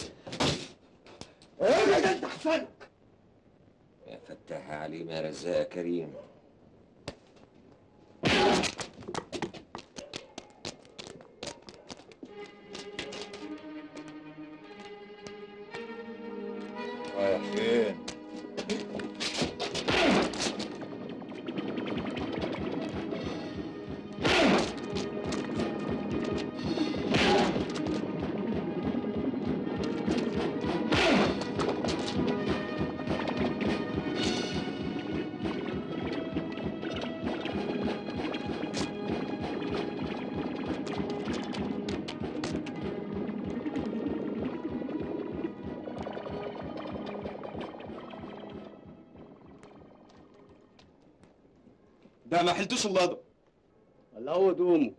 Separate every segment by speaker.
Speaker 1: ابعد انت احسن
Speaker 2: يا فتاح يا عليم يا رزاق يا كريم
Speaker 1: رايح فين؟
Speaker 3: ده ما حلتوش اللضا
Speaker 4: ولا هو دومه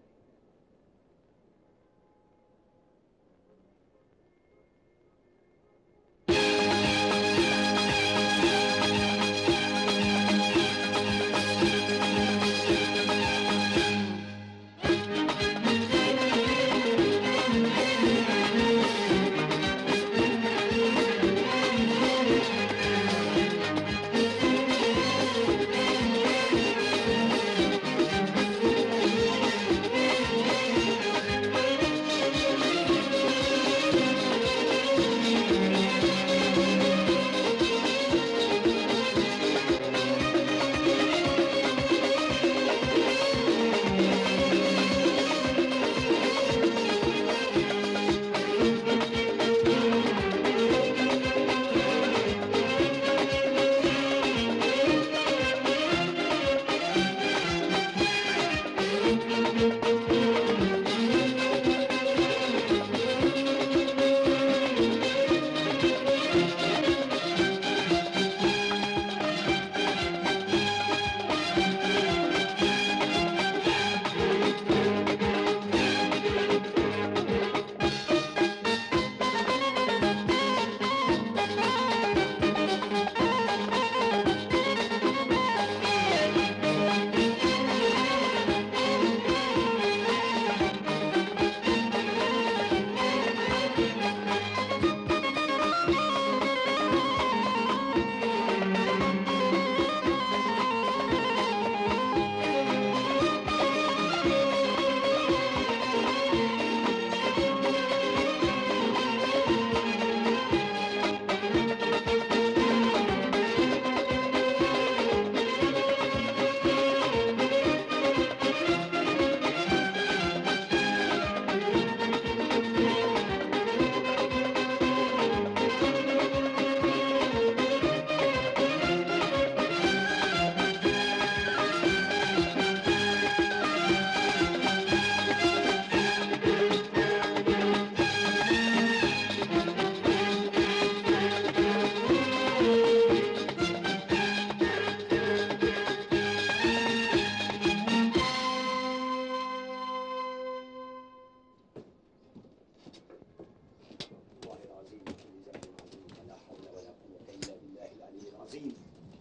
Speaker 5: والله العظيم كل ذنب عظيم ولا حول ولا قوة إلا بالله العلي العظيم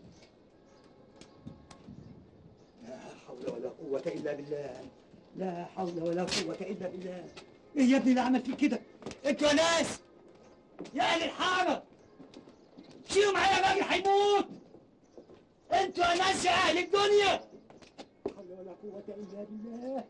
Speaker 5: لا حول ولا قوة إلا بالله لا حول ولا قوة إلا بالله إيه يا ابني اللي عمل فيك كده؟ أنتوا يا ناس يا أهل الحارة شيلوا معايا باقي هيموت أنتوا يا ناس يا أهل الدنيا لا حول ولا قوة إلا بالله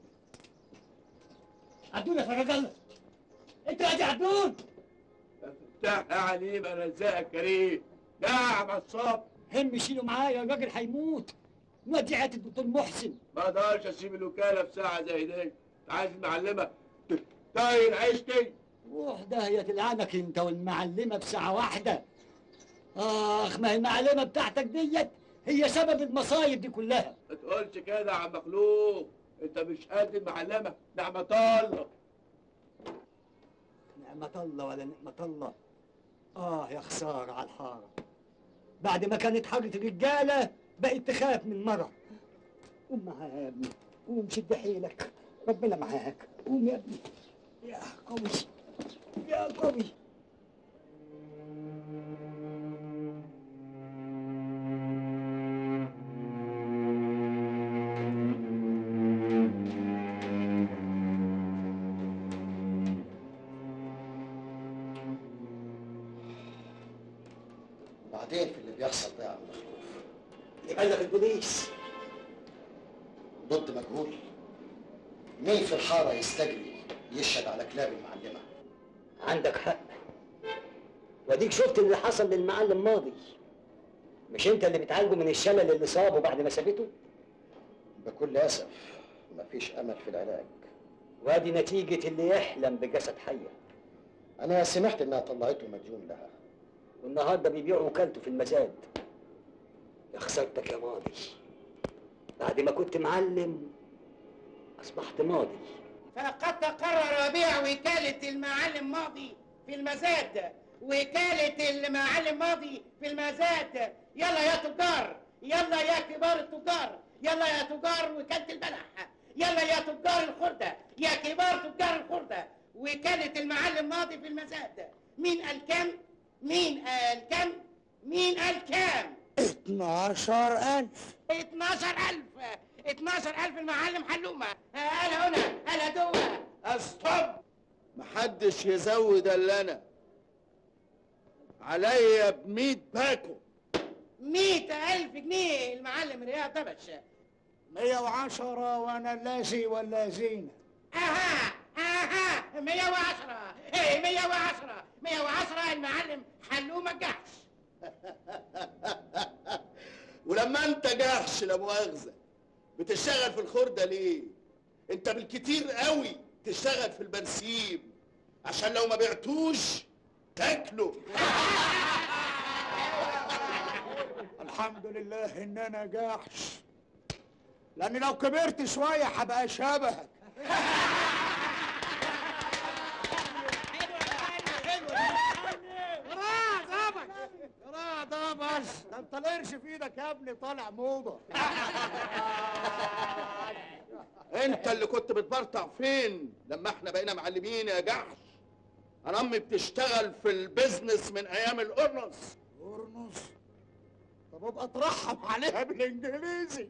Speaker 5: عبدون يا فرج الله أنتوا يا دي عبدون
Speaker 1: فتاح يا عليم يا رزاق يا كريم نعم الصبر
Speaker 5: هم شيلوا معايا الراجل هيموت نودي عيادة الدكتور محسن
Speaker 1: ما اقدرش اسيب الوكاله في ساعه زي دي أنت عايز المعلمه ت- تاين عيشتي
Speaker 5: روح داهية تلعنك انت والمعلمة بساعة واحدة اخ ما هي المعلمة بتاعتك ديت هي سبب المصايب دي كلها
Speaker 1: ما تقولش كده يا عم مخلوق انت مش قد المعلمه نعمه الله
Speaker 5: نعمة الله ولا نعمة الله اه يا خسارة على الحارة بعد ما كانت حارة رجالة بقت تخاف من مرة قوم معايا يا ابني قوم شد حيلك ربنا معاك قوم يا ابني يا قوي يا قوي
Speaker 3: وبعدين في اللي بيحصل ده يا عم مخلوف
Speaker 5: يبلغ البوليس
Speaker 3: ضد مجهول مين في الحاره يستجري يشهد على كلاب المعلمه
Speaker 5: عندك حق واديك شفت اللي حصل للمعلم ماضي مش انت اللي بتعالجه من الشلل اللي صابه بعد ما سابته
Speaker 3: بكل اسف مفيش امل في العلاج
Speaker 5: وادي نتيجة اللي يحلم بجسد حية
Speaker 3: انا سمعت انها طلعته مديون لها
Speaker 5: والنهارده بيبيع وكالته في المزاد يا خسارتك يا ماضي بعد ما كنت معلم اصبحت ماضي
Speaker 6: فقد تقرر بيع وكالة المعلم ماضي في المزاد وكالة المعلم ماضي في المزاد يلا يا تجار يلا يا كبار التجار يلا يا تجار وكالة البلح يلا يا تجار الخردة يا كبار تجار الخردة وكالة المعلم ماضي في المزاد مين قال كم؟ مين قال كم؟ مين قال كم؟
Speaker 5: 12000
Speaker 6: 12000 12000 المعلم حلومة هلا هنا هلا دوة
Speaker 1: استوب محدش يزود الا انا عليا ب باكو
Speaker 6: مئة ألف جنيه المعلم رياض دبش
Speaker 5: 110 وانا اللازي واللازينة
Speaker 6: أها أها 110 إيه 110 110 المعلم حلومة الجحش
Speaker 1: ولما انت جحش لا مؤاخذه بتشتغل في الخرده ليه انت بالكتير قوي تشتغل في البرسيم عشان لو ما بعتوش تاكله
Speaker 5: الحمد لله ان انا جاحش لان لو كبرت شوية هبقى شبهك لا ده بس ده انت القرش في ايدك يا ابني طالع موضة
Speaker 1: انت اللي كنت بتبرطع فين لما احنا بقينا معلمين يا جحش انا امي بتشتغل في البيزنس من ايام القرنص
Speaker 5: قرنص طب ابقى ترحم عليها بالانجليزي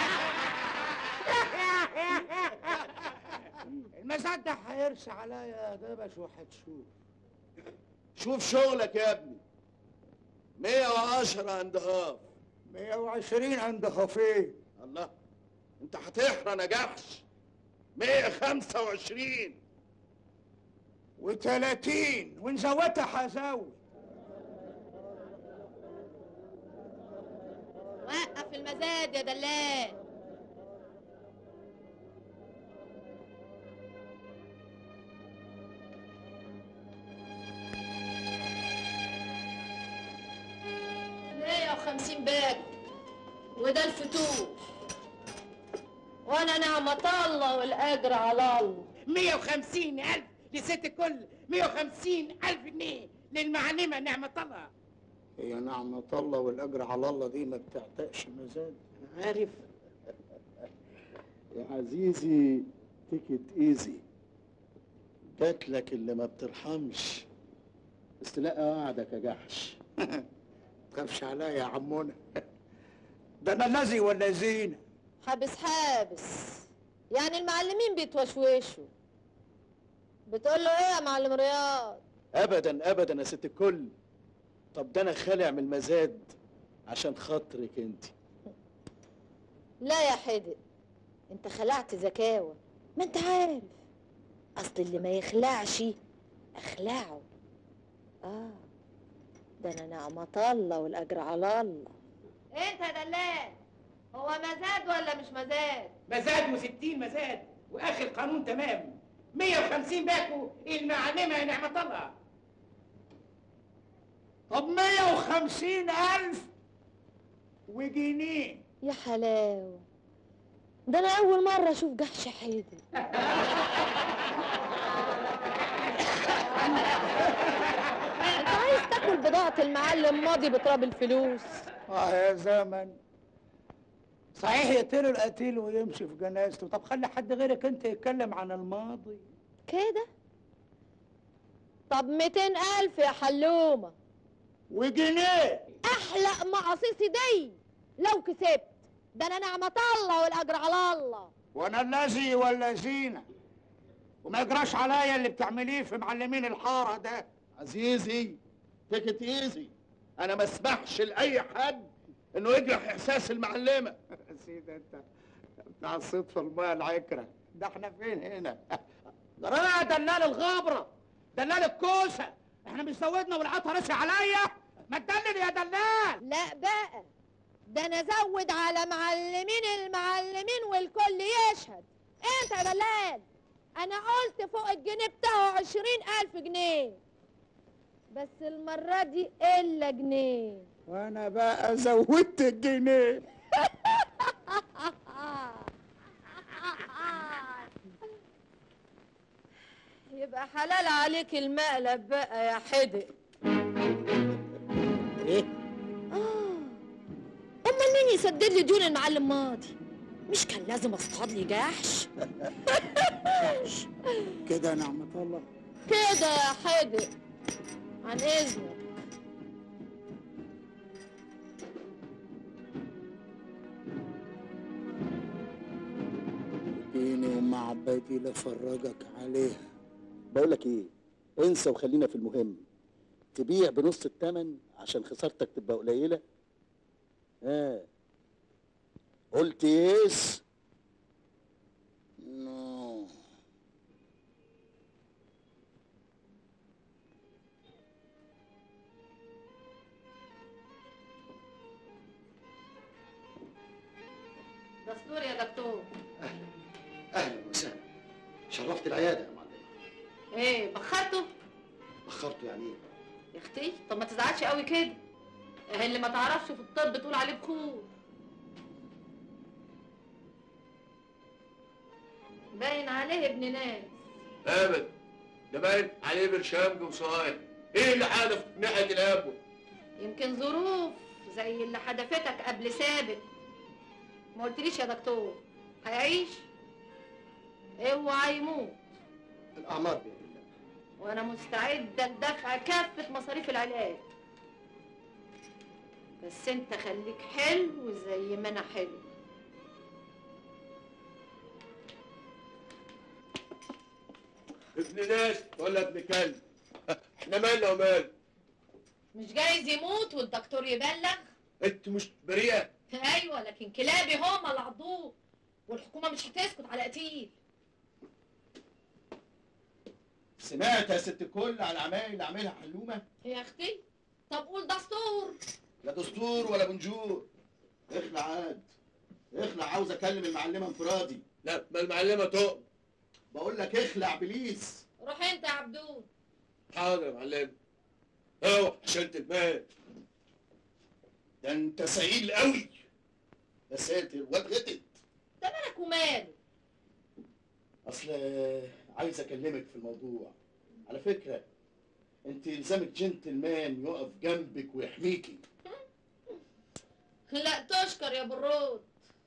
Speaker 5: المزاد ده هيرسي عليا يا دبش وهتشوف
Speaker 1: شوف شغلك يا ابني 110 اند هاف
Speaker 5: 120 عند خفيه
Speaker 1: الله انت هتحرن يا جحش 125
Speaker 5: و30 وان زودتها هزود
Speaker 7: وقف المزاد يا دلال مية وخمسين باك وده الفتوح وانا نعمة الله والاجر على الله
Speaker 6: 150 ألف لست الكل 150 ألف جنيه للمعلمة نعمة الله
Speaker 5: هي نعمة الله والاجر على الله دي ما بتعتقش مزاد
Speaker 3: عارف
Speaker 8: يا عزيزي تيكت ايزي جات لك اللي ما بترحمش بس تلاقي وعدك يا جحش
Speaker 5: تخافش عليا يا عمونا ده انا الذي والذين
Speaker 7: حابس حابس يعني المعلمين بيتوشوشوا بتقول له ايه يا معلم رياض
Speaker 8: ابدا ابدا يا ست الكل طب ده انا خالع من المزاد عشان خاطرك انت
Speaker 7: لا يا حدق انت خلعت زكاوة ما انت عارف اصل اللي ما يخلعش اخلعه اه ده انا نعمة الله والاجر على الله انت يا دلال هو مزاد ولا مش مزاد
Speaker 6: مزاد وستين مزاد وآخر قانون تمام 150 باكو المعلمة نعمة الله
Speaker 5: طب 150 ألف وجنيه
Speaker 7: يا حلاوة ده انا اول مرة اشوف جحش حيدر انت عايز تاكل بضاعة المعلم ماضي بتراب الفلوس
Speaker 5: اه يا زمن صحيح يقتلوا القتيل ويمشي في جنازته طب خلي حد غيرك انت يتكلم عن الماضي
Speaker 7: كده طب 200 ألف يا حلومة
Speaker 5: وجنيه
Speaker 7: أحلق معاصيصي دي لو كسبت ده أنا نعمة الله والأجر على الله
Speaker 5: وانا الذي والذين وما يجراش عليا اللي بتعمليه في معلمين الحارة ده
Speaker 8: عزيزي تيكت ايزي
Speaker 1: انا ما اسمحش لاي حد انه يجرح احساس المعلمه
Speaker 5: يا سيدي انت بتاع الصدفه الماء العكره ده احنا فين هنا جرايه دلال الغابره دلال الكوسه احنا مش زودنا والعطا راسي عليا ما تدلل يا دلال
Speaker 7: لا بقى ده انا ازود على معلمين المعلمين والكل يشهد انت يا دلال انا قلت فوق الجنيه بتاعه عشرين الف جنيه بس المرة دي الا جنيه
Speaker 5: وانا بقى زودت الجنيه
Speaker 7: يبقى حلال عليك المقلب بقى يا حدق
Speaker 5: ايه
Speaker 7: آه امال مين يسدد لي ديون المعلم ماضي مش كان لازم اصطاد لي جحش
Speaker 5: كده يا نعمة الله
Speaker 7: كده يا حدق عن اذنك
Speaker 5: اديني ومع عبادي لفرجك عليها
Speaker 8: بقول لك ايه انسى وخلينا في المهم تبيع بنص الثمن عشان خسارتك تبقى قليله ها قلت يس
Speaker 5: نو
Speaker 7: دستور يا دكتور
Speaker 3: اهلا وسهلا شرفت العياده يا معلم
Speaker 7: ايه بخرته
Speaker 3: اخرته يعني ايه
Speaker 7: يا اختي طب ما تزعلش قوي كده إيه اللي ما تعرفش في الطب تقول عليه بخور باين عليه ابن ناس
Speaker 2: ابدا ده باين عليه برشام وصايع ايه اللي حدف ناحيه الابوه
Speaker 7: يمكن ظروف زي اللي حدفتك قبل سابق ما قلتليش يا دكتور هيعيش اوعى يموت
Speaker 3: الاعمار بيد الله
Speaker 7: وانا مستعده لدفع كافه مصاريف العلاج بس انت خليك حلو زي ما انا حلو
Speaker 2: ابن ناس ولا ابن كلب احنا مالنا ومال
Speaker 7: مش جايز يموت والدكتور يبلغ
Speaker 2: انت مش بريئه
Speaker 7: ايوه لكن كلابي هما اللي عضوه والحكومه مش هتسكت على قتيل
Speaker 8: سمعت يا ست الكل على العمايل اللي عاملها حلومه
Speaker 7: يا اختي طب قول دستور
Speaker 8: لا دستور ولا بنجور اخلع عاد اخلع عاوز اكلم المعلمه انفرادي
Speaker 2: لا ما المعلمه تقم
Speaker 8: بقول لك اخلع بليز
Speaker 7: روح انت يا عبدون
Speaker 2: حاضر يا معلم اهو عشان المال
Speaker 1: ده انت سعيد قوي يا ساتر واد غتت
Speaker 7: ده مالك وماله
Speaker 8: اصل عايز اكلمك في الموضوع على فكره انت يلزمك جنتلمان يقف جنبك ويحميكي
Speaker 7: لا تشكر يا برود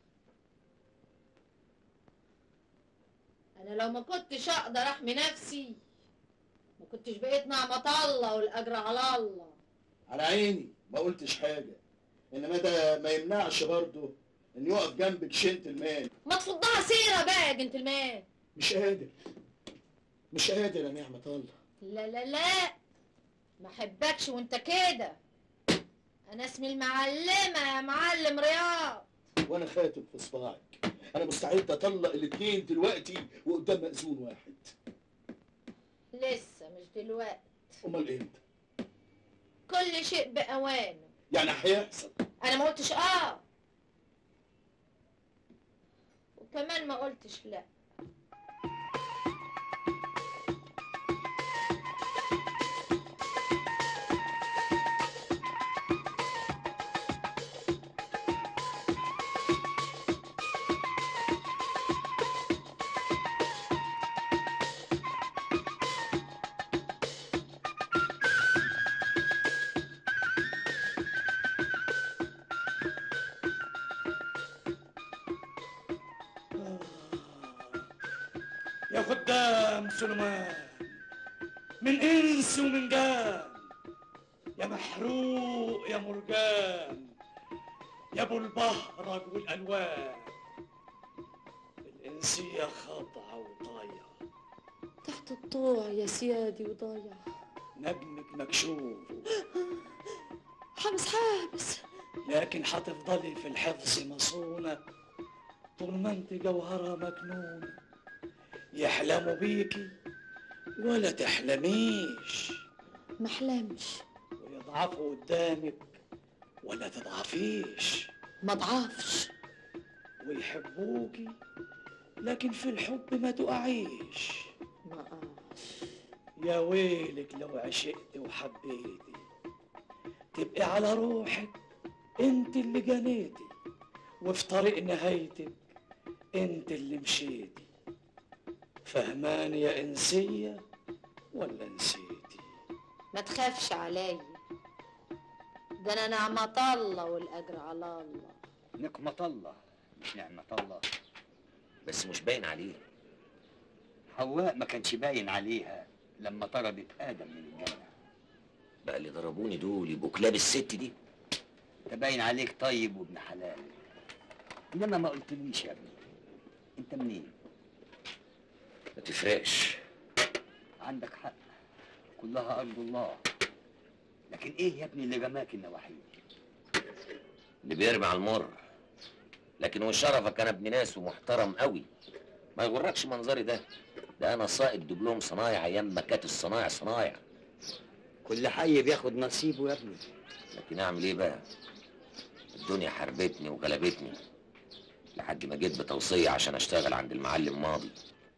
Speaker 7: انا لو ما كنتش اقدر احمي نفسي ما كنتش بقيت نعمة الله والاجر على الله
Speaker 8: على عيني ما قلتش حاجه انما ده ما يمنعش برضه ان يقف جنبك جنتلمان
Speaker 7: ما تصدها سيرة بقى يا جنتلمان
Speaker 8: مش قادر مش قادر يا نعمه الله
Speaker 7: لا لا لا ما احبكش وانت كده انا اسمي المعلمة يا معلم رياض
Speaker 8: وانا خاتم في صباعك انا مستعد اطلق الاثنين دلوقتي وقدام مأذون واحد
Speaker 7: لسه مش دلوقتي
Speaker 8: امال امتى
Speaker 7: كل شيء بأوانه
Speaker 8: يعني هيحصل
Speaker 7: انا ما قلتش اه وكمان ما قلتش لا
Speaker 5: يا خدام سليمان من انس ومن جان يا محروق يا مرجان يا ابو البهرج والالوان الانسيه خاضعه وطايعه
Speaker 7: تحت الطوع يا سيادي وضايع
Speaker 5: نجمك مكشوف
Speaker 7: حبس حابس
Speaker 5: لكن هتفضلي في الحفظ مصونة طول ما انت جوهرة مكنونة يحلموا بيكي ولا تحلميش
Speaker 7: محلمش
Speaker 5: ويضعفوا قدامك ولا تضعفيش
Speaker 7: ما ضعفش
Speaker 5: ويحبوكي لكن في الحب ما تقعيش
Speaker 7: ما قاش
Speaker 5: يا ويلك لو عشقت وحبيتي تبقي على روحك انت اللي جنيتي وفي طريق نهايتك انت اللي مشيتي فهماني يا انسية ولا نسيتي
Speaker 7: ما تخافش عليا ده انا نعمة الله والاجر على الله
Speaker 9: نقمة الله مش نعمة الله
Speaker 10: بس مش باين عليه
Speaker 9: حواء ما كانش باين عليها لما طردت آدم من الجنة
Speaker 10: بقى اللي ضربوني دول يبقوا كلاب الست دي
Speaker 9: انت باين عليك طيب وابن حلال انما ما قلتليش يا ابني انت منين
Speaker 10: ما تفرقش
Speaker 9: عندك حق كلها ارض الله لكن ايه يا ابني اللي رماك النواحي
Speaker 10: اللي بيرمي على المر لكن وشرفك انا ابن ناس ومحترم قوي ما يغركش منظري ده ده انا ساقط دبلوم صنايع ايام ما كانت الصنايع صنايع
Speaker 9: كل حي بياخد نصيبه يا ابني
Speaker 10: لكن اعمل ايه بقى الدنيا حربتني وغلبتني لحد ما جيت بتوصية عشان اشتغل عند المعلم ماضي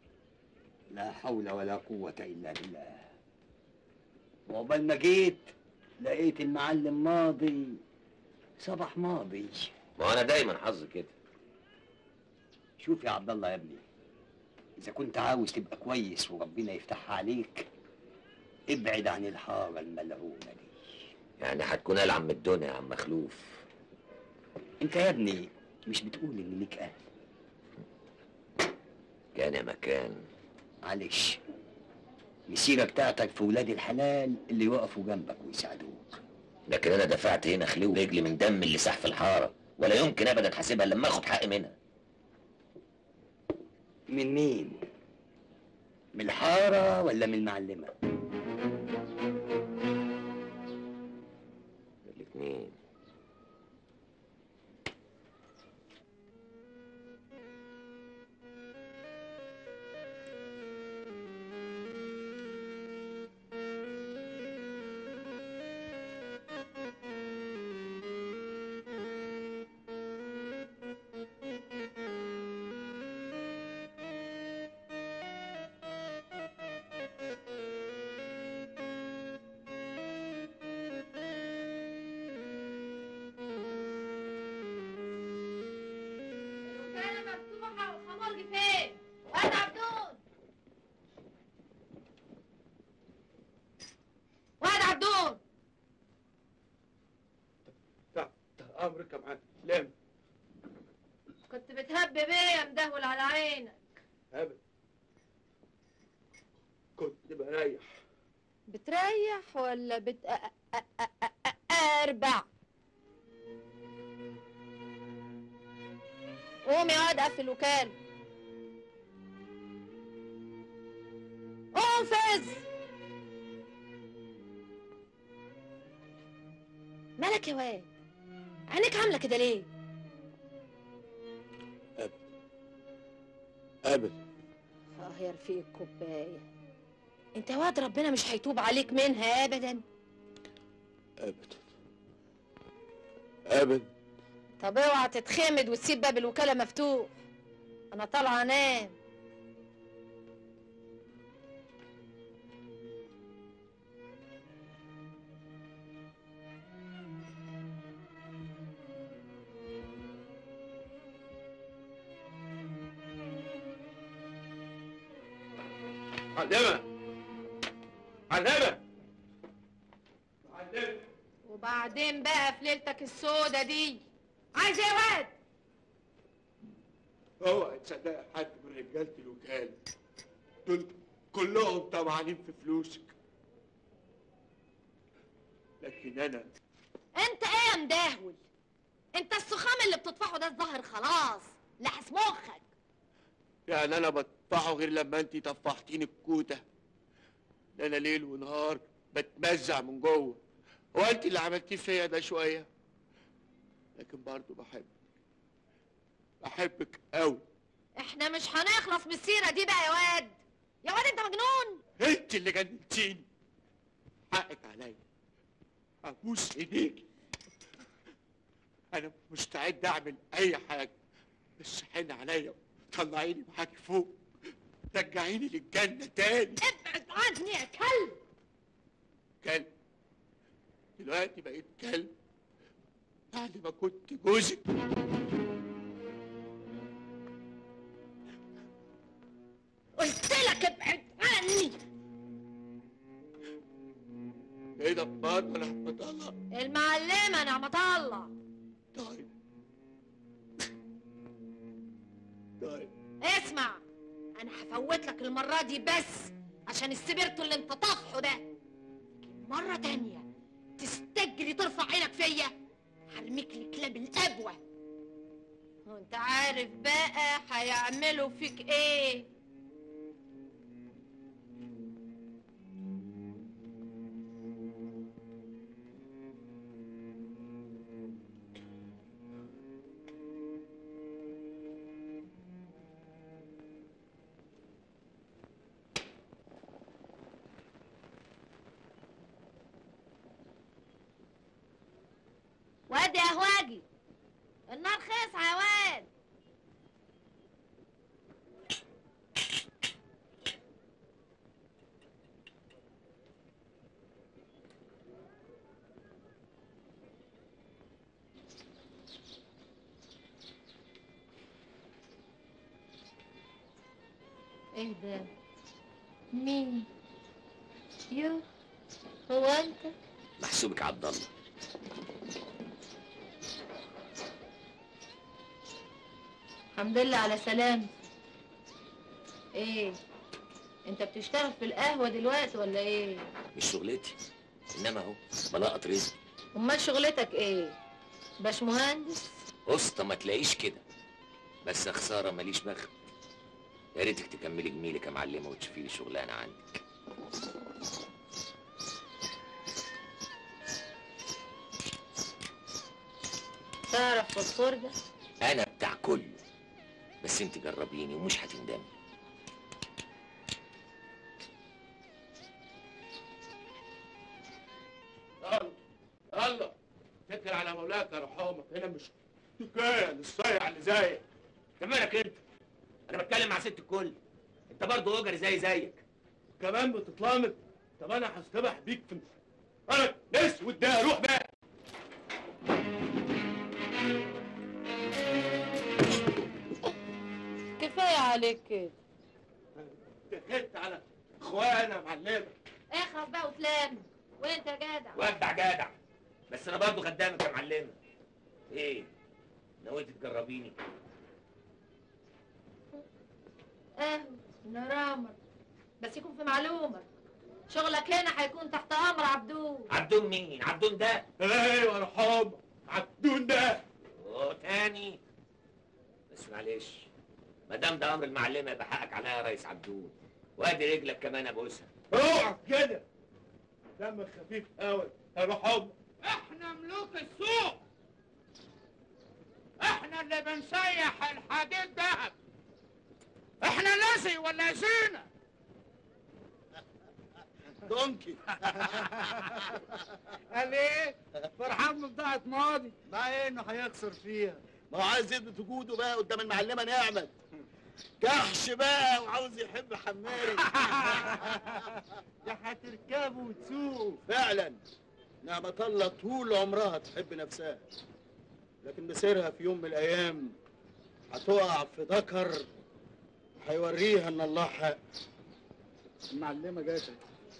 Speaker 9: لا حول ولا قوة إلا بالله وعقبال ما جيت لقيت المعلم ماضي صباح ماضي
Speaker 10: ما انا دايما حظي كده
Speaker 9: شوف يا عبد الله يا ابني إذا كنت عاوز تبقى كويس وربنا يفتحها عليك ابعد عن الحارة الملعونة دي
Speaker 10: يعني هتكون العم الدنيا يا عم مخلوف
Speaker 9: انت يا ابني مش بتقول ان ليك اهل
Speaker 10: كان يا مكان
Speaker 9: معلش المسيرة بتاعتك في ولاد الحلال اللي يقفوا جنبك ويساعدوك
Speaker 10: لكن انا دفعت هنا خليه ورجلي من دم اللي ساح في الحاره ولا يمكن ابدا حاسبها لما اخد حقي منها
Speaker 9: من مين؟ من الحارة ولا من المعلمة؟
Speaker 10: الاثنين
Speaker 11: الوكالة مفتوحة والخمرجي فين؟ واد عبدون واد عبدون
Speaker 2: امرك يا معلم لم
Speaker 11: كنت بتهب بيه يا مدهول على عينك
Speaker 2: ابدا كنت بريح
Speaker 7: بتريح ولا بت أ- أ- أ- أ- أ- اربع قوم يا واد قفل الوكالة قوم فز مالك يا واد عينيك عاملة كده ليه؟
Speaker 2: ابدا
Speaker 7: اه يا رفيق الكوباية انت يا واد ربنا مش هيتوب عليك منها ابدا
Speaker 2: ابدا ابدا
Speaker 7: طب اوعى تتخمد وتسيب باب الوكالة مفتوح انا طالعة انام
Speaker 2: معلمة معلمة معلمة
Speaker 11: وبعدين بقى في ليلتك السودة دي عايز ايه يا واد؟
Speaker 2: اوعى تصدق حد من رجالة الوكالة دول كلهم طمعانين في فلوسك لكن انا
Speaker 11: انت ايه يا مدهول؟ انت السخام اللي بتطفحه ده الظهر خلاص لحس مخك
Speaker 2: يعني انا بطفحه غير لما انت طفحتيني الكوته ده انا ليل ونهار بتمزع من جوه هو انت اللي عملتيه فيا ده شويه لكن برضه بحبك بحبك قوي
Speaker 11: احنا مش هنخلص من السيره دي بقى يا واد يا واد انت مجنون
Speaker 2: انت اللي جننتيني حقك عليا ابوس ايديك انا مستعد اعمل اي حاجه بس حن عليا طلعيني معاكي فوق رجعيني للجنه تاني
Speaker 11: ابعد عني يا كلب
Speaker 2: كلب دلوقتي بقيت كلب بعد ما كنت جوزك
Speaker 11: قلت لك ابعد عني
Speaker 2: ايه ده برضه انا بطلع
Speaker 11: المعلمه نعمة الله
Speaker 2: طيب طيب
Speaker 11: اسمع انا هفوت لك المره دي بس عشان السبرتو اللي انت طافحه ده مره تانية تستجري ترفع عينك فيا هرميك لكلاب الابوه وانت عارف بقى هيعملوا فيك ايه واد يا هواجي النار خلص يا واد ايه ده مين يو هو انت
Speaker 10: محسوبك عبد الله
Speaker 11: الحمد لله على سلامتك ايه انت بتشتغل في القهوة دلوقتي ولا ايه
Speaker 10: مش شغلتي انما اهو بلقط رزق
Speaker 11: امال شغلتك ايه باش مهندس
Speaker 10: قسطة ما تلاقيش كده بس خسارة ماليش بخت يا ريتك تكملي جميلك يا معلمة وتشوفي لي شغلانة عندك
Speaker 11: تعرف فوسفور ده
Speaker 10: انا بتاع كله بس انت جربيني ومش هتندمي
Speaker 2: يلا يلا اتكل على مولاك يا رحامك هنا مش حكايه للصايع اللي زيك
Speaker 12: انت مالك انت؟ انا بتكلم مع ست الكل انت برضه اوجر زي زيك
Speaker 2: كمان بتتلامط طب انا هستبح بيك في انا نسود ده روح بقى
Speaker 11: كفاية عليك كده
Speaker 2: دخلت على اخوانا يا معلمه
Speaker 11: اخلص بقى وتلام وانت يا جدع
Speaker 12: وجدع جدع بس انا برضه خدامك يا معلمه ايه نويتي تجربيني
Speaker 11: اهو نرامر بس يكون في معلومة شغلك هنا هيكون تحت امر عبدون
Speaker 12: عبدون مين عبدون ده
Speaker 2: ايوه يا رحامه عبدون ده
Speaker 12: وتاني بس معلش ما دام ده امر المعلمه يبقى حقك عليا يا ريس عبدون وادي رجلك كمان ابوسها
Speaker 2: اوعى كده دمك خفيف قوي يا رحامه
Speaker 6: احنا ملوك السوق احنا اللي بنسيح الحديد دهب احنا نسي ولا نسينا
Speaker 1: دونكي
Speaker 5: قال ايه؟ فرحان بضاعة ماضي مع انه هيخسر فيها
Speaker 1: ما هو عايز يثبت وجوده بقى قدام المعلمه نعمت كحش بقى وعاوز يحب حماري
Speaker 5: يا هتركبه وتسوقه
Speaker 1: فعلا نعمة الله طول عمرها تحب نفسها لكن مسيرها في يوم من الايام هتقع في ذكر هيوريها ان الله حق
Speaker 8: المعلمة جاتك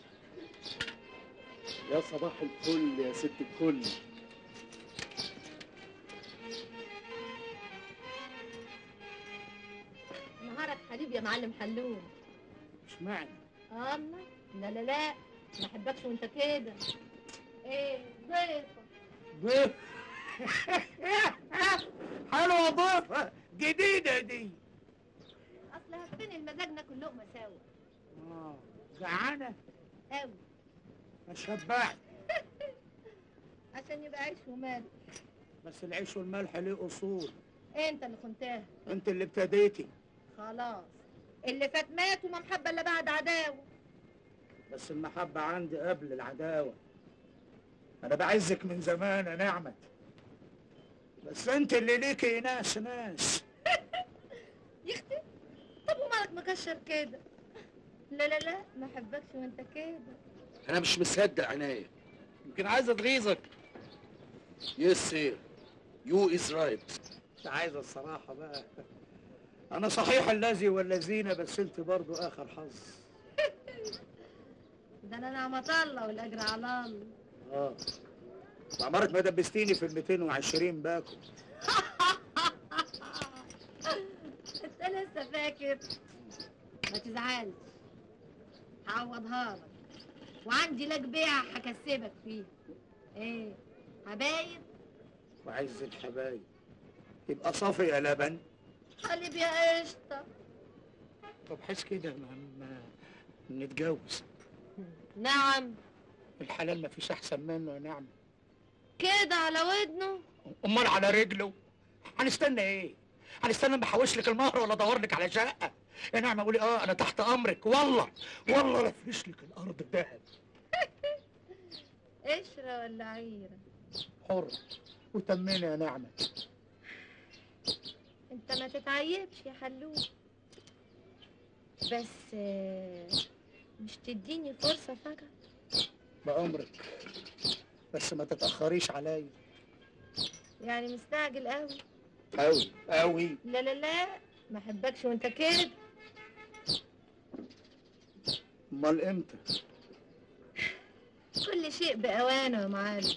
Speaker 8: يا صباح الفل يا ست الكل
Speaker 11: نهارك حبيبي يا معلم حلوم
Speaker 5: اشمعنى؟
Speaker 11: الله لا لا لا ما احبكش وانت كده ايه ضيفة
Speaker 5: ضيف حلوة ضيفة جديدة دي
Speaker 11: اصل هفين المزاج ناكل لقمة سوا
Speaker 5: اه جعانة
Speaker 11: قوي
Speaker 5: اشبعت
Speaker 11: عشان يبقى عيش ومال
Speaker 5: بس العيش والملح ليه اصول
Speaker 11: انت اللي خنتها
Speaker 5: انت اللي ابتديتي
Speaker 11: خلاص اللي فات مات وما محبه الا بعد عداوه
Speaker 5: بس المحبة عندي قبل العداوة أنا بعزك من زمان يا نعمت بس أنت اللي ليكي ناس ناس
Speaker 11: يختي طب ومالك مكشر كده لا لا لا ما احبكش وانت كده
Speaker 8: انا مش مصدق عناية يمكن عايز اتغيظك يس سير يو از رايت
Speaker 5: مش عايز الصراحة بقى أنا صحيح الذي والذين بس أنت برضو آخر حظ
Speaker 11: ده انا نعمة الله والاجر على الله
Speaker 5: آه عمرك ما دبستيني في ال 220 باكو
Speaker 11: انت لسه فاكر ما تزعلش هعوضها لك وعندي لك بيع هكسبك فيه ايه حبايب
Speaker 5: وعز الحبايب يبقى صافي يا لبن
Speaker 11: حليب يا قشطه
Speaker 5: طب حس كده ما ما نتجوز
Speaker 11: نعم
Speaker 5: الحلال ما فيش أحسن منه يا نعم
Speaker 11: كده على ودنه
Speaker 5: أمال على رجله هنستنى إيه؟ هنستنى ما احوش لك المهر ولا ادور لك على شقه يا نعمه قولي اه انا تحت امرك والله والله لفش لك الارض ذهب
Speaker 11: قشره ولا عيره
Speaker 5: حر وتمني يا نعمه
Speaker 11: انت ما تتعيبش يا حلوب بس آه، مش تديني فرصه فجاه
Speaker 5: بامرك بس ما تتاخريش عليا
Speaker 11: يعني مستعجل قوي
Speaker 5: قوي قوي
Speaker 11: لا لا لا ما احبكش وانت كده
Speaker 5: امال امتى
Speaker 11: كل شيء باوانه يا معلم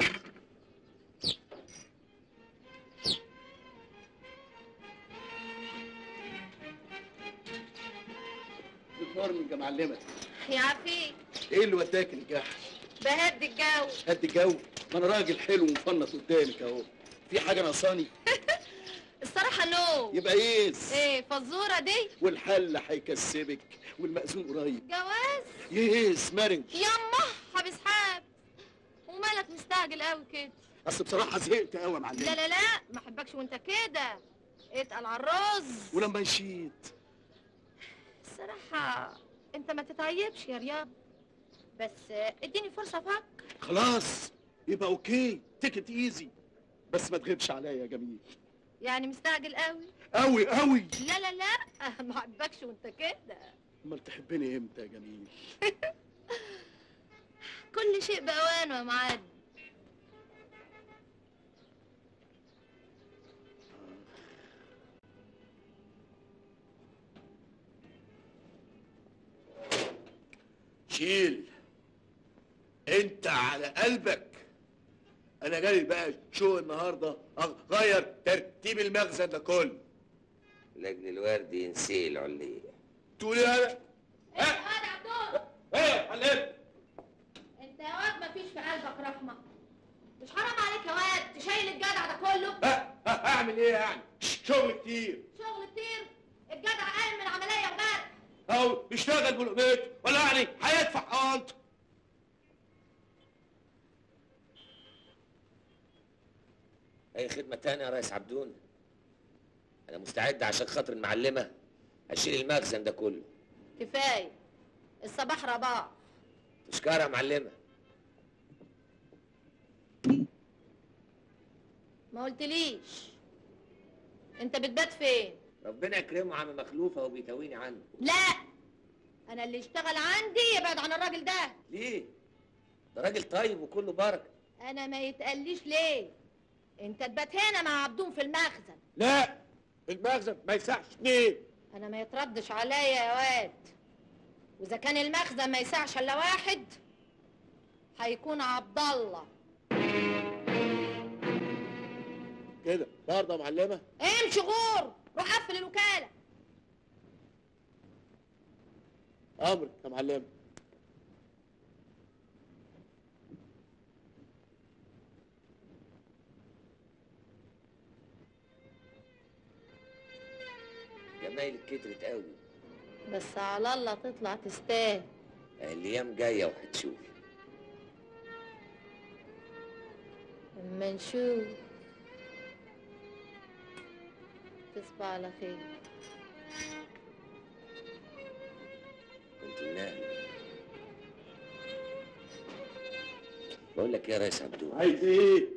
Speaker 8: بتفرمج يا معلمه
Speaker 11: يا عفيف
Speaker 8: ايه اللي وداك الجحش
Speaker 11: بهدي الجو
Speaker 8: قد الجو ما انا راجل حلو ومفنط قدامك اهو في حاجه ناقصاني
Speaker 11: الصراحه نو
Speaker 8: يبقى يس
Speaker 11: ايه فزوره دي
Speaker 8: والحل هيكسبك والمأذون قريب
Speaker 11: جواز
Speaker 8: يس مارنج
Speaker 11: يما حبيس حاب ومالك مستعجل قوي كده
Speaker 8: اصل بصراحه زهقت قوي يا معلمه
Speaker 11: لا لا لا ما احبكش وانت كده اتقل على الرز
Speaker 8: ولما مشيت
Speaker 11: الصراحه انت ما تتعيبش يا رياض بس اديني فرصه افكر
Speaker 8: خلاص يبقى اوكي تيكت ايزي بس ما تغيبش عليا يا جميل
Speaker 11: يعني مستعجل قوي
Speaker 8: قوي قوي
Speaker 11: لا لا لا ما احبكش وانت كده
Speaker 8: امال تحبني امتى يا جميل
Speaker 11: كل شيء باوانه يا معلم
Speaker 1: شيل انت على قلبك انا جاي بقى شو النهارده اغير ترتيب المخزن ده كله
Speaker 10: لاجل الورد ينسي العلية
Speaker 1: تقول ايه انا
Speaker 11: ايه يا عبدون
Speaker 1: ايه علم
Speaker 11: انت يا واد مفيش في قلبك رحمه مش حرام عليك يا واد تشيل الجدع ده كله
Speaker 1: هعمل ايه يعني شغل كتير
Speaker 11: شغل كتير الجدع قايم من العمليه ومات
Speaker 1: او بيشتغل بالقبيط ولا يعني هيدفع حوانته
Speaker 10: اي خدمة تانية يا ريس عبدون انا مستعد عشان خاطر المعلمة اشيل المخزن ده كله
Speaker 11: كفايه الصباح رباح
Speaker 10: تشكرها يا معلمة
Speaker 11: ما قلتليش انت بتبات فين
Speaker 10: ربنا يكرمه عم مخلوفة وبيتويني عنه
Speaker 11: لا انا اللي اشتغل عندي يبعد عن الراجل ده
Speaker 10: ليه؟ ده راجل طيب وكله بركة
Speaker 11: انا ما يتقليش ليه انت تبات هنا مع عبدون في المخزن
Speaker 1: لا المخزن ما يسعش اتنين
Speaker 11: انا ما يتردش عليا يا واد واذا كان المخزن ما يسعش الا واحد هيكون عبد الله
Speaker 1: كده برضه يا معلمه
Speaker 11: امشي غور روح قفل الوكاله
Speaker 1: امرك يا معلمه
Speaker 10: جمايلك كترت قوي
Speaker 11: بس على الله تطلع تستاهل
Speaker 10: الايام جاية وهتشوفي
Speaker 7: اما نشوف تصبح على خير
Speaker 10: بنت النهل بقول لك إيه يا ريس عبدو
Speaker 2: عايز ايه؟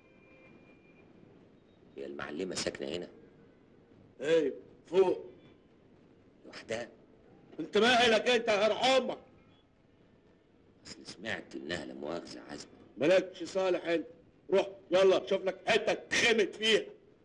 Speaker 10: هي المعلمه ساكنه هنا
Speaker 2: ايه فوق
Speaker 10: لوحدها
Speaker 2: انت مالك انت يا هرحمك
Speaker 10: اصل سمعت انها لا مؤاخذه عزمه
Speaker 2: مالكش صالح انت روح يلا شوف لك حته تخمت فيها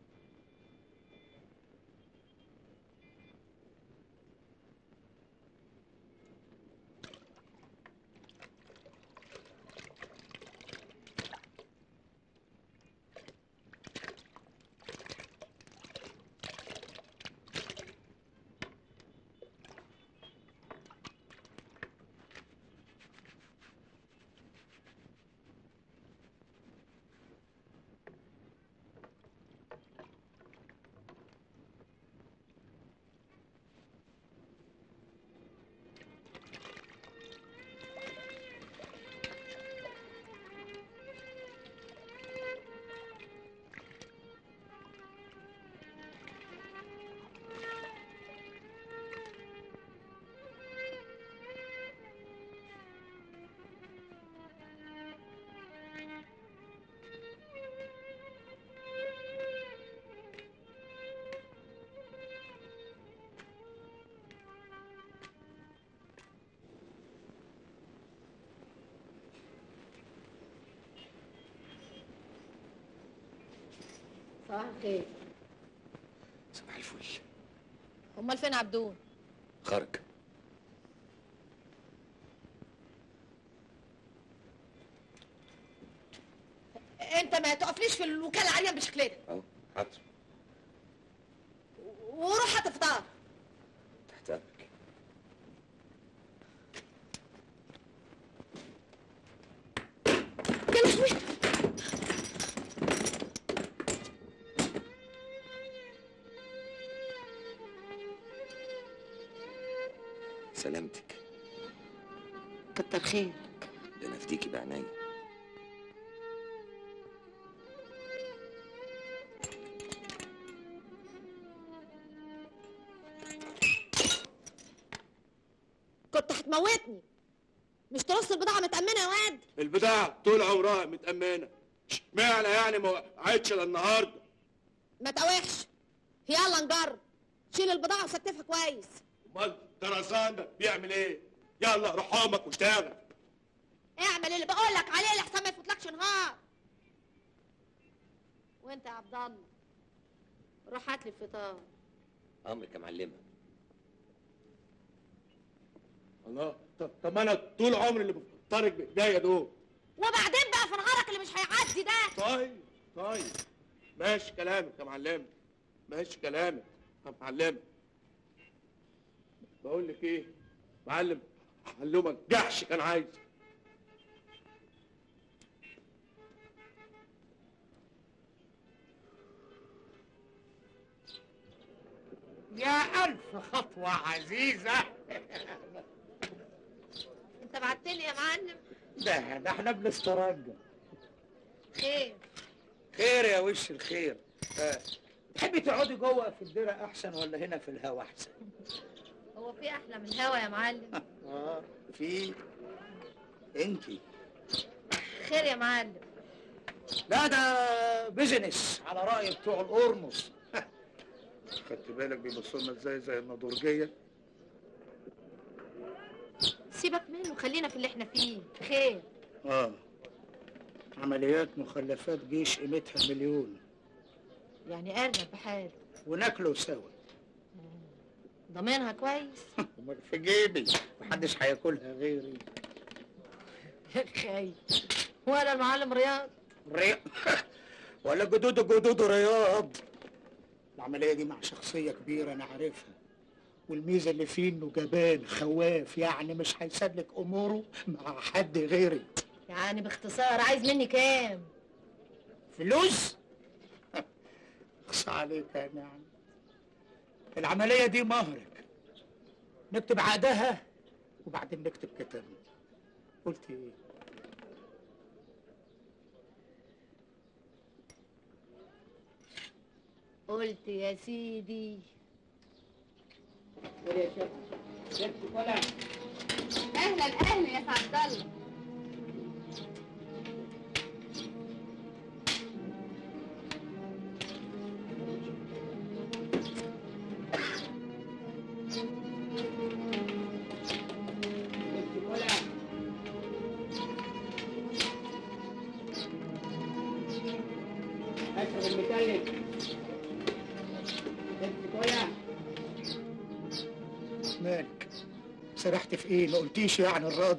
Speaker 7: صباح الخير
Speaker 10: صباح الفل
Speaker 7: امال فين عبدون
Speaker 10: خرج
Speaker 11: انت ما تقفليش في الوكاله عريان بالشكل ده
Speaker 10: اهو حاضر
Speaker 11: وروح هات فطار
Speaker 10: تحت امرك
Speaker 11: يا لهوي
Speaker 10: سلامتك
Speaker 11: كتر خير
Speaker 10: ده انا افديكي بعناية
Speaker 11: كنت هتموتني مش ترص البضاعه متامنه يا واد
Speaker 2: البضاعة طول عمرها متأمنة اشمعنى يعني ما وقعتش الا النهارده
Speaker 11: ما تقاوحش يلا نجرب شيل البضاعه وستفها كويس
Speaker 2: امال درسان ده بيعمل ايه؟ يلا روح امك واشتغل
Speaker 11: اعمل اللي بقول لك عليه لحسن ما يفوتلكش نهار وانت يا عبد الله روح هات لي الفطار
Speaker 10: امرك يا معلمه
Speaker 2: الله طب, طب ما انا طول عمري اللي بفطرك بايديا دول
Speaker 11: وبعدين بقى في نهارك اللي مش هيعدي ده
Speaker 2: طيب طيب ماشي كلامك يا معلم ماشي كلامك يا معلم بقول لك ايه معلم علمك جحش كان عايز
Speaker 6: يا ألف خطوة عزيزة
Speaker 11: انت بعت لي يا معلم
Speaker 5: ده ده احنا بنسترجع
Speaker 11: خير
Speaker 5: خير يا وش الخير آه، تحبي تقعدي جوه في الديره احسن ولا هنا في الهوا احسن
Speaker 11: هو في احلى من الهوا يا معلم
Speaker 5: اه في انتي
Speaker 11: خير يا معلم
Speaker 5: لا ده بيزنس على راي بتوع القرمص
Speaker 2: خدت بالك بيبصوا لنا ازاي زي النضورجيه
Speaker 11: سيبك منه خلينا في اللي احنا فيه خير
Speaker 5: اه عمليات مخلفات جيش قيمتها مليون
Speaker 11: يعني ارنب بحاله
Speaker 5: وناكله سوا
Speaker 11: ضامنها كويس
Speaker 5: امال في جيبي محدش هياكلها غيري
Speaker 11: خايف ولا المعلم رياض
Speaker 5: رياض ولا جدود جدود رياض العملية دي مع شخصية كبيرة أنا عارفها والميزة اللي فيه إنه جبان خواف يعني مش هيسلك أموره مع حد غيري
Speaker 11: يعني باختصار عايز مني كام
Speaker 5: فلوس؟ اخصى عليك يا نعم العملية دي مهرك نكتب عقدها وبعدين نكتب كتابنا قلت ايه؟
Speaker 11: قلت يا سيدي
Speaker 6: قول يا شيخ شيخ ولا
Speaker 11: اهلا اهلا يا سعد الله
Speaker 6: ولا اشرب المتلج شيخ ولا
Speaker 5: مالك سرحت في ايه ما قلتيش يعني الرد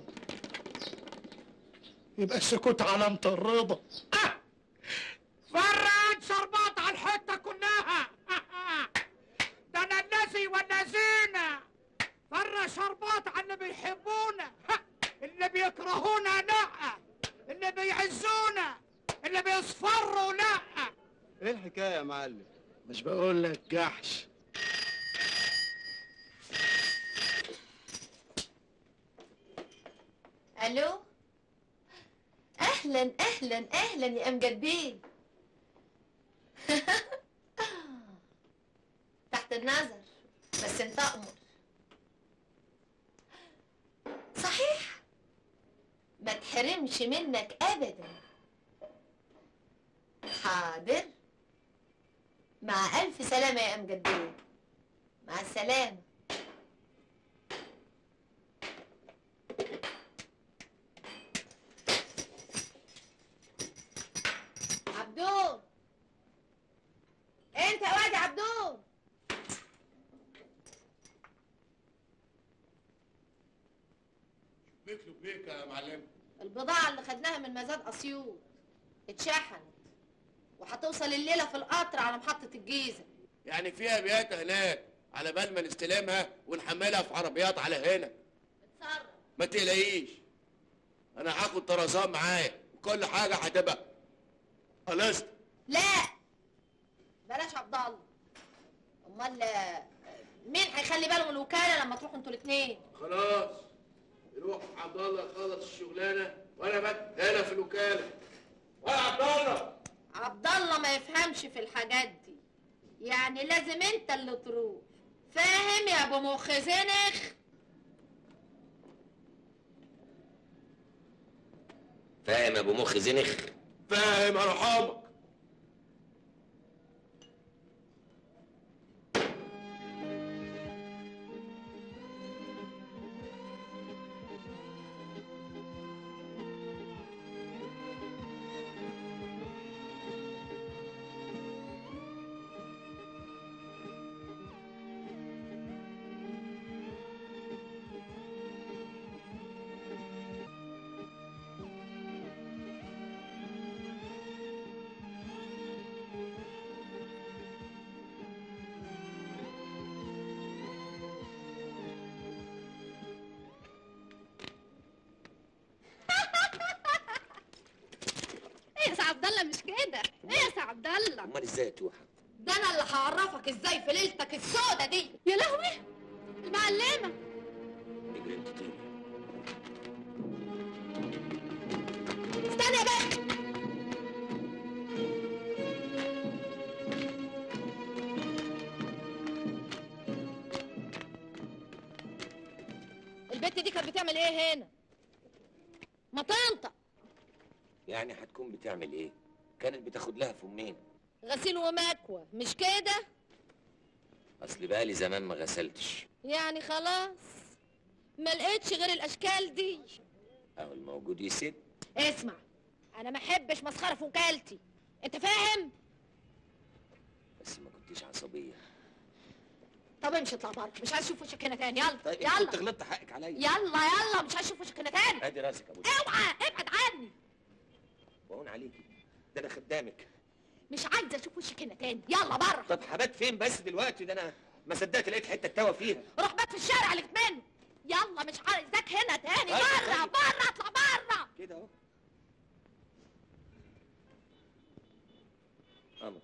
Speaker 5: يبقى السكوت علامة الرضا
Speaker 2: فرج شربات على الحته كلها ده انا الذي والذين فرج شربات على اللي بيحبونا اللي بيكرهونا لا اللي بيعزونا اللي بيصفروا لا
Speaker 4: ايه الحكايه يا معلم
Speaker 5: مش بقول لك جحش
Speaker 7: الو اهلا اهلا اهلا يا امجد بيه تحت النظر بس انت امر صحيح ما تحرمش منك ابدا حاضر مع الف سلامه يا امجد بيه مع السلامه عبدون انت يا واد يا عبدون
Speaker 1: بيك بيك يا معلم
Speaker 7: البضاعة اللي خدناها من مزاد أسيوط اتشحنت وهتوصل الليلة في القطر على محطة الجيزة
Speaker 1: يعني فيها بيات هناك على بال ما نستلمها ونحملها في عربيات على هنا
Speaker 7: اتصرف
Speaker 1: ما تقلقيش انا هاخد طرزان معايا وكل حاجه هتبقى خلصت
Speaker 7: لا بلاش عبد الله امال آه، مين هيخلي باله من الوكالة لما تروحوا انتوا الاتنين
Speaker 1: خلاص يروح عبد الله يخلص الشغلانه وانا بقى هنا في الوكاله ويا عبد الله
Speaker 7: عبد الله ما يفهمش في الحاجات دي يعني لازم انت اللي تروح فاهم يا ابو مخ زنخ
Speaker 10: فاهم يا ابو مخ زنخ
Speaker 1: فاهم ارحمك
Speaker 11: ايه يا سعد عبد الله مش كده ايه يا سعد عبد الله
Speaker 10: امال ازاي يا توحه
Speaker 7: ده انا اللي هعرفك ازاي في ليلتك السودة دي
Speaker 11: يا لهوي المعلمة
Speaker 10: اجري انت طيري
Speaker 7: استنى بقى البت دي كانت بتعمل ايه هنا ما تنطق
Speaker 10: يعني هتكون بتعمل ايه كانت بتاخد لها فمين
Speaker 7: غسيل ومكوى مش كده
Speaker 10: اصل بقالي زمان ما غسلتش
Speaker 7: يعني خلاص ما لقيتش غير الاشكال دي
Speaker 10: اهو الموجود يسد
Speaker 7: اسمع انا ما احبش مسخره في وكالتي انت فاهم
Speaker 10: بس ما كنتش عصبيه
Speaker 7: طب امشي اطلع بره مش عايز اشوف وشك هنا تاني يلا
Speaker 10: طيب
Speaker 7: يلا
Speaker 10: انت غلطت حقك عليا
Speaker 7: يلا يلا مش عايز اشوف وشك هنا تاني
Speaker 10: ادي راسك يا ابو
Speaker 7: اوعى ابعد عني
Speaker 10: واقول عليكي ده انا خدامك
Speaker 7: مش عايزه اشوف وشك هنا تاني يلا بره
Speaker 10: طب حبات فين بس دلوقتي ده انا ما صدقت لقيت حته توا فيها
Speaker 7: روح بات في الشارع اللي منه يلا مش عايزاك هنا تاني
Speaker 10: طيب،
Speaker 7: بره
Speaker 10: طيب.
Speaker 7: بره اطلع بره
Speaker 10: كده اهو امر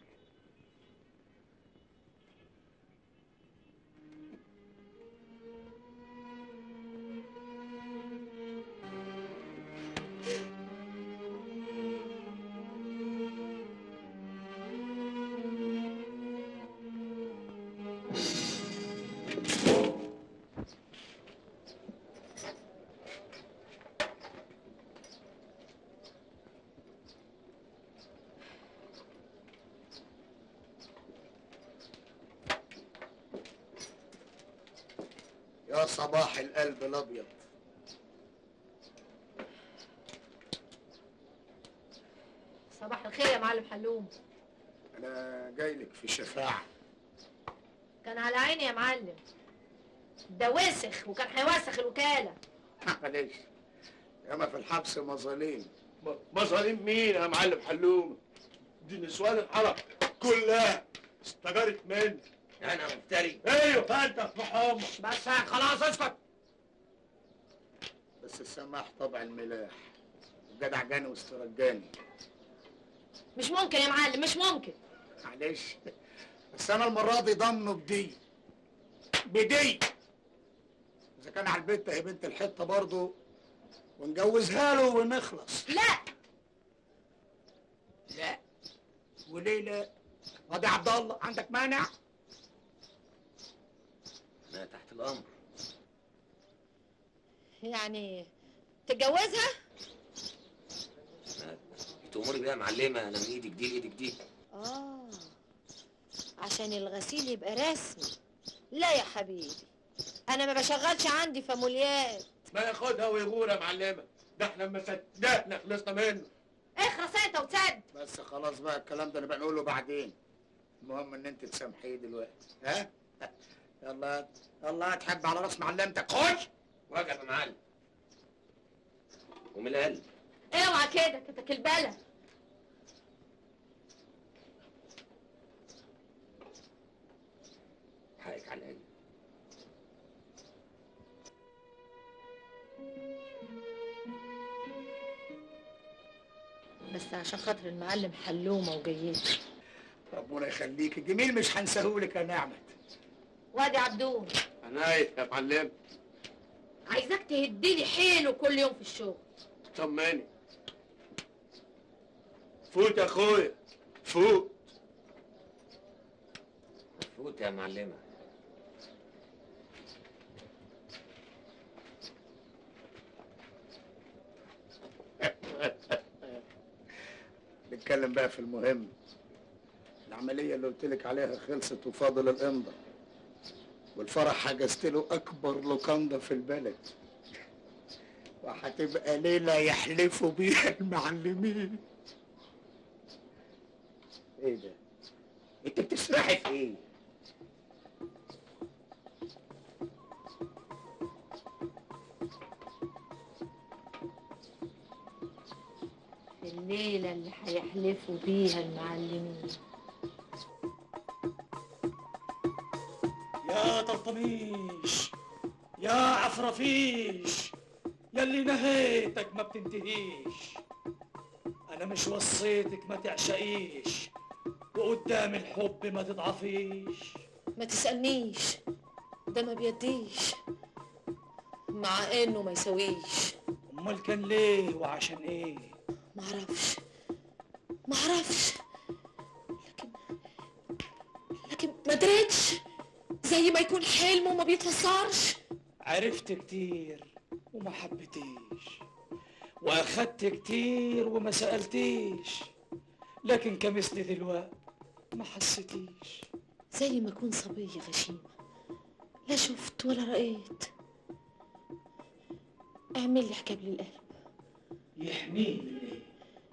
Speaker 1: يا صباح القلب الابيض
Speaker 11: صباح الخير يا معلم حلوم
Speaker 1: انا جاي لك في شفاعه
Speaker 11: كان على عيني يا معلم ده وسخ وكان هيوسخ الوكاله
Speaker 1: معلش ياما في الحبس مظالم
Speaker 2: مظالم مين يا معلم حلوم دي نسوان الحرم كلها استجارت مني
Speaker 10: انا مفتري
Speaker 2: ايوه انت في حمر
Speaker 6: بس خلاص اسكت
Speaker 1: بس السماح طبع الملاح الجدع جاني واسترجاني
Speaker 11: مش ممكن يا معلم مش ممكن
Speaker 1: معلش بس انا المره دي ضامنه بدي بدي اذا كان على البيت هي بنت الحته برضه ونجوزها له ونخلص
Speaker 11: لا
Speaker 1: لا وليه لا وادي عبد الله عندك مانع
Speaker 10: انا تحت الامر
Speaker 11: يعني تتجوزها
Speaker 10: تأمري بيها يا معلمه انا من ايدك دي لايدك دي
Speaker 7: اه عشان الغسيل يبقى رسمي لا يا حبيبي انا ما بشغلش عندي فاموليات
Speaker 2: ما ياخدها ويغور يا معلمه ده احنا لما صدقنا خلصنا منه
Speaker 11: اخرس انت وتسد
Speaker 1: بس خلاص بقى الكلام ده نبقى نقوله بعدين المهم ان انت تسامحيه دلوقتي ها يلا يلا تحب على راس معلمتك خش
Speaker 10: واقف يا معلم ومن القلب
Speaker 11: اوعى كده كتك البلد
Speaker 10: حقك على القلب
Speaker 11: بس عشان خاطر المعلم حلومه وجيته
Speaker 1: ربنا يخليك الجميل مش هنساهولك يا نعمت
Speaker 11: وادي عبدون
Speaker 2: عناية يا معلم
Speaker 11: عايزاك تهديلي حيله كل يوم في الشغل
Speaker 2: طمني فوت يا اخويا فوت
Speaker 10: فوت يا معلمه
Speaker 1: نتكلم بقى في المهم العملية اللي قلت لك عليها خلصت وفاضل الإمضة والفرح حجزت له أكبر لوكاندا في البلد وهتبقى ليلة يحلفوا بيها المعلمين إيه ده؟ أنت بتسرحي في إيه؟
Speaker 11: الليلة اللي هيحلفوا بيها المعلمين
Speaker 5: يا طلطميش يا عفرفيش يلي نهيتك ما بتنتهيش انا مش وصيتك ما تعشقيش وقدام الحب ما تضعفيش
Speaker 7: ما تسألنيش ده ما بيديش مع انه ما يسويش
Speaker 5: امال كان ليه وعشان ايه
Speaker 7: معرفش معرفش لكن لكن ما دريتش زي ما يكون حلم وما بيتفسرش
Speaker 5: عرفت كتير وما حبيتيش واخدت كتير وما سألتيش لكن كمثل دلوقتي ما حسيتيش
Speaker 7: زي ما اكون صبية غشيمة لا شفت ولا رأيت اعمل لي حجاب للقلب
Speaker 5: يحميه من ايه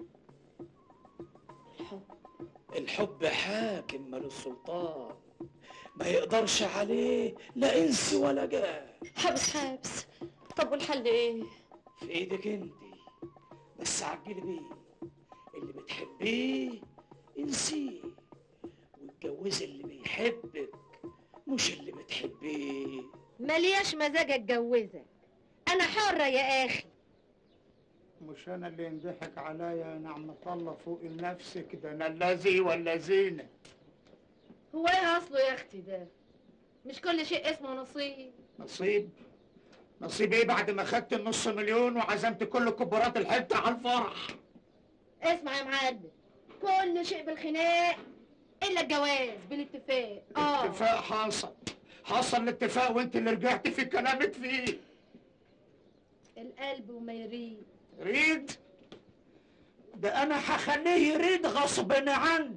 Speaker 7: الحب
Speaker 5: الحب حاكم مال السلطان ما يقدرش عليه لا انس ولا جان
Speaker 7: حبس حبس طب والحل ايه
Speaker 5: في ايدك انت بس عجلي بيه اللي بتحبيه انسيه واتجوزي اللي بيحبك مش اللي بتحبيه
Speaker 11: ملياش مزاج اتجوزك انا حرة يا اخي
Speaker 1: مش أنا اللي ينضحك عليا يا نعمة الله فوق لنفسك ده أنا الذي والذين
Speaker 11: هو ايه اصله يا اختي ده مش كل شيء اسمه نصيب
Speaker 1: نصيب نصيب ايه بعد ما خدت النص مليون وعزمت كل كبارات الحته على الفرح
Speaker 11: اسمع يا معلم كل شيء بالخناق الا الجواز بالاتفاق اه
Speaker 1: اتفاق حصل حصل الاتفاق وانت اللي رجعت في كلامك فيه
Speaker 11: القلب وما يريد
Speaker 1: ريد ده انا هخليه يريد غصب عنه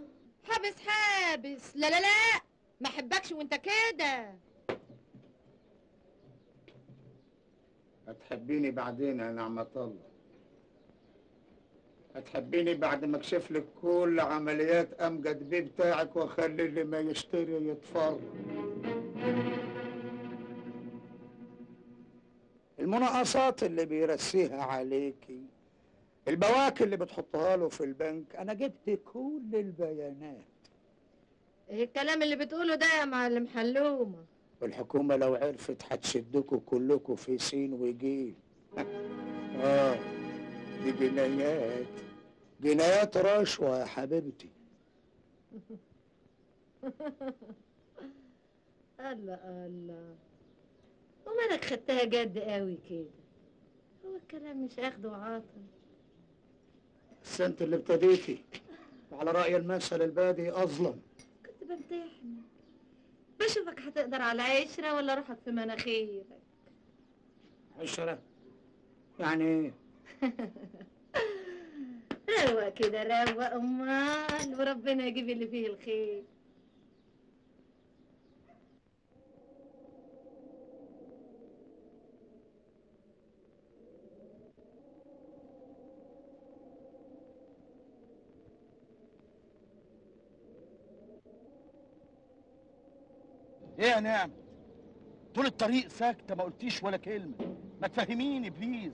Speaker 11: حابس حابس لا لا لا ما احبكش وانت كده
Speaker 2: هتحبيني بعدين يا نعمة الله هتحبيني بعد ما اكشف لك كل عمليات امجد بيه بتاعك واخلي اللي ما يشتري يتفرج المناقصات اللي بيرسيها عليكي البواكي اللي بتحطها له في البنك انا جبت كل البيانات
Speaker 11: ايه الكلام اللي بتقوله ده يا معلم حلومه
Speaker 2: والحكومة لو عرفت هتشدكوا كلكوا في سين وجيم اه دي جنايات جنايات رشوة يا حبيبتي
Speaker 11: الله الله ومالك خدتها جد قوي كده هو الكلام مش اخده وعاطل
Speaker 2: بس انت اللي ابتديتي وعلى رأي المثل البادي أظلم
Speaker 11: كنت بمتحن بشوفك هتقدر على عشرة ولا روحك في مناخيرك
Speaker 2: عشرة يعني ايه؟
Speaker 11: روق كده روق امال وربنا يجيب اللي فيه الخير
Speaker 8: ايه يا نعم طول الطريق ساكته ما قلتيش ولا كلمه ما تفهميني بليز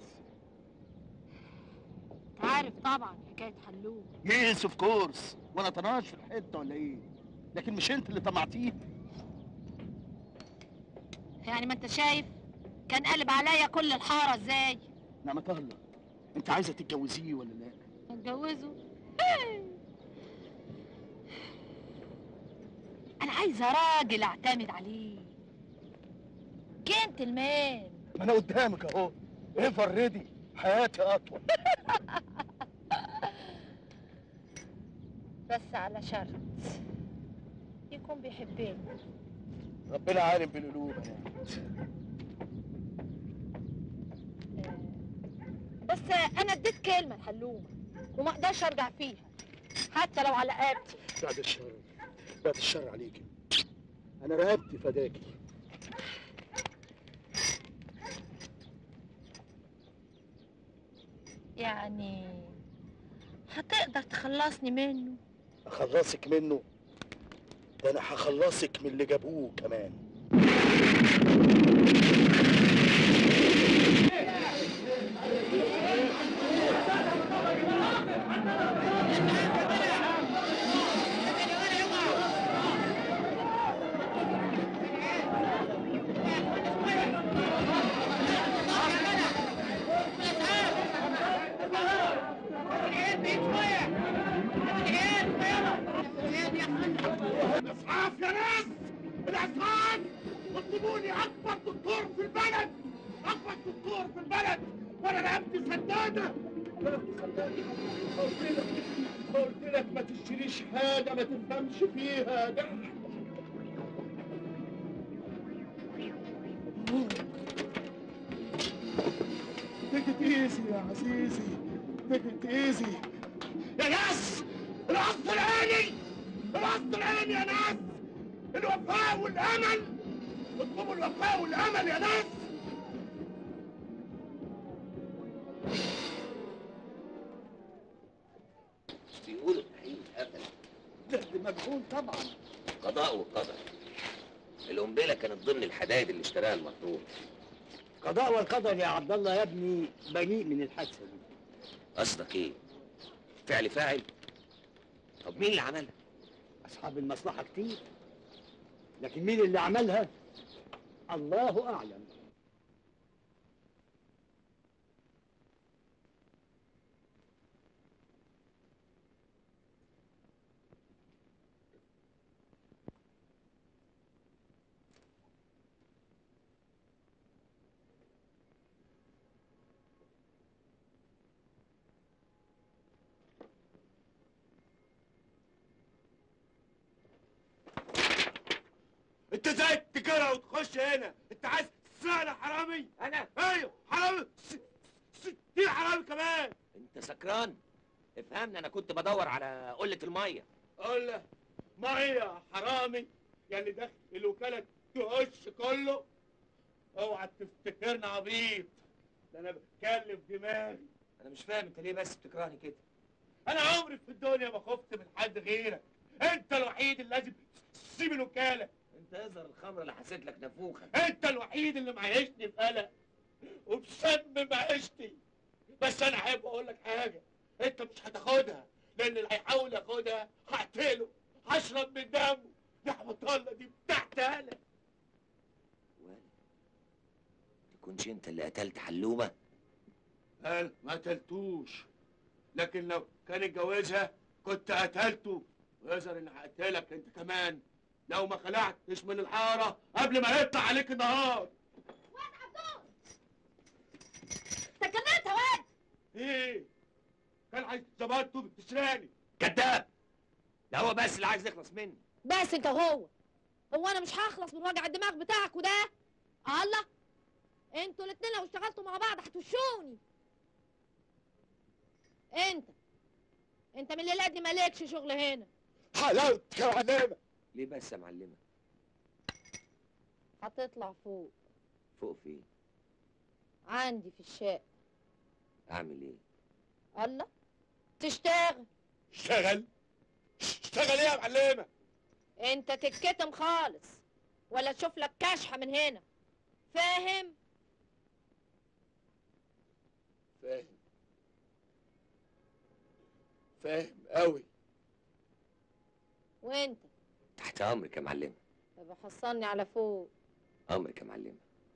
Speaker 11: عارف طبعا حكاية حلوم
Speaker 8: يس اوف كورس وانا طناش في الحته ولا ايه لكن مش انت اللي طمعتيه
Speaker 11: يعني ما انت شايف كان قلب عليا كل الحارة ازاي
Speaker 8: نعمة الله انت عايزه تتجوزيه ولا لا
Speaker 11: اتجوزه انا عايزة راجل اعتمد عليه جنتلمان
Speaker 8: ما انا قدامك اهو ايفر ريدي حياتي اطول
Speaker 11: بس على شرط يكون بيحبني
Speaker 8: ربنا عالم بالقلوب يا نعمة.
Speaker 11: بس انا اديت كلمة لحلومة وما اقدرش ارجع فيها حتى لو على رقبتي
Speaker 8: بعد الشر بعد الشر عليكي انا رقبتي فداكي
Speaker 11: يعني هتقدر تخلصني منه
Speaker 8: اخلصك منه ده انا هخلصك من اللي جابوه كمان
Speaker 1: الاسعاف يا ناس الاسعاف اطلبوا لي اكبر دكتور في البلد اكبر دكتور في البلد وانا رقبتي سداده رقبتي سداده قلت لك قلت لك ما تشتريش حاجه ما تفهمش فيها ده Take it easy يا عزيزي Take it easy يا ناس القصد العيني القصد العيني يا ناس الوفاء والامل اطلبوا الوفاء والامل يا ناس
Speaker 10: مش بيقولوا الحقيقة ابدا
Speaker 2: ده ده مجهول طبعا
Speaker 10: قضاء وقدر القنبله كانت ضمن الحدايد اللي اشتراها المطلوب
Speaker 5: قضاء والقدر يا عبد الله يا ابني بريء من الحادثه دي
Speaker 10: قصدك ايه فعل فاعل طب مين اللي عملها
Speaker 5: اصحاب المصلحه كتير لكن مين اللي عملها الله اعلم
Speaker 1: انت ازاي تجرى وتخش هنا انت عايز تسرقنا حرامي
Speaker 10: انا
Speaker 1: ايوه حرامي س- ستين حرامي كمان
Speaker 10: انت سكران افهمني انا كنت بدور على قله الميه
Speaker 1: قول ميه حرامي يا اللي داخل الوكاله تهش كله اوعى تفتكرنا عبيط
Speaker 5: ده انا بكلف دماغي
Speaker 12: انا مش فاهم انت ليه بس بتكرهني كده
Speaker 5: انا عمري في الدنيا ما خفت من حد غيرك انت الوحيد اللي لازم تسيب الوكاله
Speaker 12: انت يظهر الخمر اللي حسيت لك نافوخه
Speaker 5: انت الوحيد اللي معيشني في قلق ومسمم عيشتي بس انا احب اقول لك حاجه انت مش هتاخدها لان اللي هيحاول ياخدها هقتله هشرب من دمه نعمة الله دي بتاعتي انا
Speaker 10: تكونش انت اللي قتلت حلومه
Speaker 5: قال ما قتلتوش لكن لو كان اتجوزها كنت قتلته ويظهر اني هقتلك انت كمان لو ما خلعتش من الحاره قبل ما يطلع عليك النهار
Speaker 11: سكنات يا واد
Speaker 5: ايه كان عايز ظبطته بتسرقني
Speaker 12: كذاب ده هو بس اللي عايز يخلص مني
Speaker 11: بس انت هو هو انا مش هخلص من وجع الدماغ بتاعك وده الله انتوا الاتنين لو اشتغلتوا مع بعض هتوشوني انت انت من الليله دي مالكش شغل هنا
Speaker 5: حلاوتك يا علامه
Speaker 12: ليه بس يا معلمه
Speaker 11: هتطلع فوق
Speaker 12: فوق فين
Speaker 11: عندي في الشقه
Speaker 12: اعمل ايه
Speaker 11: الله تشتغل
Speaker 5: اشتغل اشتغل ايه يا معلمه
Speaker 11: انت تتكتم خالص ولا تشوف لك كشحه من هنا فاهم
Speaker 5: فاهم فاهم قوي
Speaker 11: وانت
Speaker 12: تحت امرك يا معلمه
Speaker 11: يبقى حصلني على فوق
Speaker 12: امرك يا معلمه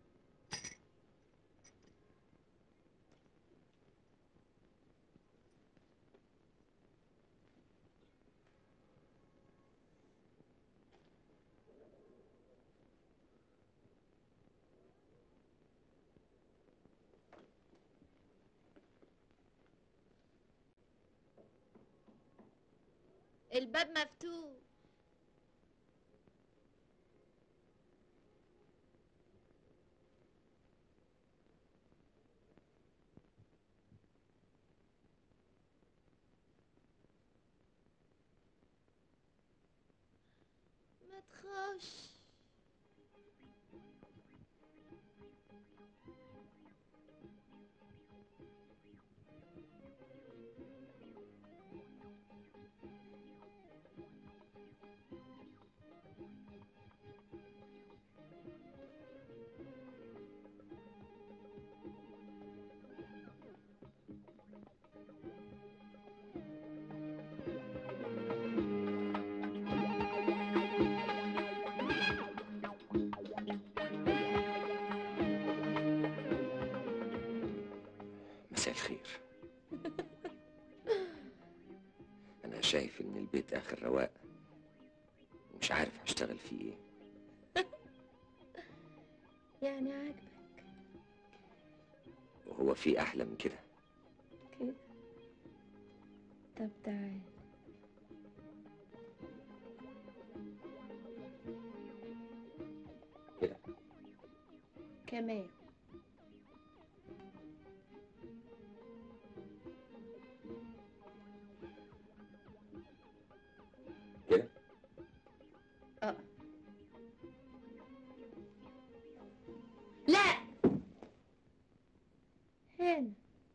Speaker 11: الباب مفتوح ما تخافش
Speaker 12: مساء الخير انا شايف ان البيت اخر رواق ومش عارف هشتغل فيه ايه
Speaker 11: يعني عاجبك
Speaker 12: وهو في احلى من كده
Speaker 11: كده طب تعال
Speaker 12: كده
Speaker 11: كمان
Speaker 12: كده
Speaker 11: اه لا هنا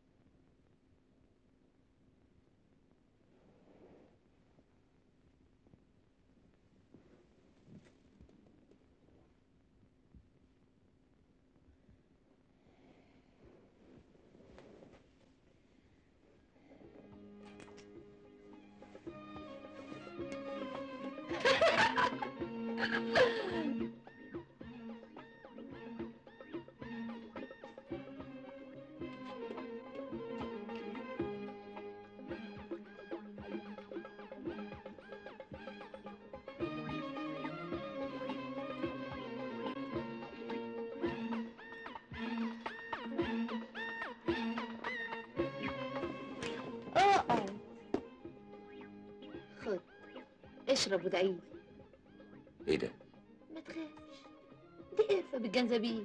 Speaker 11: اقعد خد اشرب وادعيلي
Speaker 12: ايه ده
Speaker 11: ما تخافش دي قرفة بالجنزبيل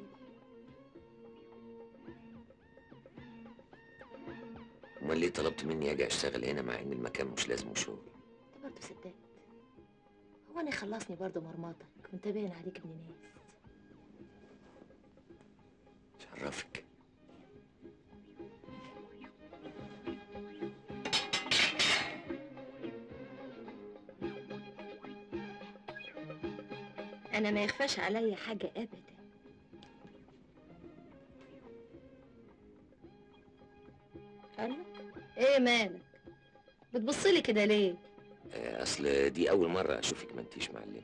Speaker 12: امال ليه طلبت مني اجي اشتغل هنا مع ان المكان مش لازمه شغل
Speaker 11: انت برضه صدقت هو انا يخلصني برضه مرمطك وانت باين عليك ابن ناس
Speaker 12: شرفك
Speaker 7: انا ما يخفاش عليا حاجه ابدا الله ايه مالك بتبصلي كده ليه
Speaker 10: آه، اصل دي اول مره اشوفك ما انتيش معلمه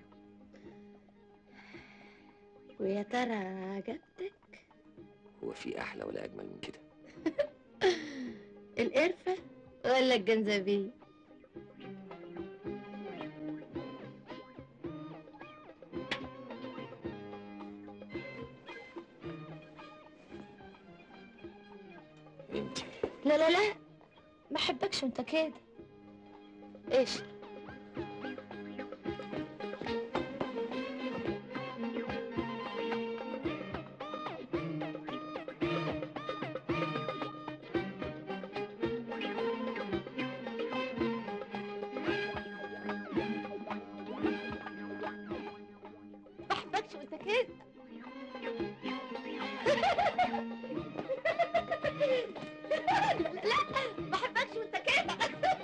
Speaker 7: ويا ترى عجبتك
Speaker 10: هو في احلى ولا اجمل من كده
Speaker 7: القرفه ولا الجنزبيل
Speaker 10: انتي
Speaker 7: لا لا لا ما احبكش وانت كده ايش ما احبكش وانت كده لا ما احبكش وانت كده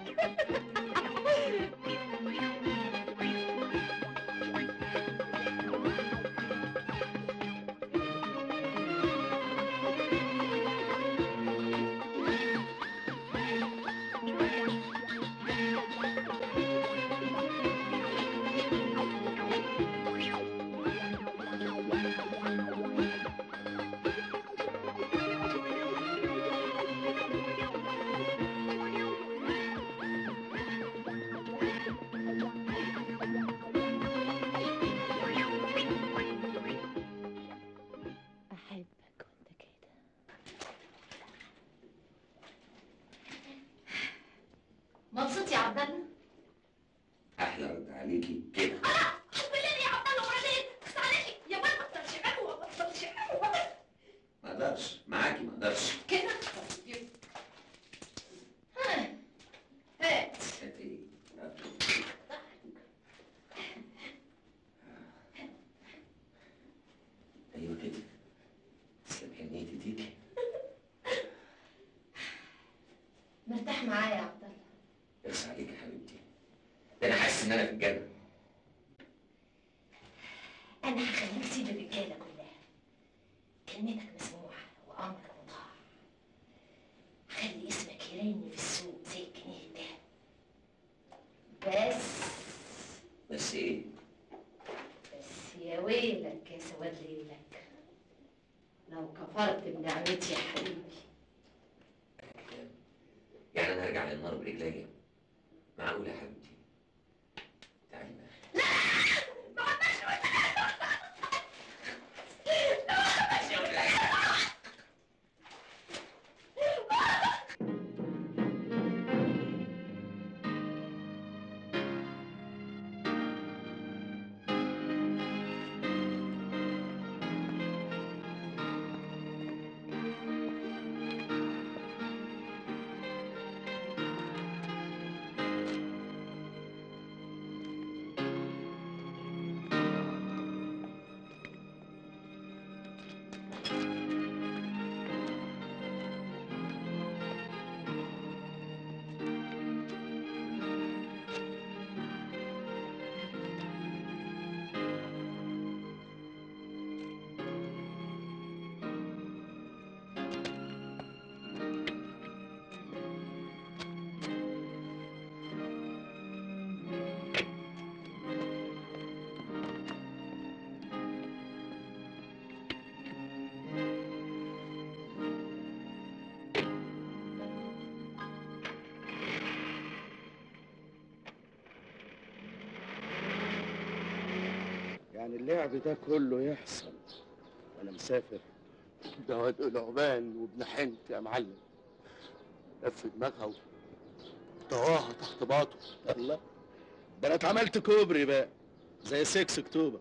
Speaker 7: احبك وانت كده مبسوط يا عبد الله
Speaker 10: احلى رد عليكي كده
Speaker 11: بالله يا عبد الله وبعدين بس عليكي يا بابا بطل شقاوة بطل شقاوة
Speaker 10: ما اقدرش معاكي ما اقدرش
Speaker 11: كده ها هات
Speaker 10: هاتي. ايوه كده تسلم حنيتي ديكي
Speaker 11: مرتاح معايا يا عبد الله
Speaker 10: يرسى عليك يا حبيبتي ده انا حاسس ان انا في الجنه
Speaker 11: انا هخليك تسيب الرجاله كلها كلمتك مسموعه وامرك مطاع خلي اسمك يرن في السوق زي الجنيه الدهب بس
Speaker 10: بس ايه
Speaker 11: بس يا ويلك يا سواد ليلك لو كفرت بنعمتي يا حبيبي
Speaker 10: يعني انا هرجع للنار برجليا معقوله يا حبيبتي تعالي بقى
Speaker 1: يعني اللعب ده كله يحصل وانا مسافر ده واد لعبان وابن حنت يا معلم لف دماغها وطواها تحت باطه الله ده انا اتعملت كوبري بقى زي 6 اكتوبر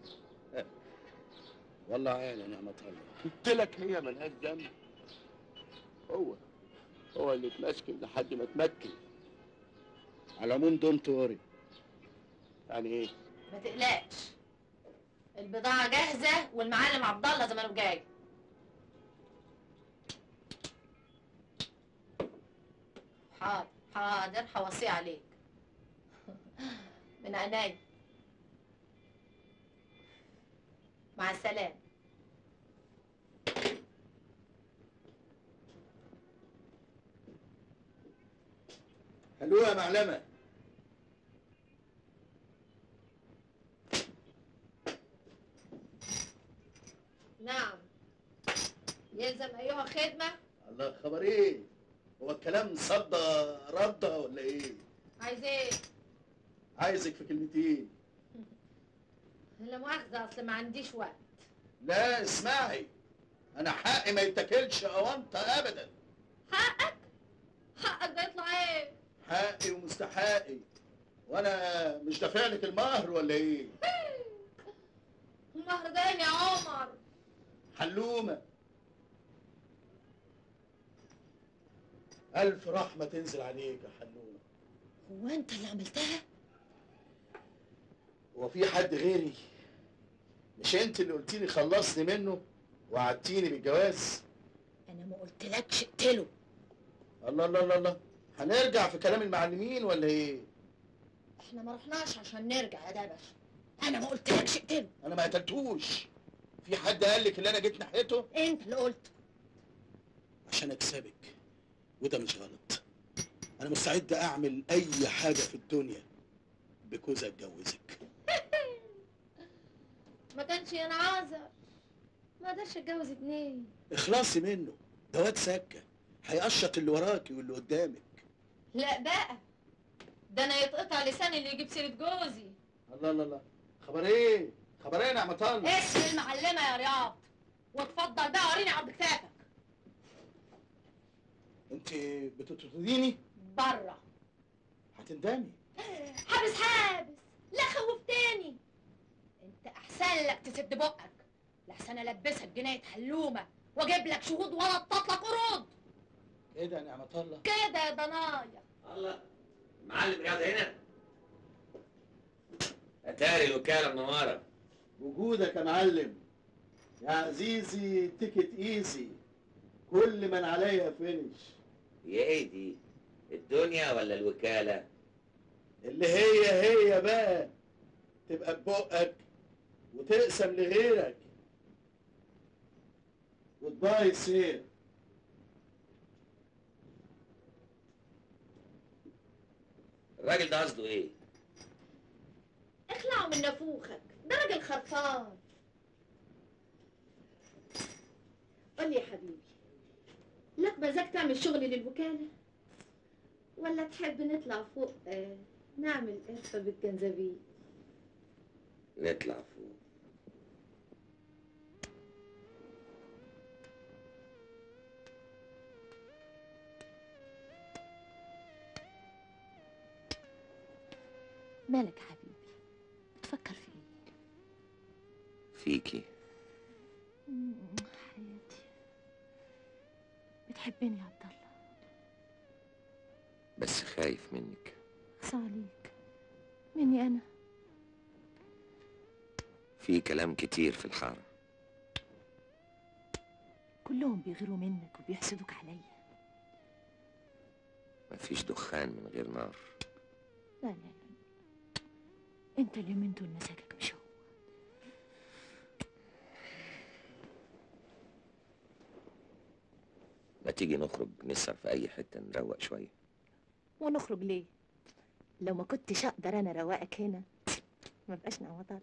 Speaker 1: والله عال يا نعمة الله قلت لك هي ملهاش ذنب هو هو اللي اتمسكن لحد ما اتمكن على العموم دونت وري يعني ايه
Speaker 11: ما تقلقش البضاعة جاهزة والمعلم عبد الله زمانه جاي حاضر حاضر هوصيه عليك من عينيا مع السلامه
Speaker 1: الو يا معلمه
Speaker 11: نعم يلزم ايها خدمه
Speaker 1: الله خبر ايه هو الكلام صدى ردة ولا ايه
Speaker 11: عايز ايه
Speaker 1: عايزك في كلمتين
Speaker 11: لا مؤاخذه اصل ما عنديش وقت
Speaker 1: لا اسمعي انا حقي ما يتاكلش اوانطه ابدا
Speaker 11: حقك حقك ده يطلع ايه
Speaker 1: حقي ومستحقي وانا مش دافع لك المهر ولا ايه
Speaker 11: المهر ده يا عمر
Speaker 1: حلومه الف رحمه تنزل عليك يا حلومه
Speaker 11: هو انت اللي عملتها
Speaker 1: هو في حد غيري مش انت اللي قلتي لي خلصني منه وعدتيني بالجواز
Speaker 11: انا ما قلتلكش اقتله
Speaker 1: الله الله الله الله هنرجع في كلام المعلمين ولا ايه
Speaker 11: احنا ما رحناش عشان نرجع يا دبش انا ما قلتلكش اقتله
Speaker 1: انا ما قتلتوش في حد قال لك اللي انا جيت ناحيته
Speaker 11: انت اللي قلت
Speaker 1: عشان اكسبك وده مش غلط انا مستعد اعمل اي حاجه في الدنيا بكوز اتجوزك
Speaker 11: ما كانش ينعذر ما قدرش اتجوز اتنين
Speaker 1: اخلصي منه ده واد سكه هيقشط اللي وراكي واللي قدامك
Speaker 11: لا بقى ده انا يتقطع لساني اللي يجيب سيره جوزي
Speaker 1: الله الله الله خبر ايه خبر ايه يا نعمة الله
Speaker 11: اسم المعلمه يا رياض واتفضل بقى وريني عرض كتافك
Speaker 1: انت بتطرديني
Speaker 11: بره
Speaker 1: هتندمي
Speaker 11: حابس حابس لا خوفتني انت احسن لك تسد بقك لحسن البسك جنايه حلومه واجيب لك شهود ولا اطلق قروض
Speaker 1: ايه ده يا نعمة الله
Speaker 11: كده يا ضنايا
Speaker 12: الله معلم رياض هنا اتاري الوكاله منوره
Speaker 1: وجودك يا معلم يا عزيزي تيكت ايزي كل من عليا فينش
Speaker 12: هي ايه دي الدنيا ولا الوكاله
Speaker 1: اللي هي هي بقى تبقى ببقك وتقسم لغيرك وتباي سير
Speaker 12: الراجل ده قصده ايه
Speaker 11: اخلعوا من نافوخك ده راجل خرفان قول لي يا حبيبي لك مزاج تعمل شغل للوكالة ولا تحب نطلع فوق آه نعمل قرفة بالجنزبيل
Speaker 12: نطلع فوق
Speaker 7: مالك يا حبيبي بتفكر في ايه
Speaker 10: فيكي
Speaker 7: مم، حياتي بتحبني يا عبد الله
Speaker 10: بس خايف منك
Speaker 7: اخصى عليك مني انا
Speaker 10: في كلام كتير في الحارة
Speaker 7: كلهم بيغيروا منك وبيحسدوك عليا
Speaker 10: مفيش دخان من غير نار
Speaker 7: لا لا لا انت اليومين دول مزاجك مش هو
Speaker 10: ما تيجي نخرج نسهر في أي حتة نروق شوية
Speaker 7: ونخرج ليه لو ما كنتش اقدر انا اروقك هنا ما بقاش نعوض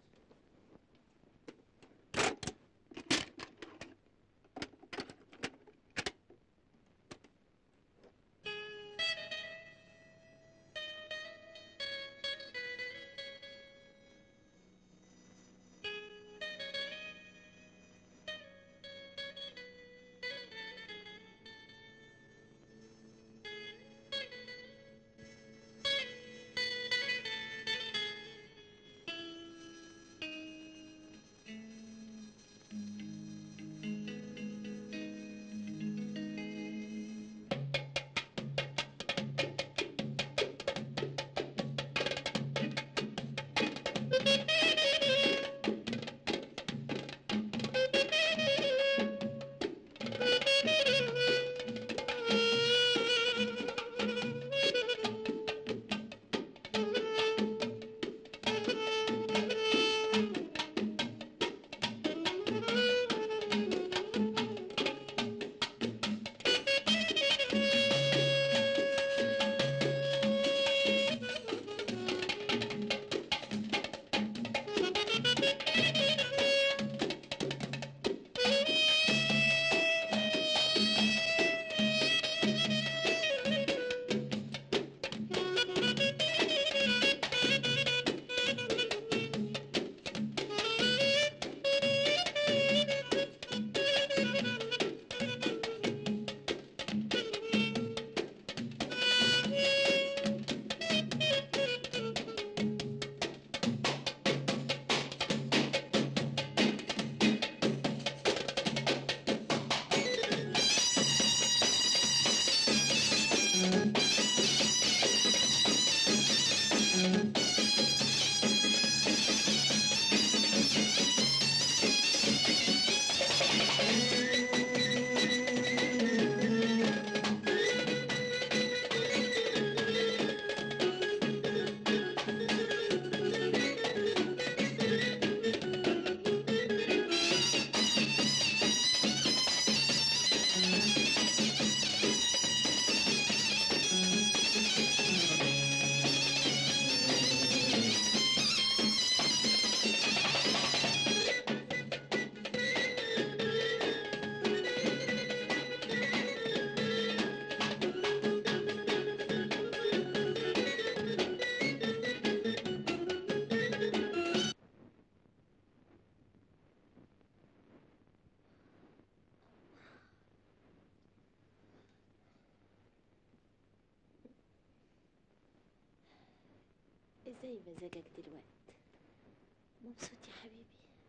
Speaker 7: ازاي مزاجك دلوقتي مبسوط يا حبيبي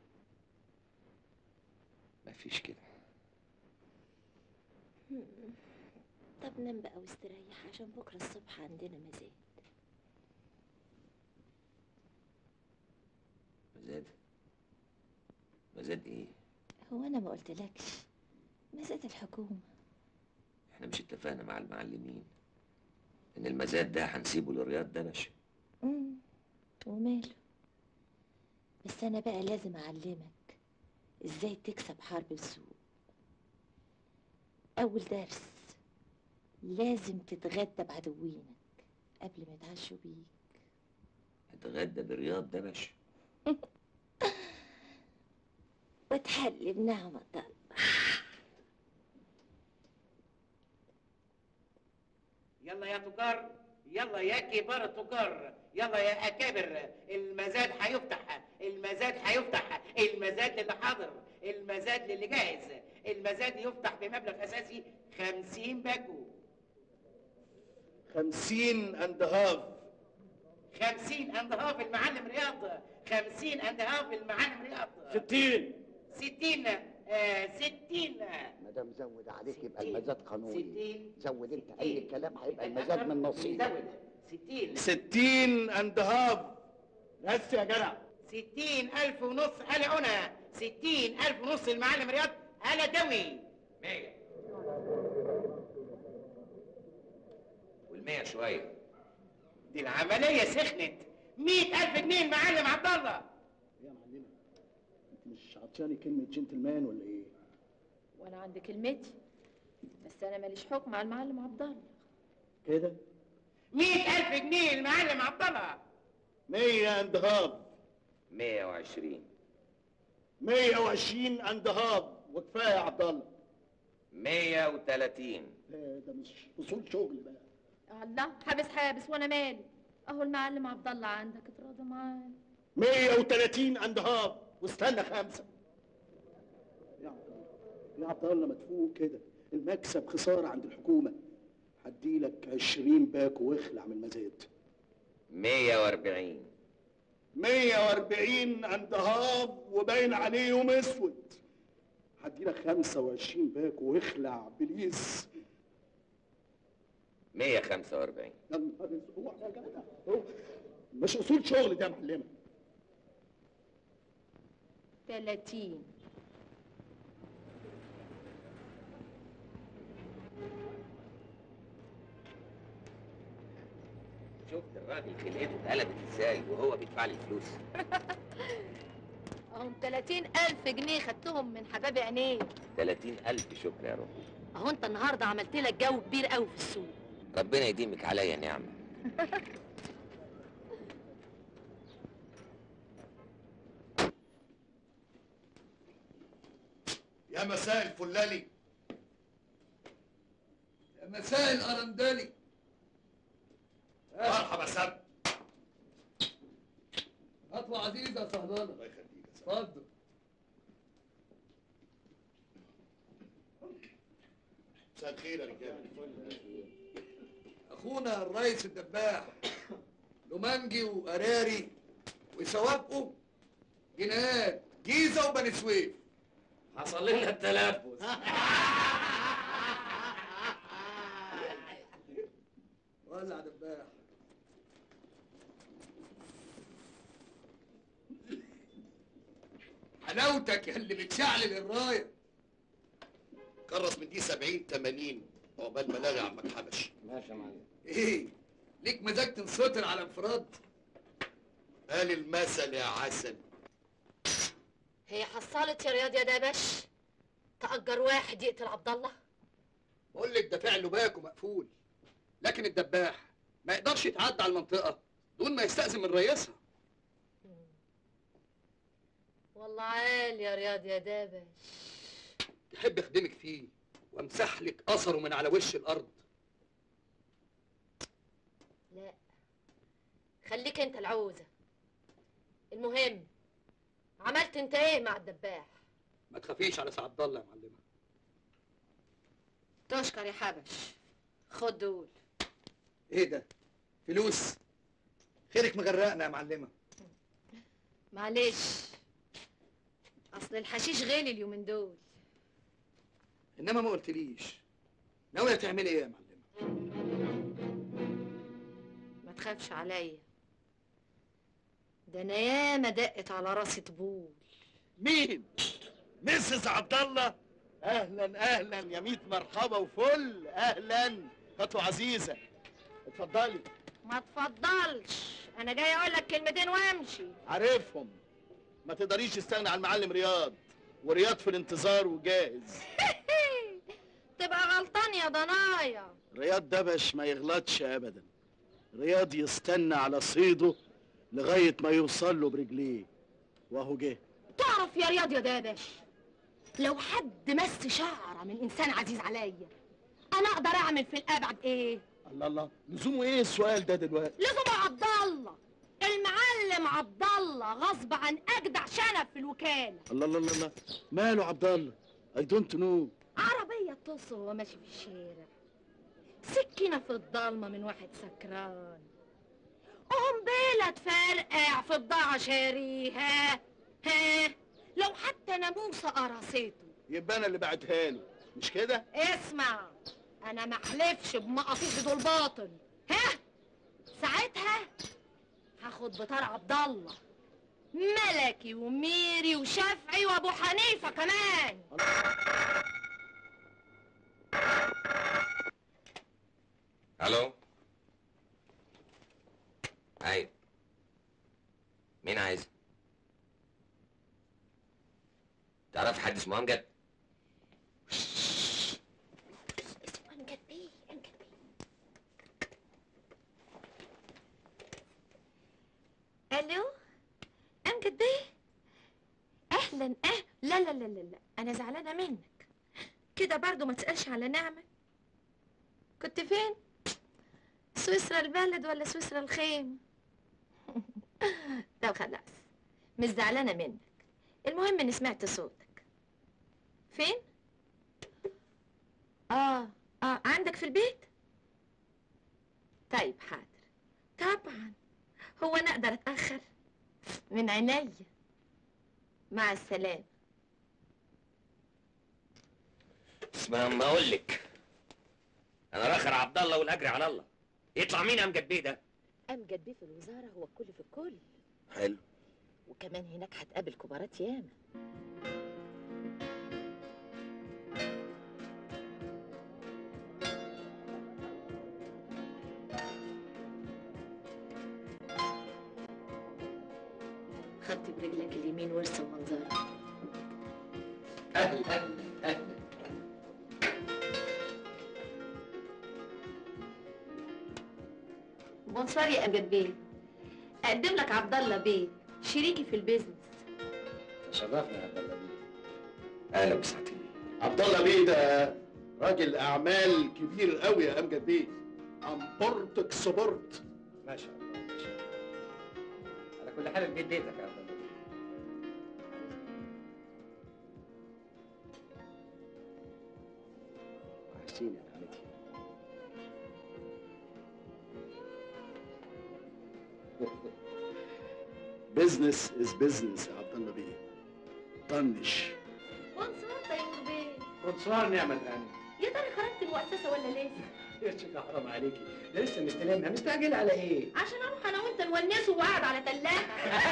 Speaker 10: مفيش كده
Speaker 7: مم. طب نام بقى واستريح عشان بكره الصبح عندنا مزاد
Speaker 10: مزاد مزاد ايه
Speaker 7: هو انا ما قلتلكش مزاد الحكومه
Speaker 10: احنا مش اتفقنا مع المعلمين ان المزاد ده هنسيبه لرياض دبش
Speaker 7: مم. وماله بس انا بقى لازم اعلمك ازاي تكسب حرب السوق اول درس لازم تتغدى بعدوينك قبل ما يتعشوا بيك
Speaker 10: اتغدى برياض دبش
Speaker 7: وتحلي بنعمة الله
Speaker 6: يلا يا تجار يلا يا كبار التجار يلا يا اكابر المزاد هيفتح المزاد هيفتح المزاد للي حاضر المزاد للي جاهز المزاد يفتح بمبلغ اساسي 50 باكو
Speaker 1: خمسين اند هاف
Speaker 6: 50 اند هاف المعلم رياض 50 اند هاف المعلم رياض
Speaker 1: 60
Speaker 6: 60 آه 60
Speaker 3: ما دام زود عليك يبقى المزاد قانوني
Speaker 6: 60
Speaker 3: زود انت اي كلام هيبقى المزاد من نصيب
Speaker 6: زود 60
Speaker 1: ستين اند هاف بس يا جدع
Speaker 6: ستين ألف ونص ألا عنا ستين ألف ونص المعلم رياض ألا دوي
Speaker 10: مية والمية شوية
Speaker 6: دي العملية سخنت مئة ألف جنيه المعلم عبد الله
Speaker 8: يا معلمة انت مش عطشاني كلمة جنتلمان ولا ايه؟
Speaker 11: وانا عندي كلمتي بس انا ماليش حكم على المعلم عبد الله
Speaker 8: كده؟
Speaker 6: مئة ألف جنيه المعلم عبد الله
Speaker 1: مية اند هاف
Speaker 10: مية وعشرين
Speaker 1: مية وعشرين اند هاف وكفاية يا عبد الله
Speaker 10: مية وتلاتين
Speaker 8: لا ده مش اصول شغل بقى
Speaker 11: الله حابس حابس وانا مالي اهو المعلم عبد الله عندك اتراضى معاه
Speaker 1: مية وتلاتين اند هاف واستنى خمسة
Speaker 8: يا عبد الله يا عبد الله ما تفوق كده المكسب خسارة عند الحكومة هديلك 20 باكو واخلع من المزاد
Speaker 10: مية واربعين
Speaker 1: مية واربعين اند هاف وباين عليه يوم اسود
Speaker 8: هديلك 25 باكو واخلع بليز
Speaker 10: مية خمسة واربعين
Speaker 8: يا نهار اسود يا جدع هو مش اصول شغل ده يا معلمة
Speaker 11: 30
Speaker 10: شفت الراجل خلقته اتقلبت ازاي وهو بيدفع لي الفلوس
Speaker 11: اهم 30 ألف جنيه خدتهم من حباب عينيه
Speaker 10: تلاتين ألف شكر يا رب
Speaker 11: اهو انت النهارده عملت لك جو كبير قوي في السوق
Speaker 10: ربنا يديمك عليا نعمة
Speaker 1: يا مساء الفلالي
Speaker 2: يا مساء الأرندلي
Speaker 1: مرحبا سب
Speaker 2: خطوة عزيزة يا صهلانة
Speaker 1: الله يخليك يا سب
Speaker 2: اتفضل
Speaker 1: مساء الخير يا رجاله
Speaker 2: أخونا الرئيس الدباح لومانجي وقراري وسوابقه جنيهات جيزة وبني سويف
Speaker 12: حصل لنا التلفز
Speaker 2: ولع دباح حلاوتك يا اللي بتشعلل الرايه
Speaker 1: كرس من دي 70 80 عقبال ما لاغي عمك حبش
Speaker 3: ماشي يا معلم
Speaker 2: ايه ليك مزاج تنسطر على انفراد
Speaker 1: قال المثل يا عسل
Speaker 11: هي حصلت يا رياض يا دبش تأجر واحد يقتل عبد الله
Speaker 2: بقول لك ده فعله باك ومقفول لكن الدباح ما يقدرش يتعدى على المنطقه دون ما يستأذن من رئيسها
Speaker 11: والله عال يا رياض يا دبش
Speaker 2: تحب اخدمك فيه وامسح لك اثره من على وش الارض
Speaker 11: لا خليك انت العوزة المهم عملت انت ايه مع الدباح
Speaker 2: ما تخافيش على سي عبد الله يا معلمه
Speaker 11: تشكر يا حبش خد دول
Speaker 2: ايه ده فلوس
Speaker 5: خيرك مغرقنا يا معلمه
Speaker 11: معلش اصل الحشيش غالي اليومين دول
Speaker 5: انما ما قلتليش ناويه تعملي ايه يا معلمه
Speaker 11: ما تخافش عليا ده انا ياما دقت على راسي طبول
Speaker 1: مين؟ مسز عبد الله اهلا اهلا يا ميت مرحبا وفل اهلا خطوه عزيزه اتفضلي
Speaker 11: ما تفضلش انا جاي اقول لك كلمتين وامشي
Speaker 1: عارفهم ما تقدريش تستغنى عن المعلم رياض ورياض في الانتظار وجاهز
Speaker 11: تبقى غلطان يا ضنايا
Speaker 1: رياض دبش ما يغلطش ابدا رياض يستنى على صيده لغايه ما يوصل له برجليه واهو جه
Speaker 11: تعرف يا رياض يا دابش لو حد مس شعره من انسان عزيز عليا انا اقدر اعمل في الابعد ايه
Speaker 1: الله الله لزومه ايه السؤال ده دلوقتي
Speaker 11: لزوم عبد الله المعلم عبد الله غصب عن اجدع شنب في الوكاله
Speaker 1: الله الله الله الله ماله عبد الله اي دونت نو
Speaker 11: عربيه تصل وهو ماشي في الشارع سكينه في الضلمه من واحد سكران قنبله تفرقع في بضاعه شاريها ها لو حتى ناموسه قرصته
Speaker 1: يبقى انا اللي بعتها له مش كده
Speaker 11: اسمع انا ما احلفش بمقاطيع دول باطل ها ساعتها هاخد بطار عبد الله ملكي وميري وشافعي وابو حنيفه كمان
Speaker 10: الو ايوه مين عايز تعرف حد اسمه امجد
Speaker 11: امجد بيه امجد بيه الو امجد بيه اهلا اه لا لا لا لا لا انا زعلانه منك كده برضو ما تسالش على نعمه كنت فين سويسرا البلد ولا سويسرا الخيم طب خلاص مش زعلانه منك المهم اني سمعت صوتك فين اه اه عندك في البيت طيب حاضر طبعا هو انا اقدر اتاخر من عينيا مع السلامه
Speaker 10: اسمع ما اقول لك انا راخر عبد الله والاجر على الله يطلع مين امجد بيه ده
Speaker 7: امجد بيه في الوزاره هو الكل في الكل
Speaker 10: حلو
Speaker 7: وكمان هناك هتقابل كبارات ياما خدت برجلك اليمين وارسم منظرك
Speaker 10: اهلا اهلا اهلا
Speaker 11: بونسوار يا امجد بيه اقدم لك عبد الله بيه شريكي في البيزنس
Speaker 3: تشرفنا يا عبد الله بيه
Speaker 10: اهلا بسعادتك
Speaker 1: عبد الله بيه ده راجل اعمال كبير قوي يا امجد بيه امبورت اكسبورت
Speaker 3: ما شاء الله ما شاء الله على كل حال البيت بيتك يا عبد الله بيه وحشتيني يا حبيبتي
Speaker 1: بزنس از بزنس يا عبد الله بيه طنش
Speaker 11: بونسوار تيمور بيه
Speaker 3: بونسوار نعمة غانم
Speaker 11: يا ترى خرجت المؤسسه ولا لسه
Speaker 3: يا شيخ حرام عليكي ده لسه مستلمها مستعجل على ايه؟
Speaker 11: عشان اروح انا وانت نونسه وقاعد على تلاجه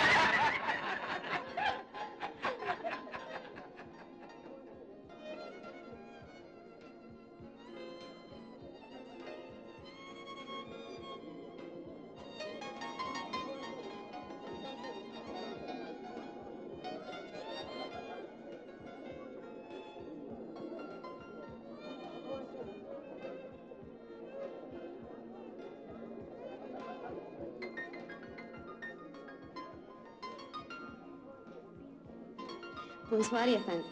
Speaker 7: بونسوار يا فندم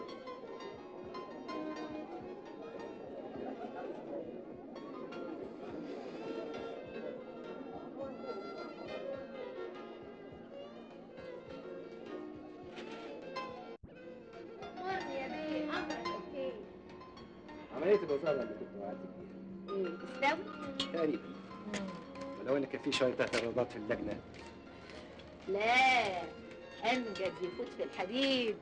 Speaker 11: مرني يا بيه امرك اوكي
Speaker 3: عملية الوزارة اللي كنت وعدتك بيها
Speaker 11: ايه تستوي
Speaker 3: تقريبا
Speaker 13: ولو ان كان في شويه اعتراضات في اللجنه
Speaker 7: لا امجد يفوت في الحديد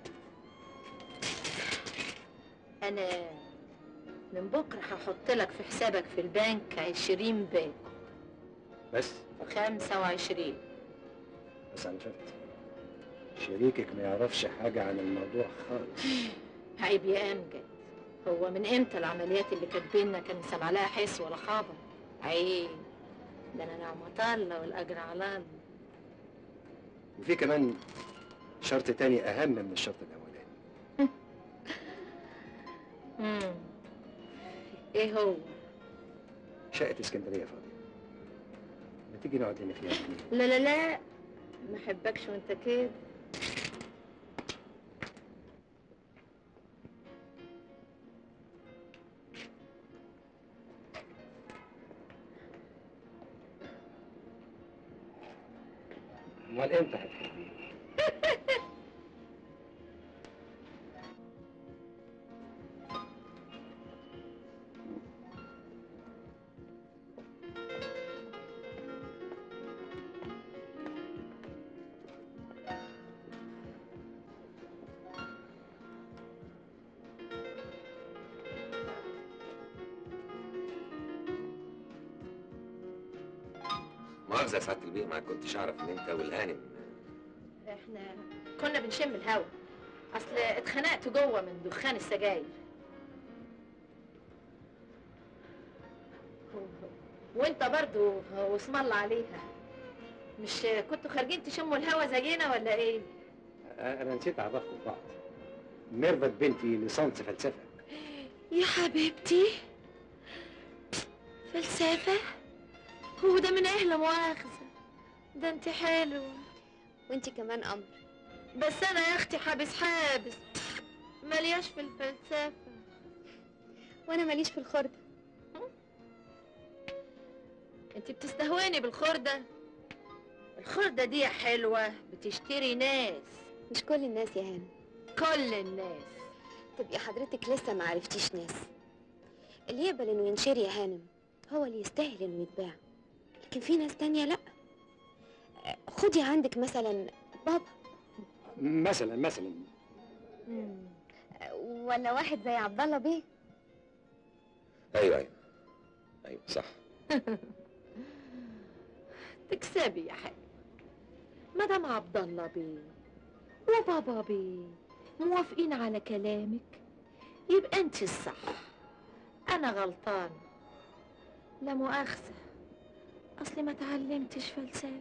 Speaker 7: انا من بكره هحط لك في حسابك في البنك عشرين باكو
Speaker 13: بس
Speaker 7: خمسة وعشرين
Speaker 13: بس على شرط شريكك ما يعرفش حاجه عن الموضوع خالص
Speaker 7: عيب يا امجد هو من امتى العمليات اللي كانت بينا كان سامع لها حس ولا خبر عيب ده انا نعمة الله والاجر على الله
Speaker 13: وفي كمان شرط تاني اهم من الشرط الاولاني
Speaker 7: مم. ايه هو
Speaker 13: شقه اسكندريه فاضيه ما تيجي نقعد هنا فيها اتنين
Speaker 7: لا لا لا ما احبكش وانت كده
Speaker 13: امال امتى هتحبيه
Speaker 10: مؤاخذة يا سعادة البيه ما كنتش أعرف إن أنت والهانم
Speaker 7: احنا كنا بنشم الهوا اصل اتخنقت جوه من دخان السجاير وانت برضو واسم الله عليها مش كنتوا خارجين تشموا الهوا زينا ولا ايه
Speaker 13: انا نسيت اعرفكم ببعض ميرفت بنتي ليسانس فلسفه
Speaker 7: يا حبيبتي فلسفة هو ده من اهل مؤاخذة ده انت حلوة
Speaker 14: وانت كمان قمر
Speaker 7: بس انا يا اختي حابس حابس ملياش في الفلسفة
Speaker 14: وانا ماليش في الخردة
Speaker 7: انت بتستهواني بالخردة الخردة دي يا حلوة بتشتري ناس
Speaker 14: مش كل الناس يا هانم
Speaker 7: كل الناس
Speaker 14: تبقي حضرتك لسه ما عرفتيش ناس اللي يقبل انه ينشري يا هانم هو اللي يستاهل انه يتباع لكن في ناس تانية لا خدي عندك مثلا بابا
Speaker 13: مثلا مثلا
Speaker 14: ولا واحد زي عبد الله بيه
Speaker 10: أيوه أيوه أيوه صح
Speaker 7: تكسبي يا حلو مدام عبد الله بيه وبابا بيه موافقين على كلامك يبقى انت الصح انا غلطان لا مؤاخذة اصلي ما تعلمتش فلسفة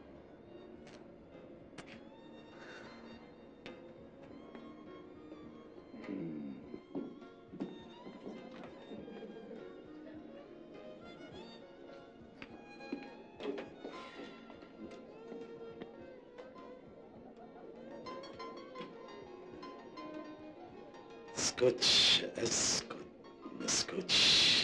Speaker 1: اسكتش اسكت ما اسكتش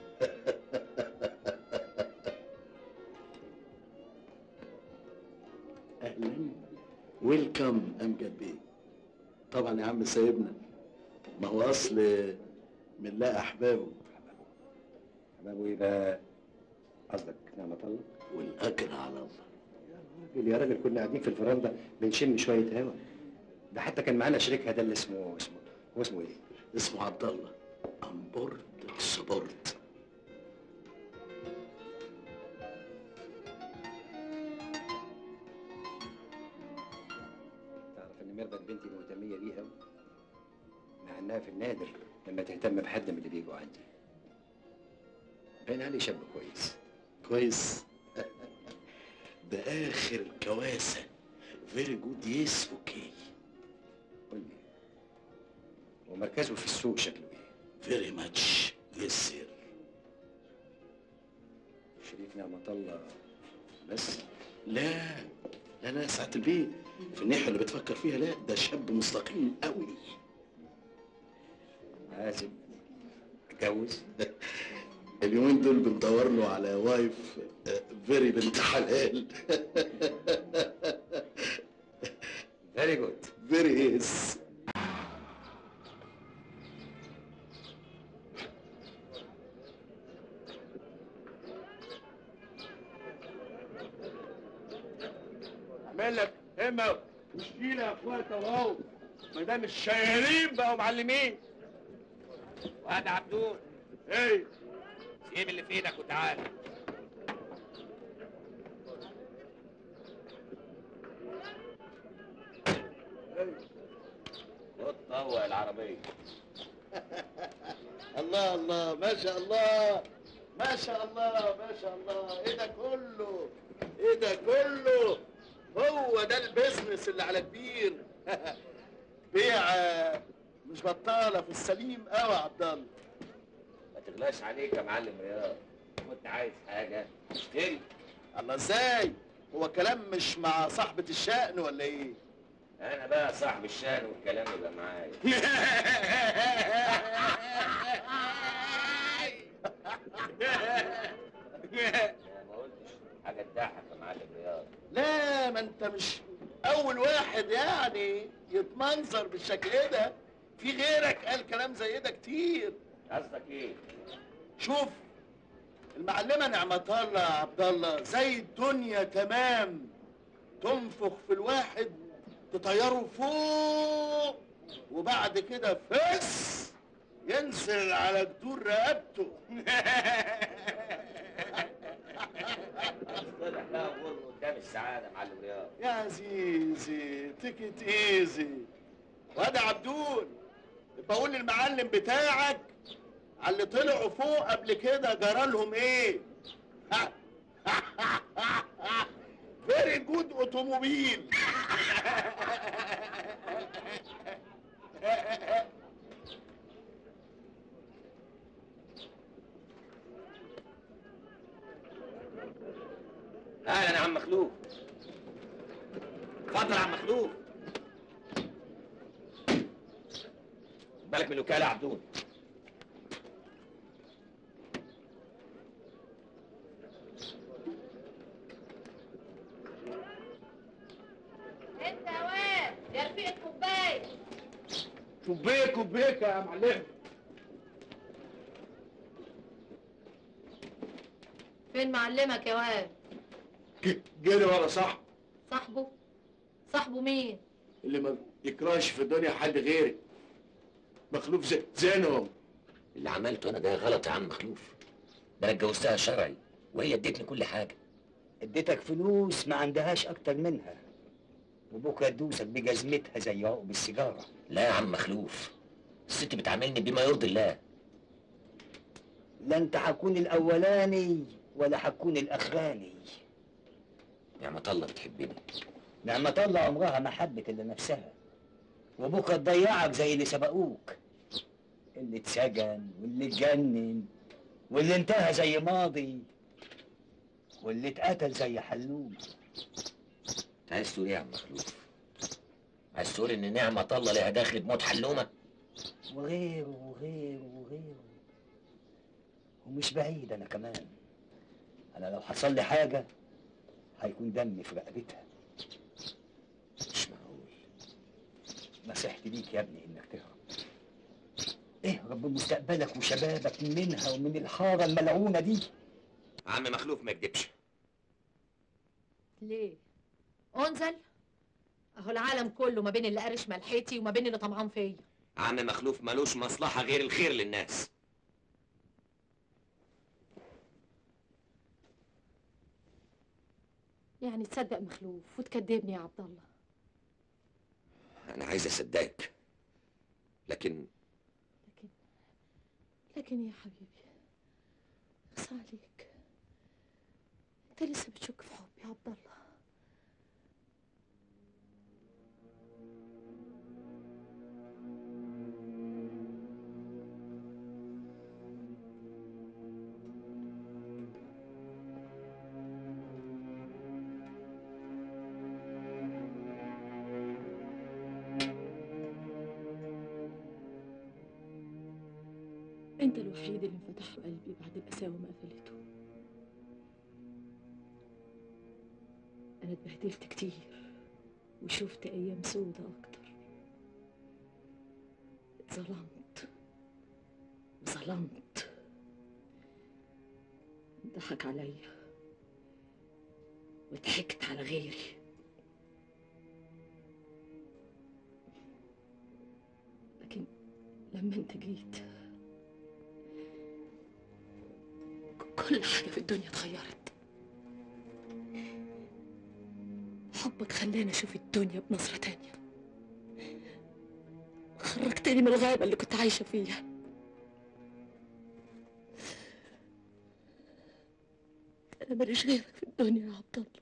Speaker 1: اهلا ويلكم امجد بيه طبعا يا عم سايبنا ما هو اصل من لا احبابه
Speaker 13: حبابه يبقى قصدك نعمة الله
Speaker 1: والاجر على الله
Speaker 13: راجل يا راجل كنا قاعدين في الفرندا بنشم شوية هوا ده حتى كان معانا شريكها ده اللي اسمه اسمه هو اسمه ايه؟
Speaker 1: اسمه عبد الله امبورد سبورت
Speaker 13: تعرف ان ميرفت بنتي مهتمية بيه قوي مع انها في النادر لما تهتم بحد من اللي بيجوا عندي باين عليه شاب كويس
Speaker 1: كويس ده اخر كواسه فيري جود يس اوكي
Speaker 13: قول لي ومركزه في السوق شكله ايه؟
Speaker 1: فيري ماتش يس سير
Speaker 13: شريف نعمة الله بس
Speaker 1: لا لا لا ساعة البيت في الناحية اللي بتفكر فيها لا ده شاب مستقيم قوي
Speaker 13: عازب اتجوز
Speaker 1: اليومين دول بندور له على وايف فيري بنت حلال
Speaker 13: فيري جود
Speaker 1: فيري يس اعمل لك همه وشيله يا اخواتي اهو ما دام الشيالين بقوا معلمين
Speaker 12: وهذا عبدون
Speaker 1: ايه
Speaker 12: سيب اللي في ايدك وتعالى
Speaker 10: خد طوع العربيه
Speaker 1: الله الله ما شاء الله ما شاء الله ما شاء الله ايه ده كله ايه ده كله هو ده البيزنس اللي على كبير بيعة مش بطالة في السليم قوي يا عبد الله
Speaker 10: ما تغلاش عليك يا معلم رياض كنت عايز حاجه اشتري
Speaker 1: الله ازاي هو كلام مش مع صاحبة الشأن ولا ايه
Speaker 10: انا بقى صاحب الشان والكلام يبقى معايا أنا ما قلتش حاجه تضحك يا معلم رياض
Speaker 1: لا ما انت مش اول واحد يعني يتمنظر بالشكل ده في غيرك قال كلام زي ده كتير
Speaker 10: قصدك ايه
Speaker 1: شوف المعلمه نعمة الله يا عبد الله زي الدنيا تمام تنفخ في الواحد تطيره فوق وبعد كده فس ينزل على جدور رقبته
Speaker 10: طلع بقى غر قدام السعاده يا معلم رياض
Speaker 1: يا عزيزي تيكت ايزي وادي عبدون بقول للمعلم بتاعك على اللي طلعوا فوق قبل كده جرى لهم ايه فيري جود اوتوموبيل
Speaker 10: اهلا يا عم مخلوق اتفضل يا عم مخلوق بالك من الوكاله يا عبدون
Speaker 11: انت يا واد يا رفيق كوبايه
Speaker 1: كوبيك كوبيك يا معلم
Speaker 11: فين معلمك يا واد
Speaker 1: جري ورا صاحبه
Speaker 11: صاحبه صاحبه مين
Speaker 1: اللي ما يكرهش في الدنيا حد غيري مخلوف زي زينهم
Speaker 10: اللي عملته انا ده غلط يا عم مخلوف ده انا اتجوزتها شرعي وهي ادتني كل حاجه
Speaker 5: اديتك فلوس ما عندهاش اكتر منها وبكره تدوسك بجزمتها زي عقب السيجاره
Speaker 10: لا يا عم مخلوف الست بتعاملني بما يرضي الله
Speaker 5: لا انت هتكون الاولاني ولا هتكون الاخراني
Speaker 10: نعمة الله بتحبني
Speaker 5: نعمة الله عمرها ما حبت الا نفسها وبكره تضيعك زي اللي سبقوك اللي اتسجن واللي اتجنن واللي انتهى زي ماضي واللي اتقتل زي حلوم
Speaker 10: انت عايز تقول ايه يا عم مخلوف عايز تقول ان نعمة الله ليها دخل بموت حلومة
Speaker 5: وغيره وغيره وغيره ومش بعيد انا كمان انا لو حصل لي حاجه هيكون دمي في رقبتها
Speaker 10: مش معقول
Speaker 5: نصيحتي ليك يا ابني انك تهرب اهرب بمستقبلك وشبابك منها ومن الحاره الملعونه دي
Speaker 10: عم مخلوف ما يكدبش
Speaker 11: ليه انزل اهو العالم كله ما بين اللي قارش ملحتي وما بين اللي طمعان فيا
Speaker 10: عم مخلوف ملوش مصلحة غير الخير للناس
Speaker 11: يعني تصدق مخلوف وتكدبني يا عبد الله
Speaker 10: انا عايز اصدقك لكن
Speaker 11: لكن يا حبيبي اخصى عليك انت لسه بتشك في حبي يا عبد الله انت الوحيد اللي انفتح قلبي بعد القساوه ما قفلته انا اتبهدلت كتير وشفت ايام سودة اكتر ظلمت ظلمت ضحك عليا وضحكت على غيري لما انت جيت كل حاجة في الدنيا اتغيرت حبك خلاني اشوف الدنيا بنظرة تانية خرجتني من الغابة اللي كنت عايشة فيها انا ماليش غيرك في الدنيا يا عبد الله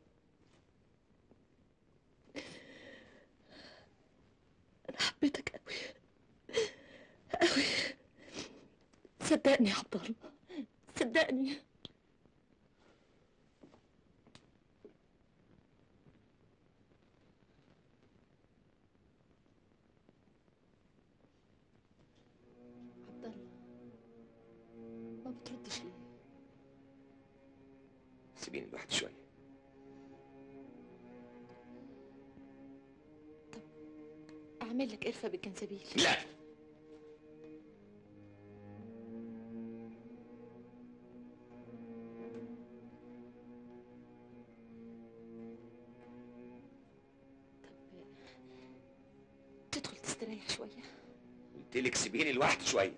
Speaker 11: انا حبيتك قوي قوي صدقني يا عبد الله صدقني عبد الله ما بتردش ليه
Speaker 12: سيبيني لوحدي شويه
Speaker 11: اعمل لك قرفه بالجنزبيل
Speaker 12: لا
Speaker 11: تدخل تستريح شويه
Speaker 12: قلت لك سيبيني لوحدي شويه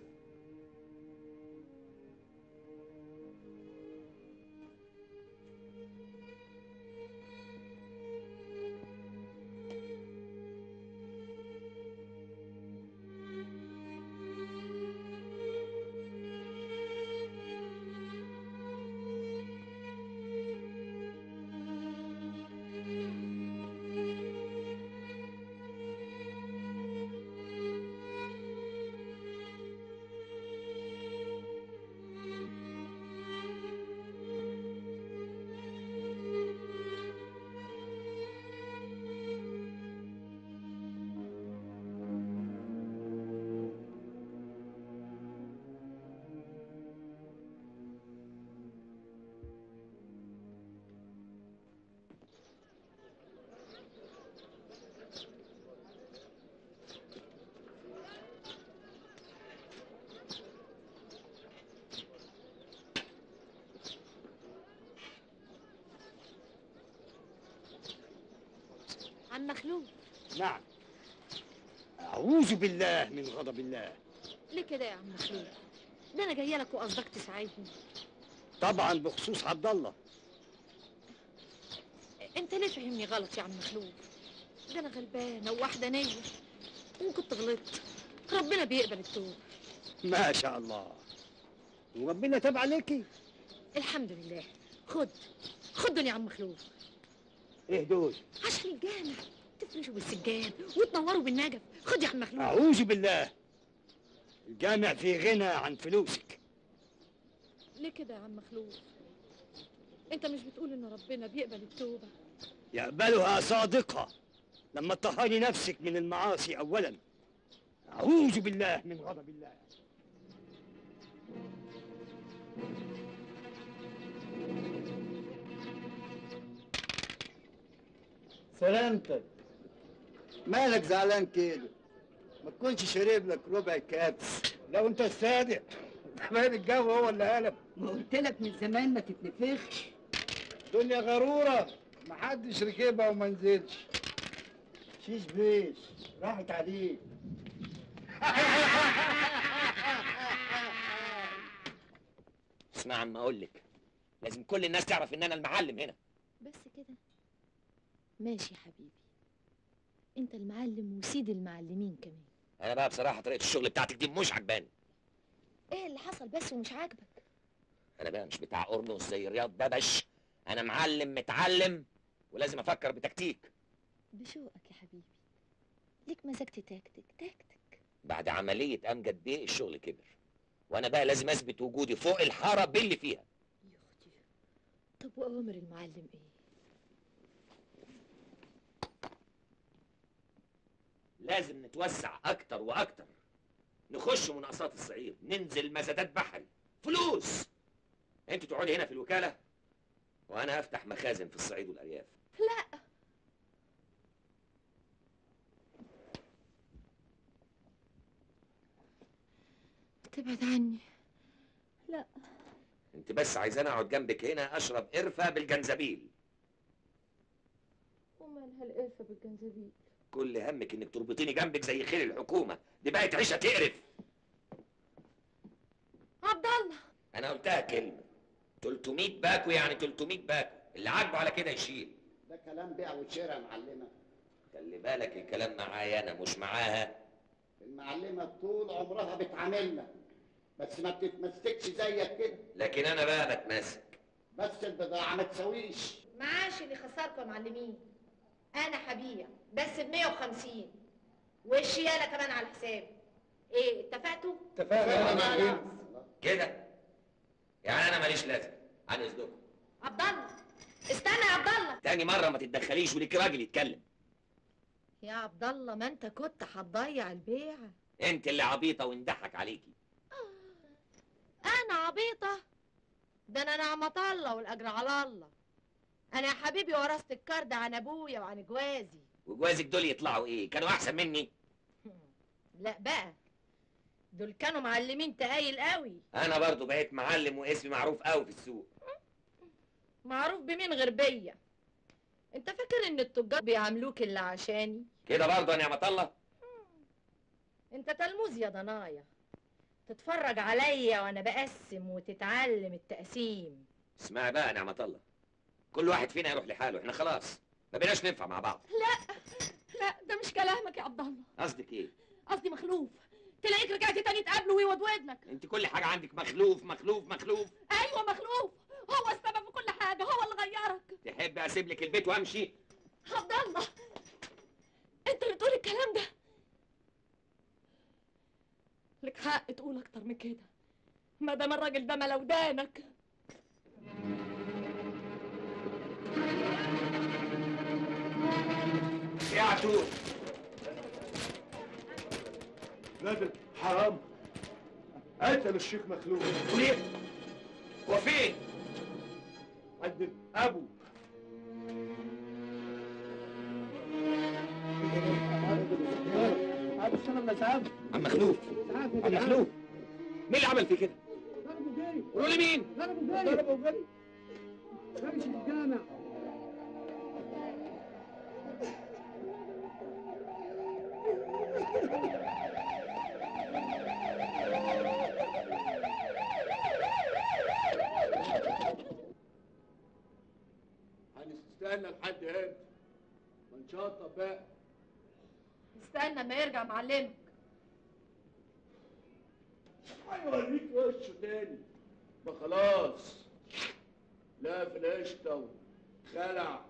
Speaker 11: عم مخلوق
Speaker 2: نعم أعوذ بالله من غضب الله
Speaker 11: ليه كده يا عم مخلوق ده انا جايه لك وقصدك تساعدني
Speaker 2: طبعا بخصوص عبد الله
Speaker 11: انت ليه فهمني غلط يا عم مخلوق ده انا غلبانه ووحدانيه وكنت غلطت ربنا بيقبل التوبه
Speaker 2: ما شاء الله وربنا تاب عليكي
Speaker 11: الحمد لله خد خد دول يا عم مخلوق
Speaker 2: ايه دول
Speaker 11: عشان الجامع تفرشوا بالسجاد وتنوروا بالنجف خد يا عم مخلوق
Speaker 2: أعوذ بالله الجامع في غنى عن فلوسك
Speaker 11: ليه كده يا عم مخلوق انت مش بتقول ان ربنا بيقبل التوبه
Speaker 2: يقبلها صادقة لما تطهري نفسك من المعاصي أولا أعوذ بالله من غضب الله
Speaker 5: سلامتك مالك زعلان كده ما تكونش شارب لك ربع كابس
Speaker 2: لو انت الصادق باين الجو هو اللي قلب
Speaker 5: ما قلت لك من زمان ما تتنفخش
Speaker 2: دنيا غرورة محدش ركبها وما نزلش
Speaker 5: شيش بيش راحت عليك
Speaker 12: اسمع عم اقول لك لازم كل الناس تعرف ان انا المعلم هنا
Speaker 11: بس كده ماشي يا حبيبي انت المعلم وسيد المعلمين كمان
Speaker 12: انا بقى بصراحه طريقه الشغل بتاعتك دي مش عجباني
Speaker 11: ايه اللي حصل بس ومش عاجبك
Speaker 12: انا بقى مش بتاع قرنص زي رياض ببش انا معلم متعلم ولازم افكر بتكتيك
Speaker 11: بشوقك يا حبيبي ليك مزاج تتكتك تكتك
Speaker 12: بعد عمليه امجد بيه الشغل كبر وانا بقى لازم اثبت وجودي فوق الحاره باللي فيها
Speaker 11: طب واوامر المعلم ايه
Speaker 12: لازم نتوسع اكتر واكتر نخش مناقصات الصعيد ننزل مزادات بحري فلوس انت تقعدي هنا في الوكاله وانا هفتح مخازن في الصعيد والارياف
Speaker 11: لا تبعد عني لا
Speaker 12: انت بس عايزاني اقعد جنبك هنا اشرب قرفه بالجنزبيل
Speaker 11: ومالها القرفه بالجنزبيل
Speaker 12: كل همك انك تربطيني جنبك زي خير الحكومه دي بقت عيشه تقرف انا قلتها كلمه 300 باكو يعني 300 باكو اللي عاجبه على كده يشيل
Speaker 1: ده كلام بيع وشراء يا معلمه
Speaker 12: خلي بالك الكلام معايا انا مش معاها
Speaker 1: المعلمه طول عمرها بتعاملنا بس ما بتتمسكش زيك كده
Speaker 12: لكن انا بقى بتمسك
Speaker 1: بس البضاعه ما تساويش
Speaker 11: معاش اللي خسركم يا معلمين انا هبيع بس ب 150 والشياله كمان على حسابي ايه اتفقتوا
Speaker 12: اتفقنا يا
Speaker 11: خلاص.
Speaker 12: معلم. كده يعني انا ماليش لازمه عن اذنكم
Speaker 11: عبد الله استنى يا عبد الله
Speaker 12: تاني مره ما تتدخليش وليك راجل يتكلم
Speaker 11: يا عبد الله ما انت كنت هتضيع البيع
Speaker 12: انت اللي عبيطه وندحك عليكي
Speaker 11: انا عبيطه ده انا نعمة الله والاجر على الله انا يا حبيبي ورثت الكارد عن ابويا وعن جوازي
Speaker 12: وجوازك دول يطلعوا ايه كانوا احسن مني
Speaker 11: لا بقى دول كانوا معلمين تقايل قوي
Speaker 12: انا برضو بقيت معلم واسمي معروف قوي في السوق
Speaker 11: معروف بمين غير بيا انت فاكر ان التجار بيعاملوك الا عشاني
Speaker 12: كده برضو يا نعمة الله
Speaker 11: انت تلموذ يا ضنايا تتفرج عليا وانا بقسم وتتعلم التقسيم
Speaker 12: اسمعي بقى يا نعمة الله كل واحد فينا يروح لحاله احنا خلاص ما بقيناش ننفع مع بعض
Speaker 11: لا لا ده مش كلامك يا عبد الله
Speaker 12: قصدك ايه
Speaker 11: قصدي مخلوف تلاقيك رجعت تاني تقابله ويودود لك
Speaker 12: انت كل حاجه عندك مخلوف مخلوف مخلوف
Speaker 11: ايوه مخلوف هو السبب في كل حاجه هو اللي غيرك
Speaker 12: تحب اسيب لك البيت وامشي
Speaker 11: عبد الله انت اللي تقول الكلام ده لك حق تقول اكتر من كده ما دام الراجل ده ملودانك
Speaker 12: يا عتوق
Speaker 15: نادر حرام قتل الشيخ مخلوق
Speaker 12: وليه؟ وفين؟
Speaker 15: عند ابو
Speaker 12: عم مخلوف عم مخلوف مين اللي عمل فيه كده؟ قولوا لي مين؟
Speaker 5: ضربوا جري ضربوا جري خمس الجامع
Speaker 15: هنستنى لحد امتى؟ ما نشطب بقى
Speaker 11: استنى ما يرجع معلمك
Speaker 15: هيوريك وشه تاني ما خلاص لا في القشطه خلع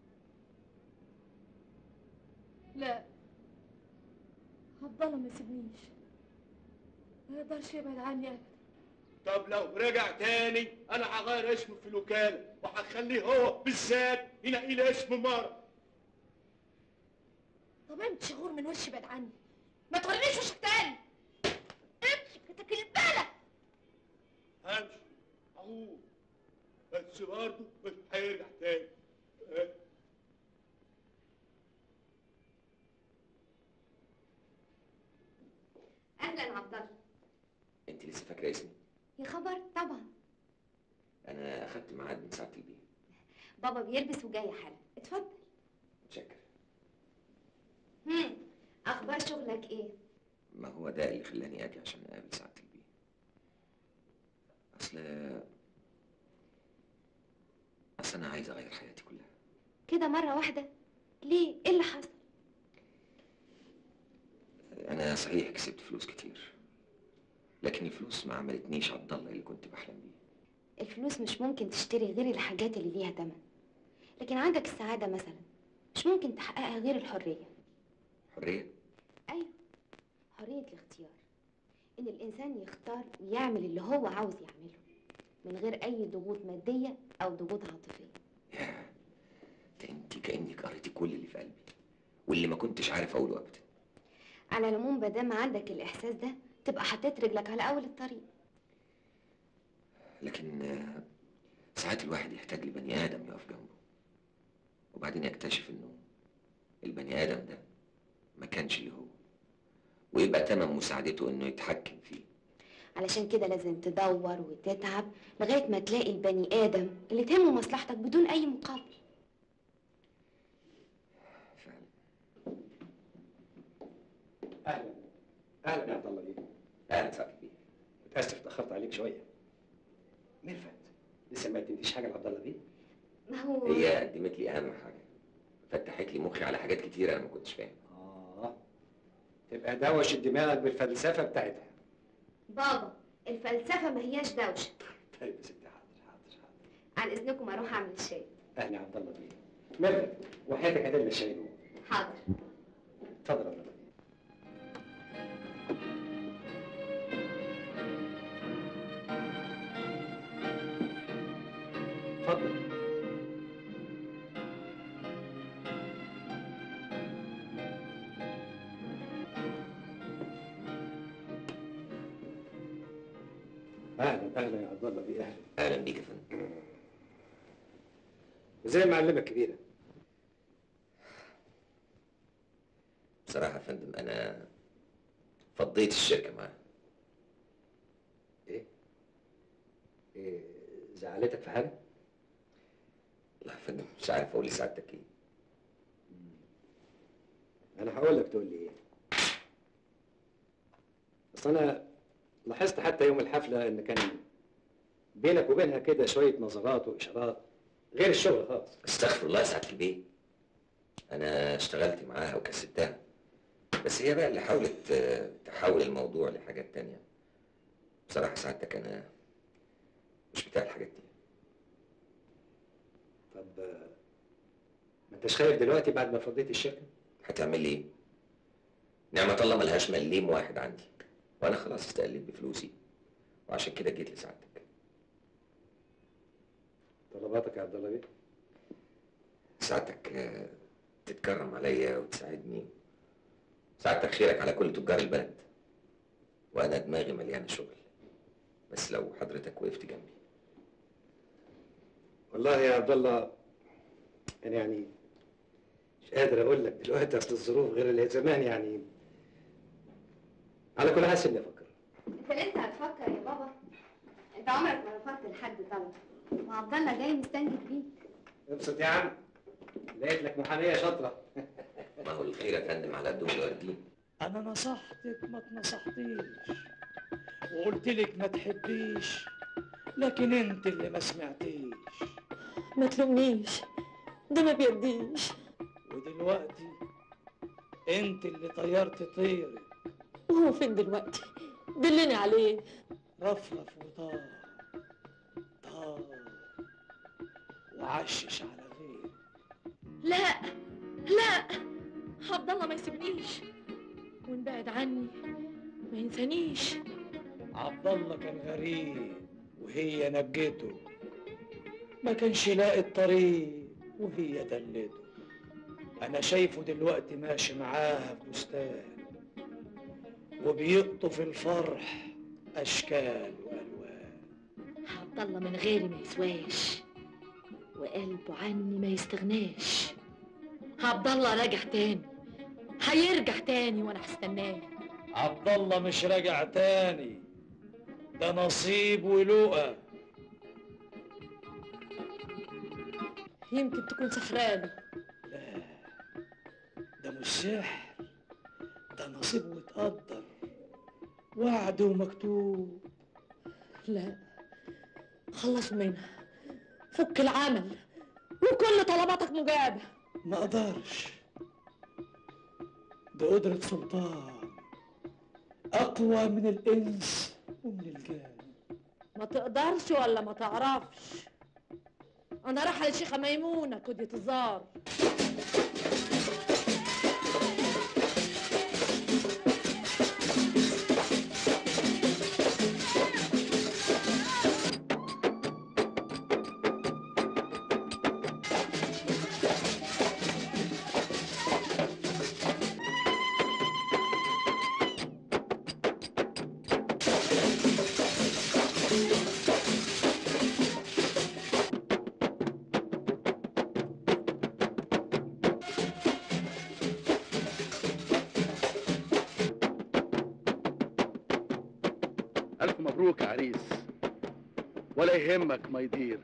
Speaker 11: لا عبد الله ما يسيبنيش ما يقدرش يبعد عني ابدا
Speaker 15: طب لو رجع تاني انا هغير اسمه في الوكاله وهخليه هو بالذات ينقي لي اسم مره
Speaker 11: طب انت شغور من وشي بعد عني ما تورينيش وشك تاني امشي كتك البلد
Speaker 15: همشي اهو بس برضه مش هيرجع تاني اه.
Speaker 14: اهلا عبد الله
Speaker 12: انت لسه فاكره اسمي
Speaker 14: يا خبر طبعا
Speaker 12: انا اخدت ميعاد من ساعه البيت
Speaker 14: بابا بيلبس وجاي حالا اتفضل
Speaker 12: متشكر
Speaker 14: هم اخبار شغلك ايه
Speaker 12: ما هو ده اللي خلاني اجي عشان اقابل ساعه البيت اصل اصل انا عايز اغير حياتي كلها
Speaker 14: كده مره واحده ليه ايه اللي حصل
Speaker 12: انا صحيح كسبت فلوس كتير لكن الفلوس ما عملتنيش عبد الله اللي كنت بحلم بيه
Speaker 14: الفلوس مش ممكن تشتري غير الحاجات اللي ليها تمن لكن عندك السعاده مثلا مش ممكن تحققها غير الحريه
Speaker 12: حريه
Speaker 14: ايوه حريه الاختيار ان الانسان يختار ويعمل اللي هو عاوز يعمله من غير اي ضغوط ماديه او ضغوط عاطفيه
Speaker 12: ده انت كانك قريتي كل اللي في قلبي واللي ما كنتش عارف اقوله ابدا
Speaker 14: على العموم مادام عندك الاحساس ده تبقى حطيت رجلك على اول الطريق
Speaker 12: لكن آه، ساعات الواحد يحتاج لبني ادم يقف جنبه وبعدين يكتشف انه البني ادم ده ما كانش اللي هو ويبقى تمن مساعدته انه يتحكم فيه
Speaker 14: علشان كده لازم تدور وتتعب لغايه ما تلاقي البني ادم اللي تهمه مصلحتك بدون اي مقابل
Speaker 13: اهلا اهلا يا عبد الله بيه
Speaker 12: اهلا سعد بيه
Speaker 13: متاسف اتاخرت عليك شويه لسه ما قدمتيش حاجه لعبد الله بيه
Speaker 14: ما هو
Speaker 12: هي قدمت لي اهم حاجه فتحت لي مخي على حاجات كتير انا ما كنتش فاهم
Speaker 13: اه تبقى دوشت دماغك بالفلسفه بتاعتها
Speaker 14: بابا الفلسفه ما هياش دوشه
Speaker 13: طيب يا ستي حاضر حاضر
Speaker 14: عن اذنكم اروح اعمل الشاي
Speaker 13: اهلا عبد الله بيه مالك وحياتك هتعمل الشاي جوه
Speaker 14: حاضر
Speaker 13: اتفضل يا عبد الله بيه اتفضل اهلا اهلا يا عبد الله بيه اهلا
Speaker 12: اهلا بيك يا فندم
Speaker 13: زي المعلمه الكبيره
Speaker 12: بصراحه يا فندم انا فضيت الشركه معاها
Speaker 13: ايه زعلتك في حاجه
Speaker 12: لا يا فندم مش عارف اقول لسعادتك ايه
Speaker 13: انا هقول لك تقول لي ايه بس انا لاحظت حتى يوم الحفله ان كان بينك وبينها كده شويه نظرات واشارات غير الشغل خالص
Speaker 12: استغفر الله يا سعاده البيه انا اشتغلت معاها وكسبتها بس هي بقى اللي حاولت آه، تحول الموضوع لحاجات تانية بصراحة سعادتك أنا مش بتاع الحاجات دي
Speaker 13: طب آه، ما انتش خايف دلوقتي بعد ما فضيت الشركه
Speaker 12: هتعمل لي ايه؟ نعمة الله ملهاش مليم واحد عندي وأنا خلاص استقلت بفلوسي وعشان كده جيت لسعادتك
Speaker 13: طلباتك يا عبد الله بيه
Speaker 12: سعادتك آه، تتكرم عليا وتساعدني سعادتك خيرك على كل تجار البلد وأنا دماغي مليانة شغل بس لو حضرتك وقفت جنبي
Speaker 13: والله يا عبد الله انا يعني مش قادر اقول لك دلوقتي اصل الظروف غير اللي زمان يعني على كل حال سيبني افكر
Speaker 14: انت لسه هتفكر يا بابا انت عمرك ما رفضت لحد طلب وعبد الله جاي مستنجد بيك
Speaker 13: ابسط يا عم لقيت لك محاميه شاطره
Speaker 12: ما هو الخير يا فندم على قد الوردين
Speaker 2: انا نصحتك ما تنصحتيش وقلت لك ما تحبيش لكن انت اللي ما سمعتيش
Speaker 16: ما تلومنيش ده ما بيديش
Speaker 2: ودلوقتي انت اللي طيرت طيرك
Speaker 16: وهو فين دلوقتي دلني عليه
Speaker 2: رفرف وطار طار وعشش على غير
Speaker 16: لا لا عبد الله ما يسيبنيش وانبعد عني ما ينسانيش
Speaker 2: عبد الله كان غريب وهي نجته ما كانش لاقي الطريق وهي دلته انا شايفه دلوقتي ماشي معاها في بستان وبيقطف الفرح اشكال والوان
Speaker 16: عبد الله من غيري ما يسواش وقلبه عني ما يستغناش عبد الله راجع تاني هيرجع تاني وانا هستناه
Speaker 2: عبد الله مش راجع تاني ده نصيب ولقى
Speaker 16: يمكن تكون سحراني
Speaker 2: ده مش سحر ده نصيب وتقدر وعد ومكتوب
Speaker 16: لا خلصوا منها فك العمل وكل طلباتك مجابة
Speaker 2: ما اقدرش ده قدرة سلطان اقوى من الانس ومن الجان
Speaker 16: ما تقدرش ولا ما تعرفش انا رايحه للشيخه ميمونه كدية الزار
Speaker 1: ألف مبروك يا عريس ولا يهمك ما يدير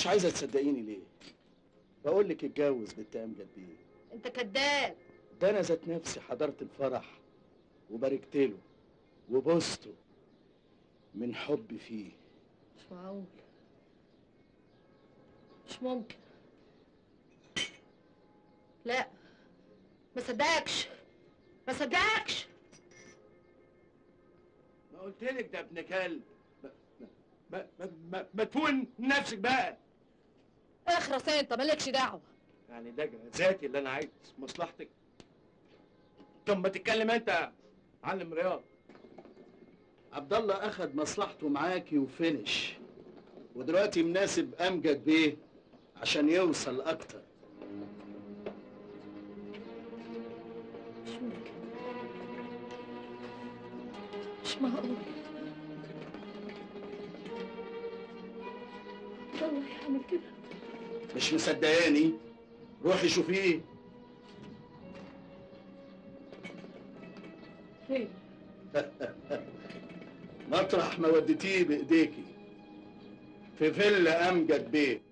Speaker 8: مش عايزه تصدقيني ليه بقول لك اتجوز بنت امجد بيه
Speaker 11: انت كذاب
Speaker 8: ده انا ذات نفسي حضرت الفرح وباركت له وبوسته من حبي فيه
Speaker 11: مش معقول مش ممكن لا ما صدقكش ما صدقكش
Speaker 15: ما قلت لك ده ابن كلب ما ما ما, ما, ما تون نفسك بقى
Speaker 11: اخرس انت مالكش دعوه
Speaker 15: يعني ده جوازاتي اللي انا عايز مصلحتك طب ما تتكلم انت يا معلم رياض
Speaker 8: عبد الله اخد مصلحته معاكي وفنش ودلوقتي مناسب امجد بيه عشان يوصل اكتر
Speaker 11: مش ممكن مش معقول والله يعمل كده
Speaker 8: مش مصدقاني روحي شوفيه
Speaker 11: فين
Speaker 8: مطرح ما وديتيه بايديكي في فيلا امجد بيه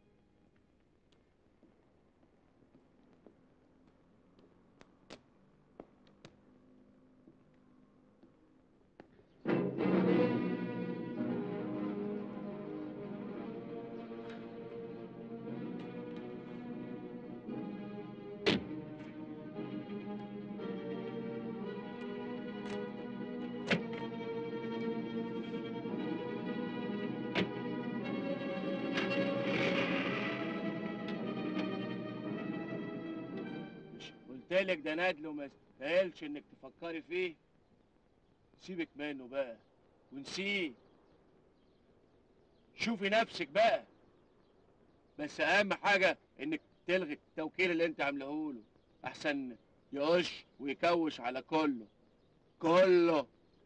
Speaker 15: مش قلت لك ده نادل وما يستاهلش انك تفكري فيه سيبك منه بقى ونسيه شوفي نفسك بقى بس اهم حاجه انك تلغي التوكيل اللي انت عامله له احسن يقش ويكوش على كله كله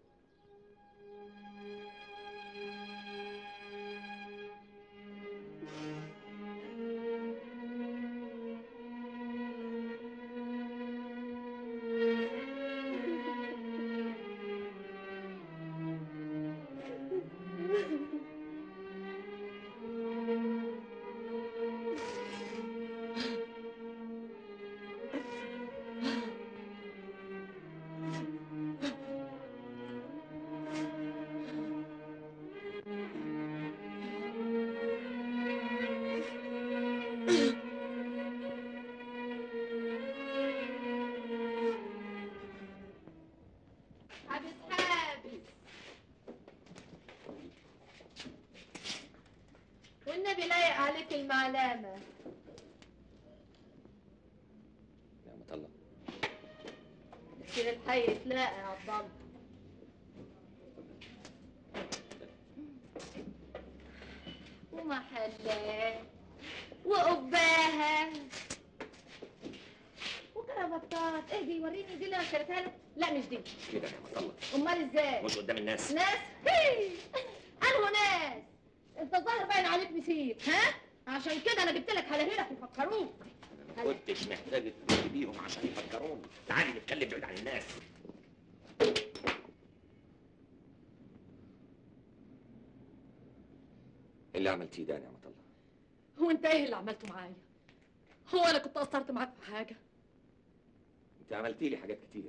Speaker 11: حابس حابس والنبي لايق عليك المعلمة
Speaker 10: يا مطلع
Speaker 11: كتير الحي تلاقي يا عبد الله ومحلاه وقباها وكرافتات ايه دي وريني دي اللي انا اشتريتها لك لا مش دي
Speaker 10: كده يا مطلع
Speaker 11: امال ازاي
Speaker 10: مش قدام الناس
Speaker 11: ناس هي انه ناس انت الظاهر باين عليك مسير ها عشان كده انا جبت لك هلاهيلك يفكروك
Speaker 10: ما كنتش محتاج تقول بيهم عشان يفكروني تعالي نتكلم بعيد عن الناس إيه اللي عملتيه ده يا نعمة الله
Speaker 11: هو انت ايه اللي عملته معايا هو انا كنت قصرت معاك في حاجه
Speaker 10: انت عملتي لي حاجات كتير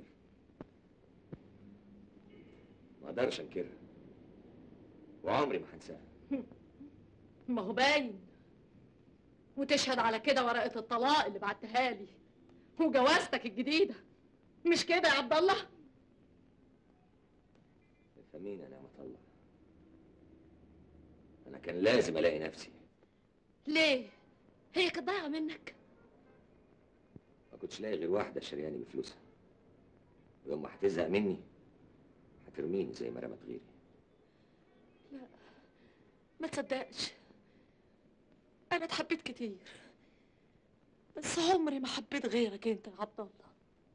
Speaker 10: ما اقدرش انكرها وعمري ما هنساها
Speaker 11: ما هو باين وتشهد على كده ورقه الطلاق اللي بعتها لي وجوازتك الجديده مش كده يا عبد الله
Speaker 10: افهميني يا نعمة الله انا كان لازم الاقي نفسي
Speaker 11: ليه هي كانت ضايعه منك
Speaker 10: ما كنتش لاقي غير واحدة شرياني بفلوسها ويوم ما هتزهق مني هترميني زي ما رمت غيري
Speaker 11: لا ما تصدقش انا اتحبيت كتير بس عمري ما حبيت غيرك انت يا عبد الله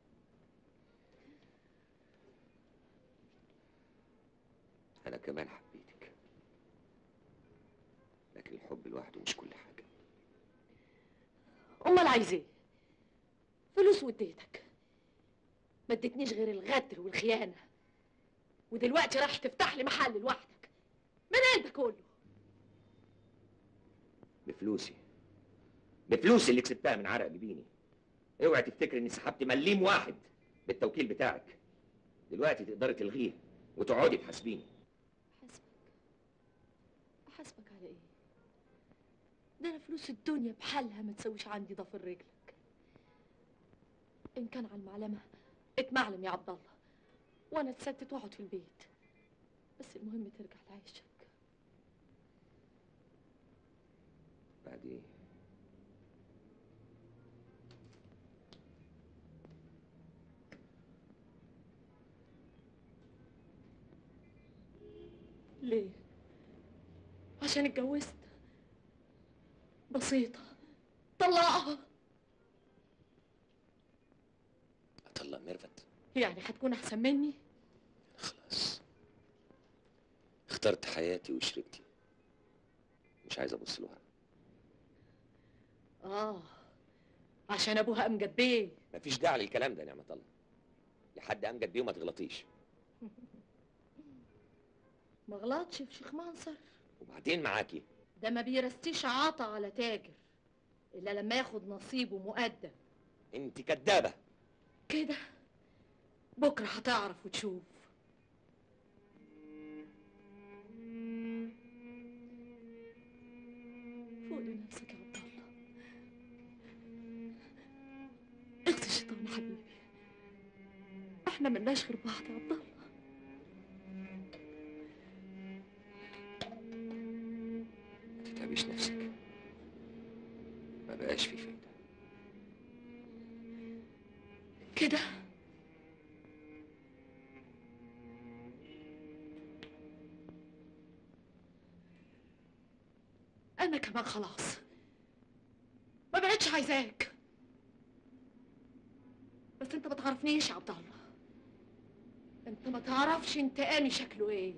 Speaker 10: انا كمان حبيتك لكن الحب لوحده مش كل حاجة
Speaker 11: امال عايز ايه فلوس واديتك ما اديتنيش غير الغدر والخيانه ودلوقتي راح تفتح لي محل لوحدك منين ده كله
Speaker 12: بفلوسي بفلوسي اللي كسبتها من عرق جبيني اوعي تفتكر اني سحبت مليم واحد بالتوكيل بتاعك دلوقتي تقدري تلغيه وتقعدي تحاسبيني
Speaker 16: احاسبك على ايه ده انا فلوس الدنيا بحالها ما تسويش عندي ضفر رجلك ان كان على المعلمه اتمعلم يا عبد الله وانا اتستت واقعد في البيت بس المهم ترجع لعيشك
Speaker 12: بعد ايه
Speaker 16: ليه عشان اتجوزت بسيطه طلقها
Speaker 10: اطلق ميرفت
Speaker 16: يعني هتكون احسن مني
Speaker 10: خلاص اخترت حياتي وشريكتي مش عايز ابص لها
Speaker 16: اه عشان ابوها امجد بيه
Speaker 12: مفيش داعي للكلام ده يا نعمة الله يا حد امجد بيه وما تغلطيش
Speaker 16: ما غلطش في شيخ منصر
Speaker 12: وبعدين معاكي
Speaker 16: ده ما بيرستيش عطا على تاجر الا لما ياخد نصيبه مقدم
Speaker 12: انت كدابه
Speaker 16: كده بكره هتعرف وتشوف فوق لنفسك يا عبد الله اغسل الشيطان يا حبيبي احنا ملناش غير بعض يا عبد الله
Speaker 10: ما تتعبيش نفسك ما بقاش في فايدة
Speaker 16: كده انا كمان خلاص ما بقتش عايزاك بس انت ما تعرفنيش يا عبد الله انت ما تعرفش انتقامي شكله ايه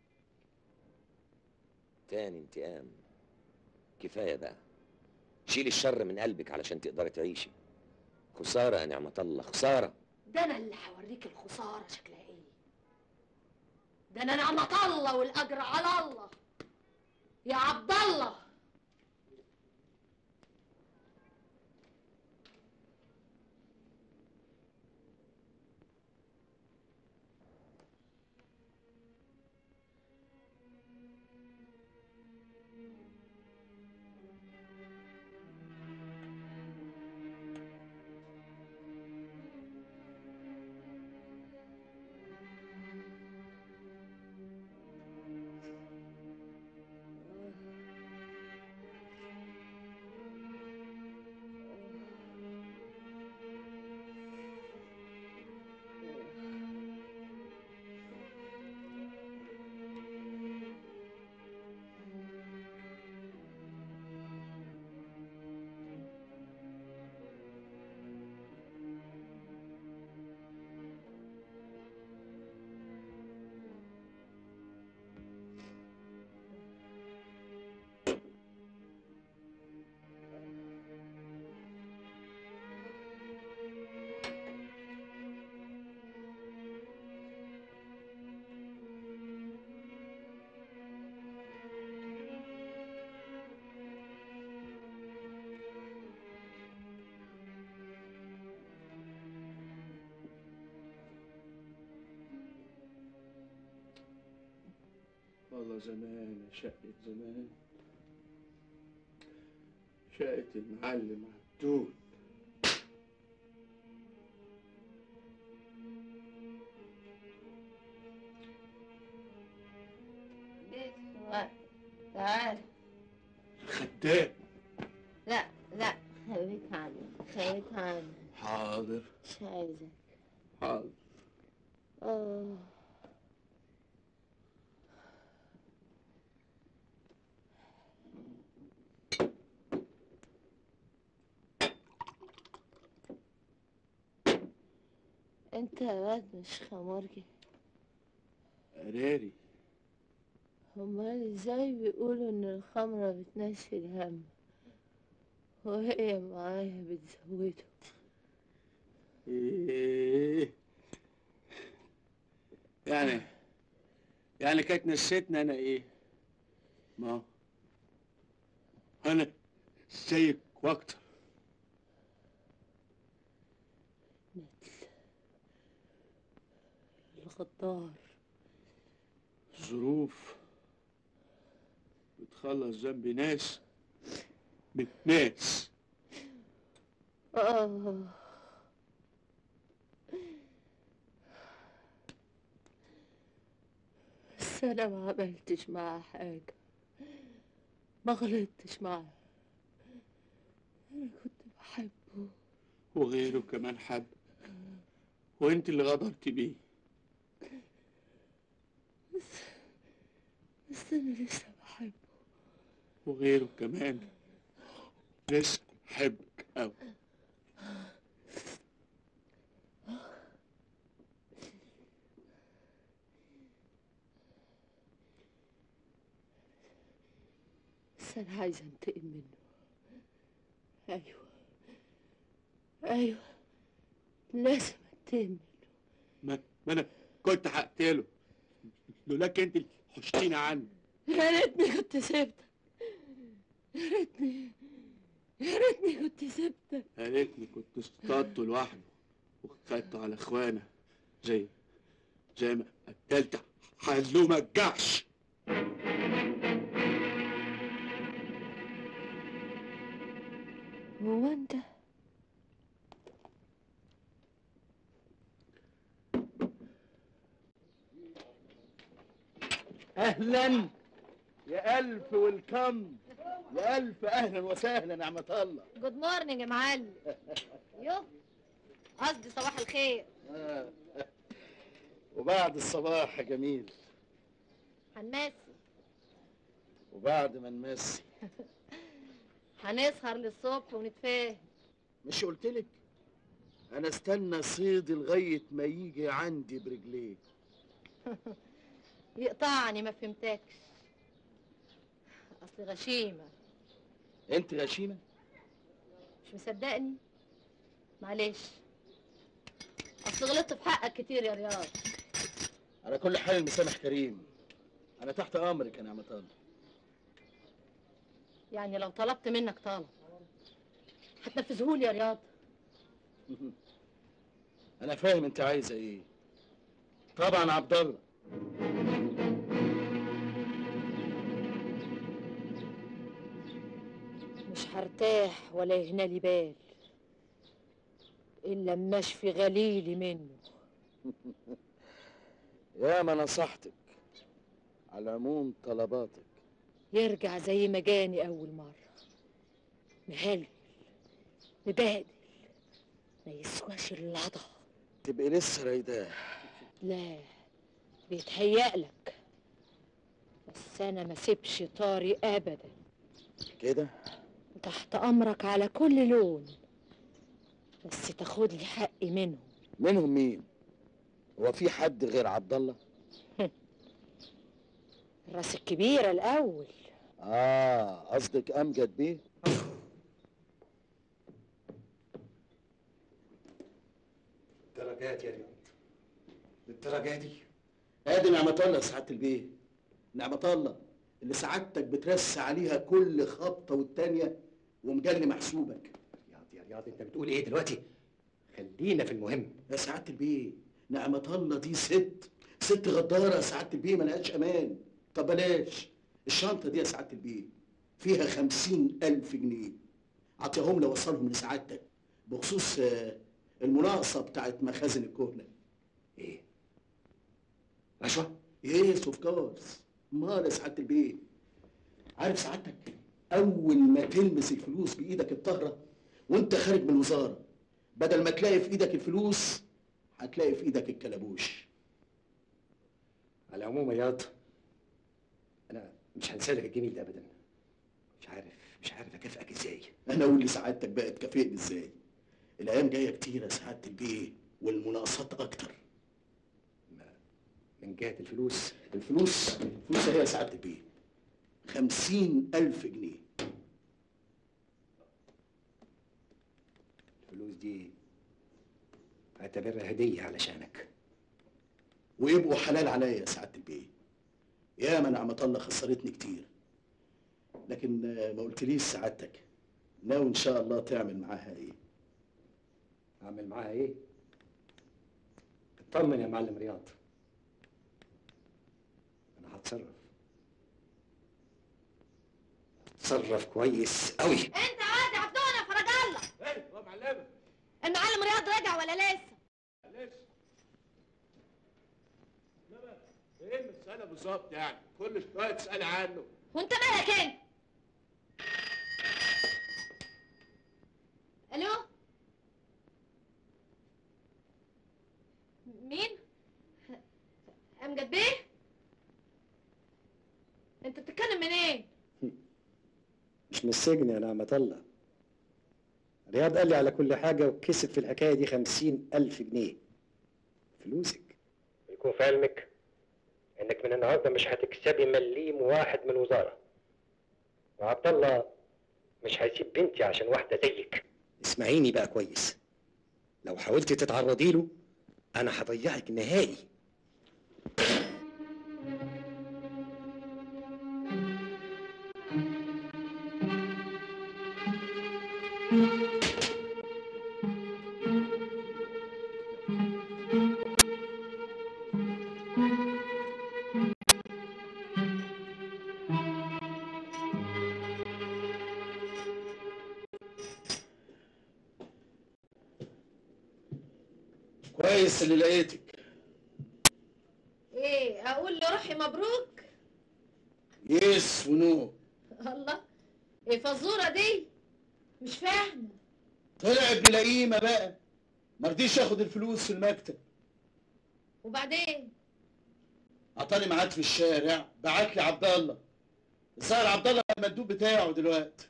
Speaker 10: تاني انتقام كفاية بقى شيل الشر من قلبك علشان تقدري تعيشي خسارة يا نعمة الله خسارة
Speaker 16: ده انا اللي هوريك الخساره شكلها ايه ده انا نعمة الله والاجر على الله يا عبد الله
Speaker 15: والله زمان يا شقة زمان شقة المعلم عبدول
Speaker 17: تعال
Speaker 15: خدام
Speaker 17: لا لا خليك عني خليك عني
Speaker 15: حاضر
Speaker 17: مش عايزك
Speaker 15: حاضر
Speaker 17: اه انت يا واد مش خمرجي
Speaker 15: قراري
Speaker 17: امال ازاي بيقولوا ان الخمرة بتنسي الهم وهي معايا بتزوده
Speaker 15: ايه يعني يعني كانت نسيتني انا ايه ما هو انا زيك واكتر
Speaker 16: الغدار
Speaker 15: ظروف بتخلص ذنب ناس بناس
Speaker 16: آه بس أنا ما عملتش معاه حاجة ما غلطتش معاه أنا كنت بحبه
Speaker 15: وغيره كمان حب وانت اللي غدرت بيه
Speaker 16: بس بس أنا لسه بحبه
Speaker 15: وغيره كمان لسه حبك أوي
Speaker 16: بس أنا عايزة أنتقم منه أيوه أيوه لازم أنتقم منه
Speaker 15: ما, ما انا كنت هقتله لولاك انت اللي حشتيني عنه
Speaker 16: يا ريتني كنت سبتك يا ريتني يا ريتني كنت سبتك
Speaker 15: يا ريتني كنت اصطادته لوحده وخدته على اخوانا زي زي ما قتلت حلومة الجحش
Speaker 16: هو أنت
Speaker 8: اهلا يا الف والكم يا الف اهلا وسهلا نعمة الله
Speaker 7: جود مورنينج يا معلم يو قصدي صباح الخير
Speaker 8: آه. وبعد الصباح يا جميل
Speaker 7: هنمسي
Speaker 8: وبعد ما نمسي
Speaker 7: هنسهر للصبح ونتفاهم
Speaker 8: مش قلتلك انا استنى صيدي لغايه ما يجي عندي برجليه
Speaker 7: يقطعني ما فهمتكش اصل غشيمه
Speaker 8: انت غشيمه
Speaker 7: مش مصدقني معلش اصل غلطت في حقك كتير يا رياض
Speaker 8: على كل حال المسامح كريم انا تحت امرك يا نعمة الله
Speaker 7: يعني لو طلبت منك طلب هتنفذهولي يا رياض
Speaker 8: انا فاهم انت عايزه ايه طبعا عبد الله
Speaker 7: مش هرتاح ولا يهنالي بال الا اما اشفي غليلي منه
Speaker 8: يا ما نصحتك على العموم طلباتك
Speaker 7: يرجع زي ما جاني اول مره مهلل مبهدل ما يسواش اللضا
Speaker 8: تبقي لسه رايداه
Speaker 7: لا بيتهيألك بس انا ما سيبش طاري ابدا
Speaker 8: كده
Speaker 7: تحت امرك على كل لون بس تاخد لي حقي منهم
Speaker 8: منهم مين هو في حد غير عبد الله
Speaker 7: الراس الكبيره الاول
Speaker 8: اه قصدك امجد بيه
Speaker 13: درجات يا رياض بالدرجة دي
Speaker 8: ادي نعمة الله يا سعادة البيه نعمة الله اللي سعادتك بترسى عليها كل خبطة والتانية ومجلي محسوبك
Speaker 13: رياض يا رياض انت بتقول ايه دلوقتي خلينا في المهم
Speaker 8: يا سعادة البيه نعمة الله دي ست ست غدارة يا سعادة البيه ما لقاش أمان طب بلاش الشنطة دي يا سعادة البيه فيها خمسين ألف جنيه عطيهم لي وصلهم لسعادتك بخصوص آه، المناقصة بتاعت مخازن الكهنة
Speaker 13: ايه رشوة
Speaker 8: يس اوف كورس امال يا سعادة البيه عارف سعادتك أول ما تلمس الفلوس بإيدك الطاهرة وأنت خارج من الوزارة بدل ما تلاقي في إيدك الفلوس هتلاقي في إيدك الكلبوش
Speaker 13: على العموم يا رياض انا مش هنسالك الجميل ده ابدا مش عارف مش عارف اكافئك ازاي
Speaker 8: انا اقول لسعادتك بقى تكافئني ازاي الايام جايه كتير يا سعاده البيه والمناقصات اكتر
Speaker 13: من جهة الفلوس
Speaker 8: الفلوس الفلوس هي يا سعاده البيه خمسين ألف جنيه
Speaker 13: الفلوس دي اعتبرها هدية علشانك
Speaker 8: ويبقوا حلال عليا يا سعاده البيه يا ما نعمة الله خسرتني كتير لكن آه، ما قلتليش سعادتك ناوي ان شاء الله تعمل معاها ايه
Speaker 13: اعمل معاها ايه اطمن يا معلم رياض انا هتصرف هتصرف كويس قوي
Speaker 11: انت واد عبدون يا فرج الله
Speaker 15: ايه يا معلمه
Speaker 11: المعلم رياض رجع ولا لسه
Speaker 15: لسه انما ايه المساله بالظبط يعني كل شويه تسالي عنه
Speaker 11: وانت مالك انت الو مين امجد بيه انت بتتكلم منين
Speaker 13: مش من السجن يا نعمة الله رياض قال لي على كل حاجة وكسب في الحكاية دي خمسين ألف جنيه فلوسك يكون في علمك إنك من النهاردة مش هتكسبي مليم واحد من الوزارة وعبد الله مش هيسيب بنتي عشان واحدة زيك اسمعيني بقى كويس لو حاولتي تتعرضي له أنا هضيعك نهائي
Speaker 8: كويس اللي لقيتك
Speaker 11: ايه اقول لروحي مبروك
Speaker 8: يس ونو
Speaker 11: الله ايه فزوره دي مش فاهمه
Speaker 8: طلع ابن لئيمه بقى مرضيش ياخد الفلوس في المكتب
Speaker 11: وبعدين
Speaker 8: عطاني ميعاد في الشارع بعت لي عبد الله الظاهر عبد الله المندوب بتاعه دلوقتي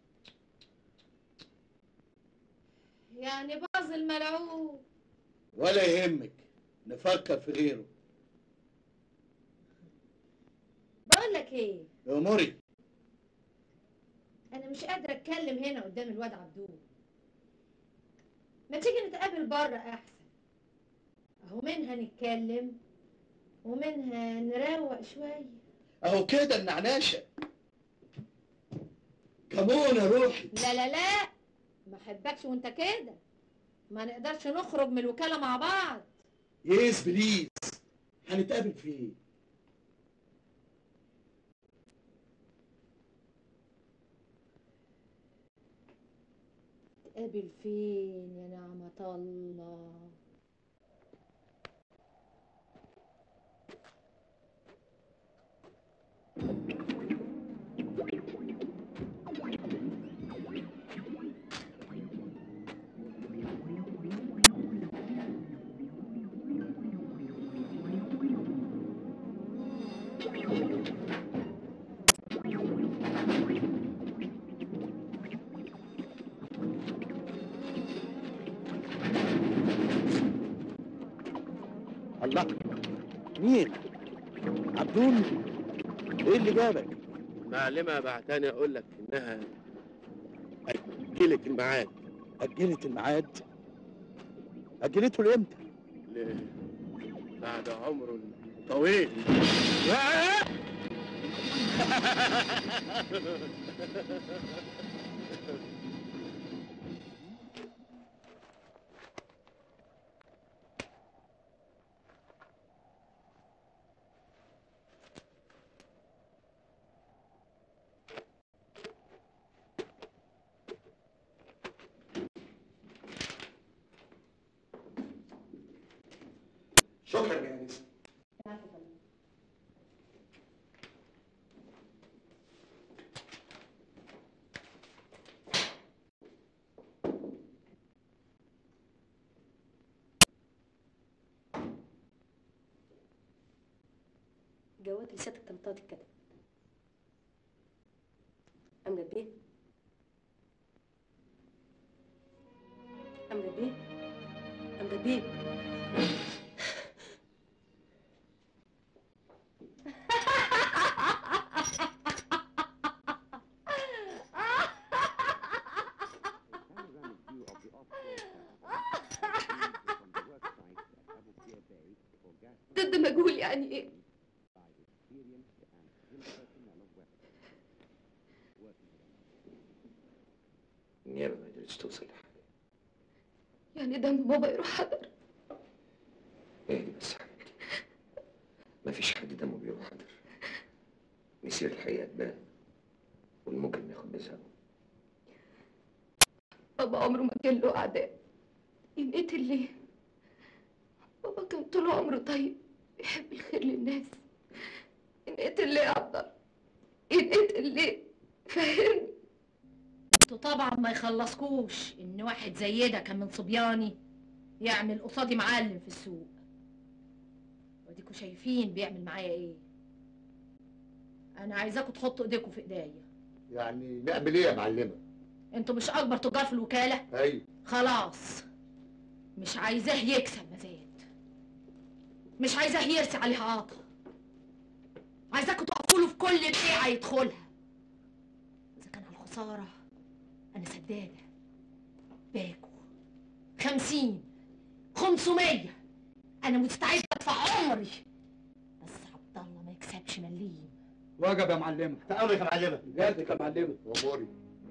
Speaker 11: يعني باظ الملعوب
Speaker 8: ولا يهمك نفكر في غيره
Speaker 11: بقول لك ايه
Speaker 8: اموري
Speaker 11: انا مش قادره اتكلم هنا قدام الواد عبدون ما تيجي نتقابل بره احسن اهو منها نتكلم ومنها نروق شويه
Speaker 8: اهو كده النعناشه كمون يا روحي
Speaker 11: لا لا لا ما احبكش وانت كده ما نقدرش نخرج من الوكاله مع بعض
Speaker 8: يس بليز هنتقابل فين
Speaker 11: نتقابل فين يا نعمة الله
Speaker 8: الله مين عبدون ايه اللي جابك
Speaker 15: المعلمه بعتني اقول لك انها اجلت الميعاد
Speaker 8: اجلت الميعاد اجلته لامتى
Speaker 15: ل- بعد عمر طويل
Speaker 8: شكرا يا انسه
Speaker 18: جواب لسيادة الطنطاوي اتكتب أمجد بيه أمجد بيه أمجد بيه ضد مجهول يعني ايه
Speaker 12: قدرتش توصل لحاجه
Speaker 16: يعني دم بابا يروح حضر
Speaker 12: اهدي بس يا حبيبتي مفيش حد دمه بيروح حاضر يصير الحقيقه تبان والممكن ياخد بزهقه
Speaker 16: بابا عمره ما كان له أعداء ينقتل ليه؟ بابا كان طول عمره طيب بيحب الخير للناس ينقتل ليه يا عبد الله؟ ينقتل ليه؟ فهمني
Speaker 11: انتوا طبعا ما يخلصكوش ان واحد زي ده كان من صبياني يعمل قصادي معلم في السوق وديكوا شايفين بيعمل معايا ايه انا عايزاكوا تحطوا ايديكوا في ايديا
Speaker 1: يعني نعمل ايه يا معلمه
Speaker 11: انتوا مش اكبر تجار في الوكاله
Speaker 1: ايوه
Speaker 11: خلاص مش عايزاه يكسب مزاد مش عايزاه يرسي عليها عطا عايزاكوا تقفوا له في كل بيعه يدخلها اذا كان على الخساره انا سداده باكو خمسين خمسمية انا مستعده ادفع عمري بس عبد الله ما يكسبش مليم
Speaker 5: واجب يا معلمه
Speaker 1: تأمرك يا معلمه
Speaker 5: جاتك يا معلمه
Speaker 1: واموري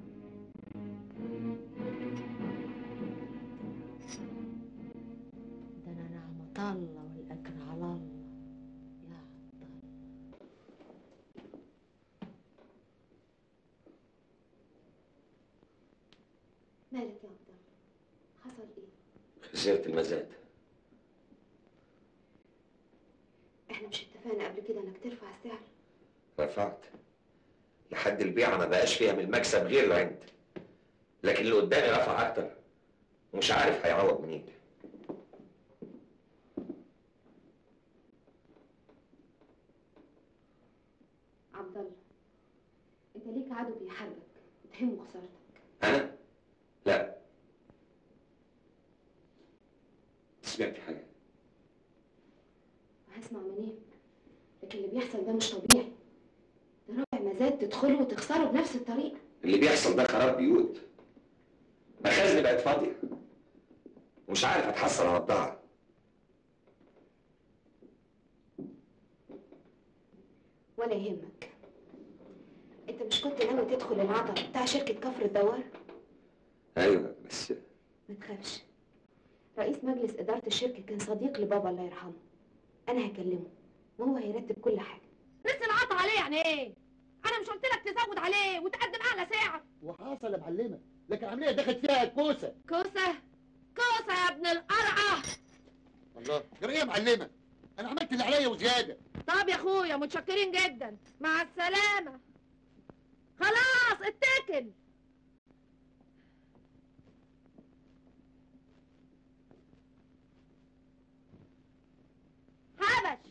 Speaker 11: ده انا نعمة الله والاجر على الله يا عبد الله
Speaker 14: مالك يا عبد الله حصل ايه
Speaker 12: خسرت المزاد
Speaker 14: احنا مش اتفقنا قبل كده انك ترفع السعر
Speaker 12: رفعت لحد البيعه ما بقاش فيها من المكسب غير العند لكن اللي قدامي رفع اكتر ومش عارف هيعوض منين
Speaker 14: عبد الله انت ليك عدو بيحاربك وتهمه خسارتك
Speaker 12: انا لا سمعت حاجه
Speaker 14: وهسمع منين لكن اللي بيحصل ده مش طبيعي ده ربع مزاد تدخله وتخسره بنفس الطريقه
Speaker 12: اللي بيحصل ده خراب بيوت مخازني بقت فاضيه ومش عارف اتحصل على البضاعه
Speaker 14: ولا يهمك انت مش كنت ناوي تدخل العطر بتاع شركه كفر الدوار
Speaker 12: ايوه بس
Speaker 14: ما تخافش رئيس مجلس اداره الشركه كان صديق لبابا الله يرحمه انا هكلمه وهو هيرتب كل حاجه
Speaker 11: لسه العطا عليه يعني ايه انا مش قلت لك تزود عليه وتقدم اعلى سعر
Speaker 1: وحصل يا معلمه لكن العمليه دخلت فيها كوسه
Speaker 11: كوسه كوسه يا ابن القرعه
Speaker 1: الله جرى ايه يا معلمه انا عملت اللي عليا وزياده
Speaker 11: طب يا اخويا متشكرين جدا مع السلامه خلاص اتكل حبش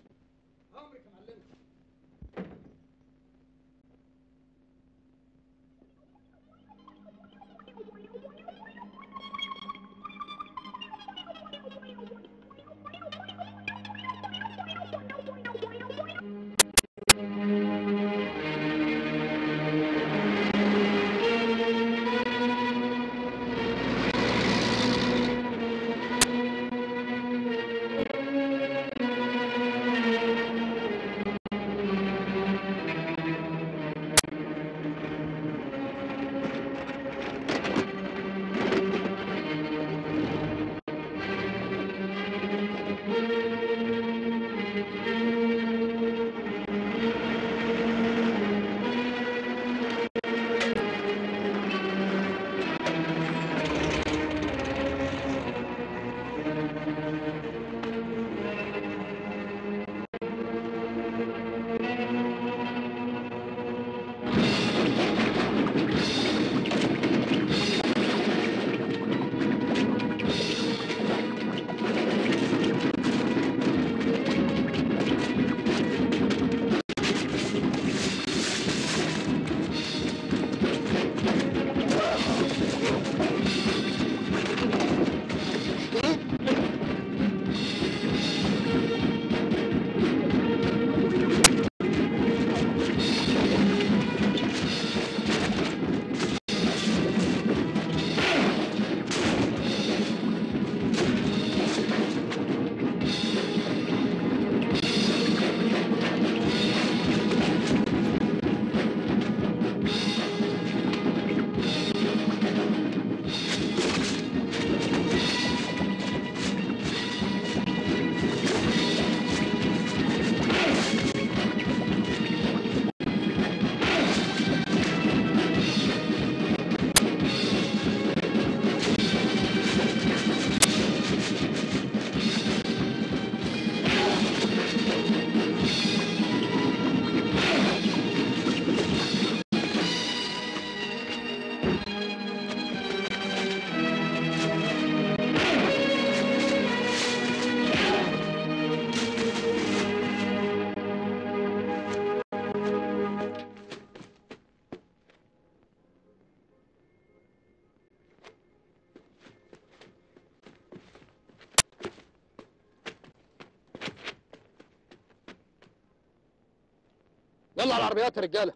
Speaker 19: يلا على العربيات يا رجاله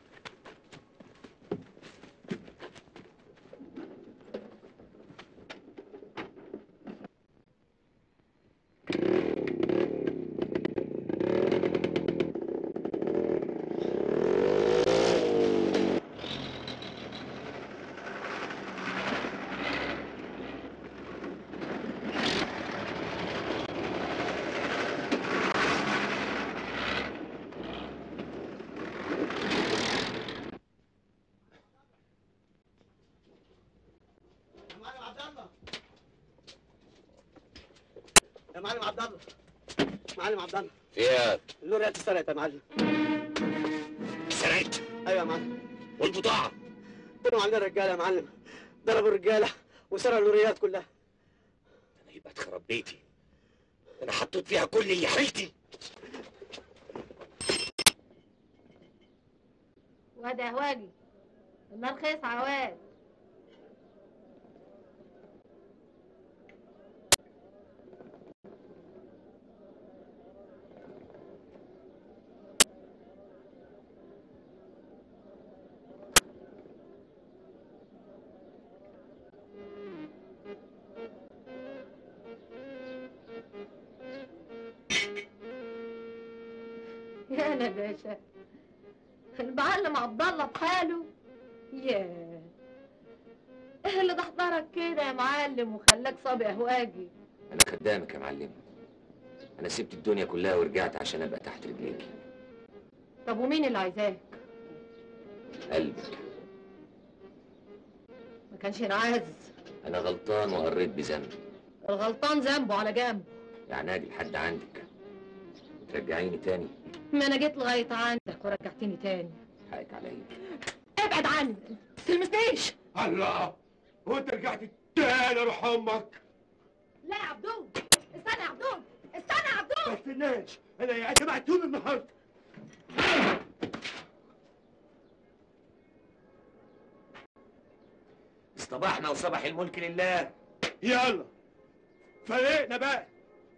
Speaker 5: يا معلم عبد الله معلم عبد الله
Speaker 12: فيها
Speaker 5: اللوريات اتسرقت يا معلم
Speaker 12: سرقت
Speaker 5: ايوه يا معلم
Speaker 12: والبضاعة
Speaker 5: طلعوا عندنا رجاله يا معلم ضربوا الرجاله وسرقوا اللوريات كلها
Speaker 12: يبقى اتخرب بيتي انا حطيت فيها كل اللي حيلتي
Speaker 11: واد يا هواجي النار رخيص عواد يا انا باشا المعلم عبد الله بحاله ياه ايه اللي ضحضرك كده يا معلم وخلاك صابي اهواجي
Speaker 10: انا خدامك يا معلم انا سبت الدنيا كلها ورجعت عشان ابقى تحت رجليك
Speaker 11: طب ومين اللي عايزاك
Speaker 10: قلبك
Speaker 11: ما كانش ينعز
Speaker 10: انا غلطان وقريت بذنبي
Speaker 11: الغلطان ذنبه على جنب
Speaker 10: يعني اجي لحد عندك وترجعيني تاني
Speaker 11: ما انا جيت لغايه عندك ورجعتني تاني
Speaker 10: حقك عليا
Speaker 11: ابعد عني تلمسنيش
Speaker 15: الله وانت رجعت تاني روح امك
Speaker 11: لا يا عبدون استنى يا عبدون استنى يا عبدون
Speaker 15: ما استناش انا يا انت معتوم النهارده
Speaker 12: اصطبحنا وصبح الملك لله
Speaker 15: يلا فرقنا بقى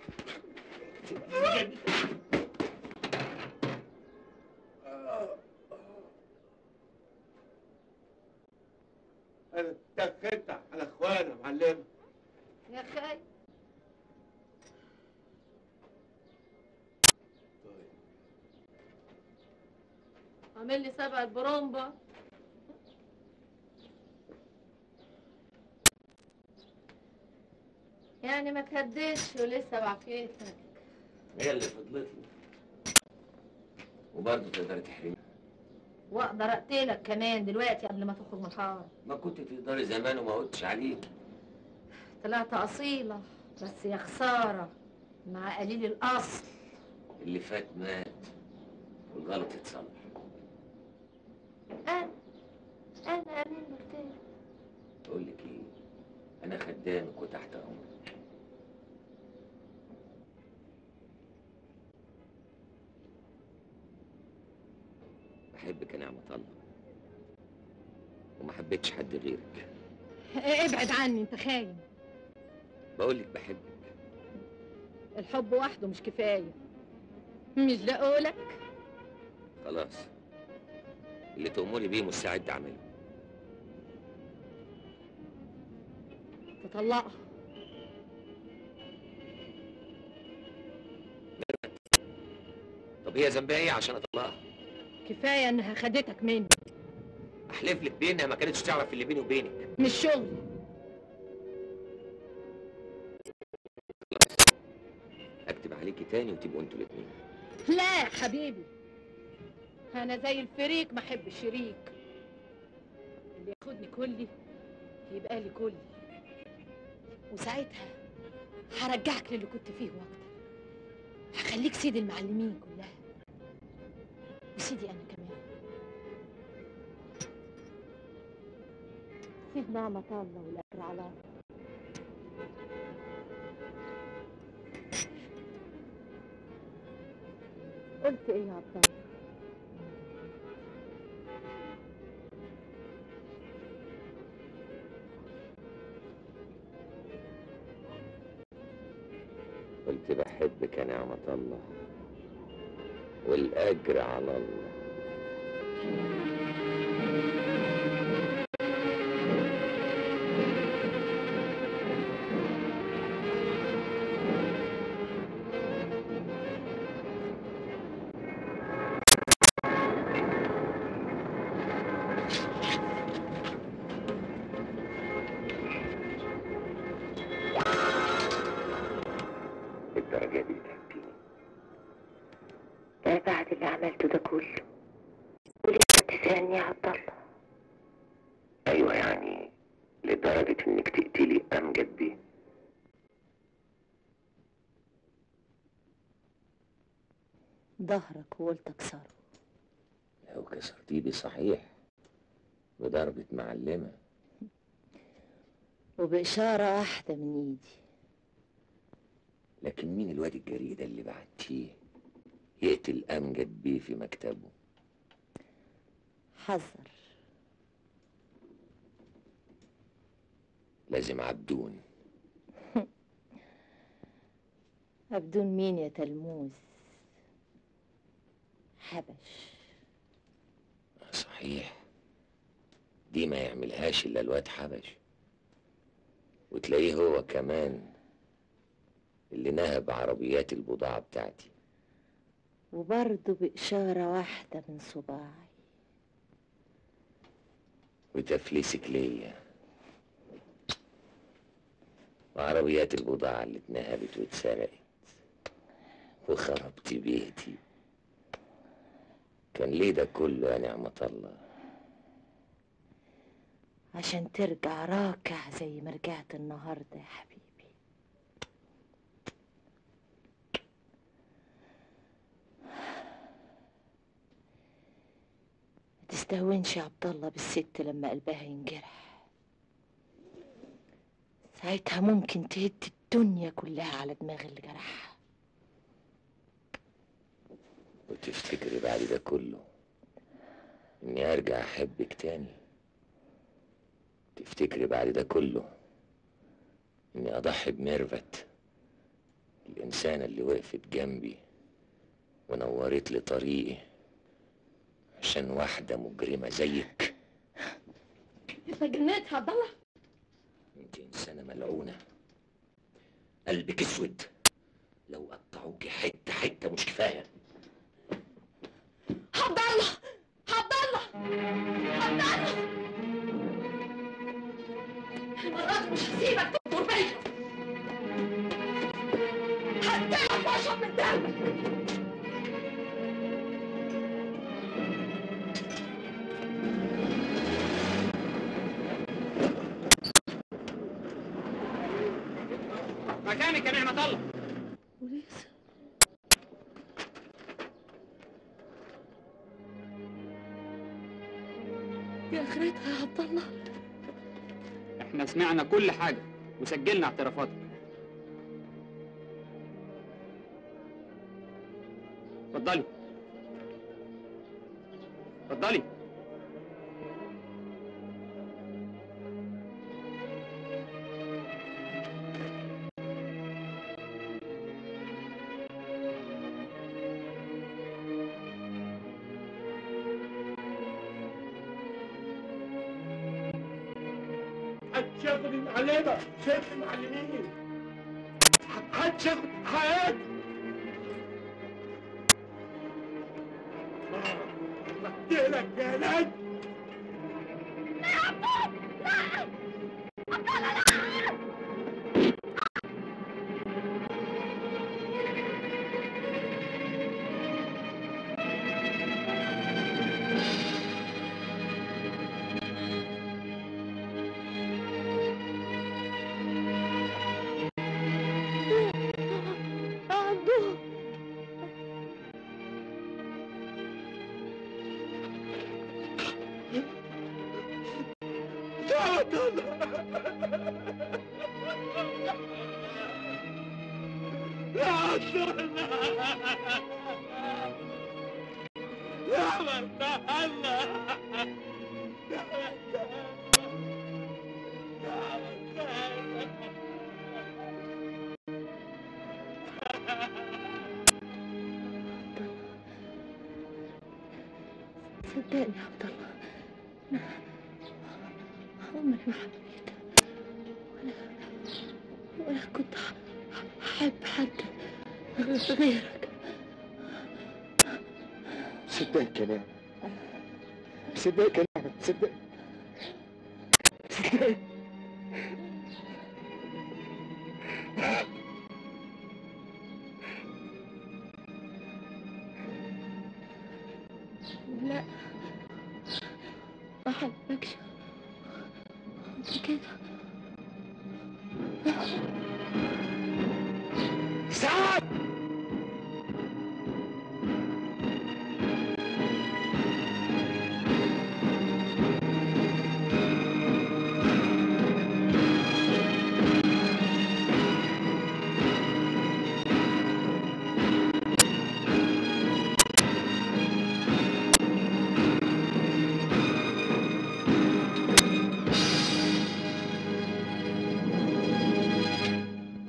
Speaker 15: انا اتخذت على اخوانا معلم
Speaker 11: يا خي عامل لي سبع البرومبا يعني ما تهديش ولسه بعافيتك
Speaker 10: هي اللي فضلت لي وبرضه تقدري تحرمي
Speaker 11: واقدر اقتلك كمان دلوقتي قبل ما تخرج من الحاره
Speaker 10: ما كنت تقدري زمان وما قلتش عليك
Speaker 11: طلعت اصيله بس يا خساره مع قليل الاصل
Speaker 10: اللي فات مات والغلط يتصلح
Speaker 11: انا انا امين مكتاب
Speaker 10: بقول لك ايه انا خدامك وتحت امرك بحبك يا نعمة الله وما حبيتش حد غيرك
Speaker 11: ابعد عني انت خاين
Speaker 10: بقول لك بحبك
Speaker 11: الحب وحده مش كفايه مش ده قولك
Speaker 10: خلاص اللي تأمري بيه مستعد اعمله
Speaker 11: تطلقها
Speaker 10: طب هي ذنبها ايه عشان اطلقها
Speaker 11: كفايه انها خدتك مني
Speaker 10: احلف لك بانها ما كانتش تعرف اللي بيني وبينك
Speaker 11: مش شغلي
Speaker 10: اكتب عليكي تاني وتبقوا انتوا الاتنين
Speaker 11: لا يا حبيبي انا زي الفريق ما احب الشريك اللي ياخدني كلي يبقى لي كلي وساعتها هرجعك للي كنت فيه واكتر هخليك سيد المعلمين كلها وسيدي انا كمان سيد نعمة الله والاجر على الله قلت ايه يا عبد الله
Speaker 10: قلت بحبك يا نعمة الله والأجر على الله الدرجة دي تحكيني
Speaker 7: ايه بعد اللي عملته ده كله ولسه بتسألني يا عبد الله
Speaker 10: ايوه يعني لدرجة انك تقتلي امجد بيه
Speaker 7: ظهرك وقلت اكسره
Speaker 10: لو كسرتيه دي صحيح بضربة معلمة
Speaker 7: وبإشارة واحدة من ايدي
Speaker 10: لكن مين الواد الجريء ده اللي بعتيه يقتل امجد بيه في مكتبه
Speaker 7: حذر
Speaker 10: لازم عبدون
Speaker 7: بدون مين يا تلموذ حبش
Speaker 10: صحيح دي ما يعملهاش الا الواد حبش وتلاقيه هو كمان اللي نهب عربيات البضاعة بتاعتي
Speaker 7: وبرضه بإشارة واحدة من صباعي
Speaker 10: وتفليسك ليا وعربيات البضاعة اللي اتنهبت واتسرقت وخربت بيتي كان ليه ده كله يا نعمة الله
Speaker 7: عشان ترجع راكع زي ما رجعت النهاردة يا حبيبي ما تستهونش يا عبد الله بالست لما قلبها ينجرح ساعتها ممكن تهد الدنيا كلها على دماغ اللي جرحها
Speaker 10: وتفتكري بعد ده كله اني ارجع احبك تاني تفتكري بعد ده كله اني اضحي بميرفت الانسانة اللي وقفت جنبي ونورت لي طريقي عشان واحدة مجرمة زيك
Speaker 16: انت جنيت يا عبد الله
Speaker 10: انت انسانة ملعونة قلبك اسود لو قطعوكي حتة حتة مش كفاية
Speaker 16: عبد الله عبد الله عبد الله المرة دي مش هسيبك تنطر بيا هتعرف واشرب من دمك
Speaker 3: مكانك يا نعمة الله
Speaker 16: وليس يا اخرتها يا عبد الله
Speaker 3: احنا سمعنا كل حاجة وسجلنا اعترافاتك اتفضلي اتفضلي
Speaker 15: محدش ياخد المعلمة ست معلمين محدش ياخد حياتي قلت لك يا لد
Speaker 16: عبدو
Speaker 15: يا عبد الله يا عبد الله يا عبد الله يا
Speaker 16: صدقني يا عبد الله انا عمري ما حبيت ولا ولا كنت ح- احب حد غيرك
Speaker 13: صدق كلام صدق كلامك صدق صدق
Speaker 16: لا ما حبكش انت كده
Speaker 13: سعد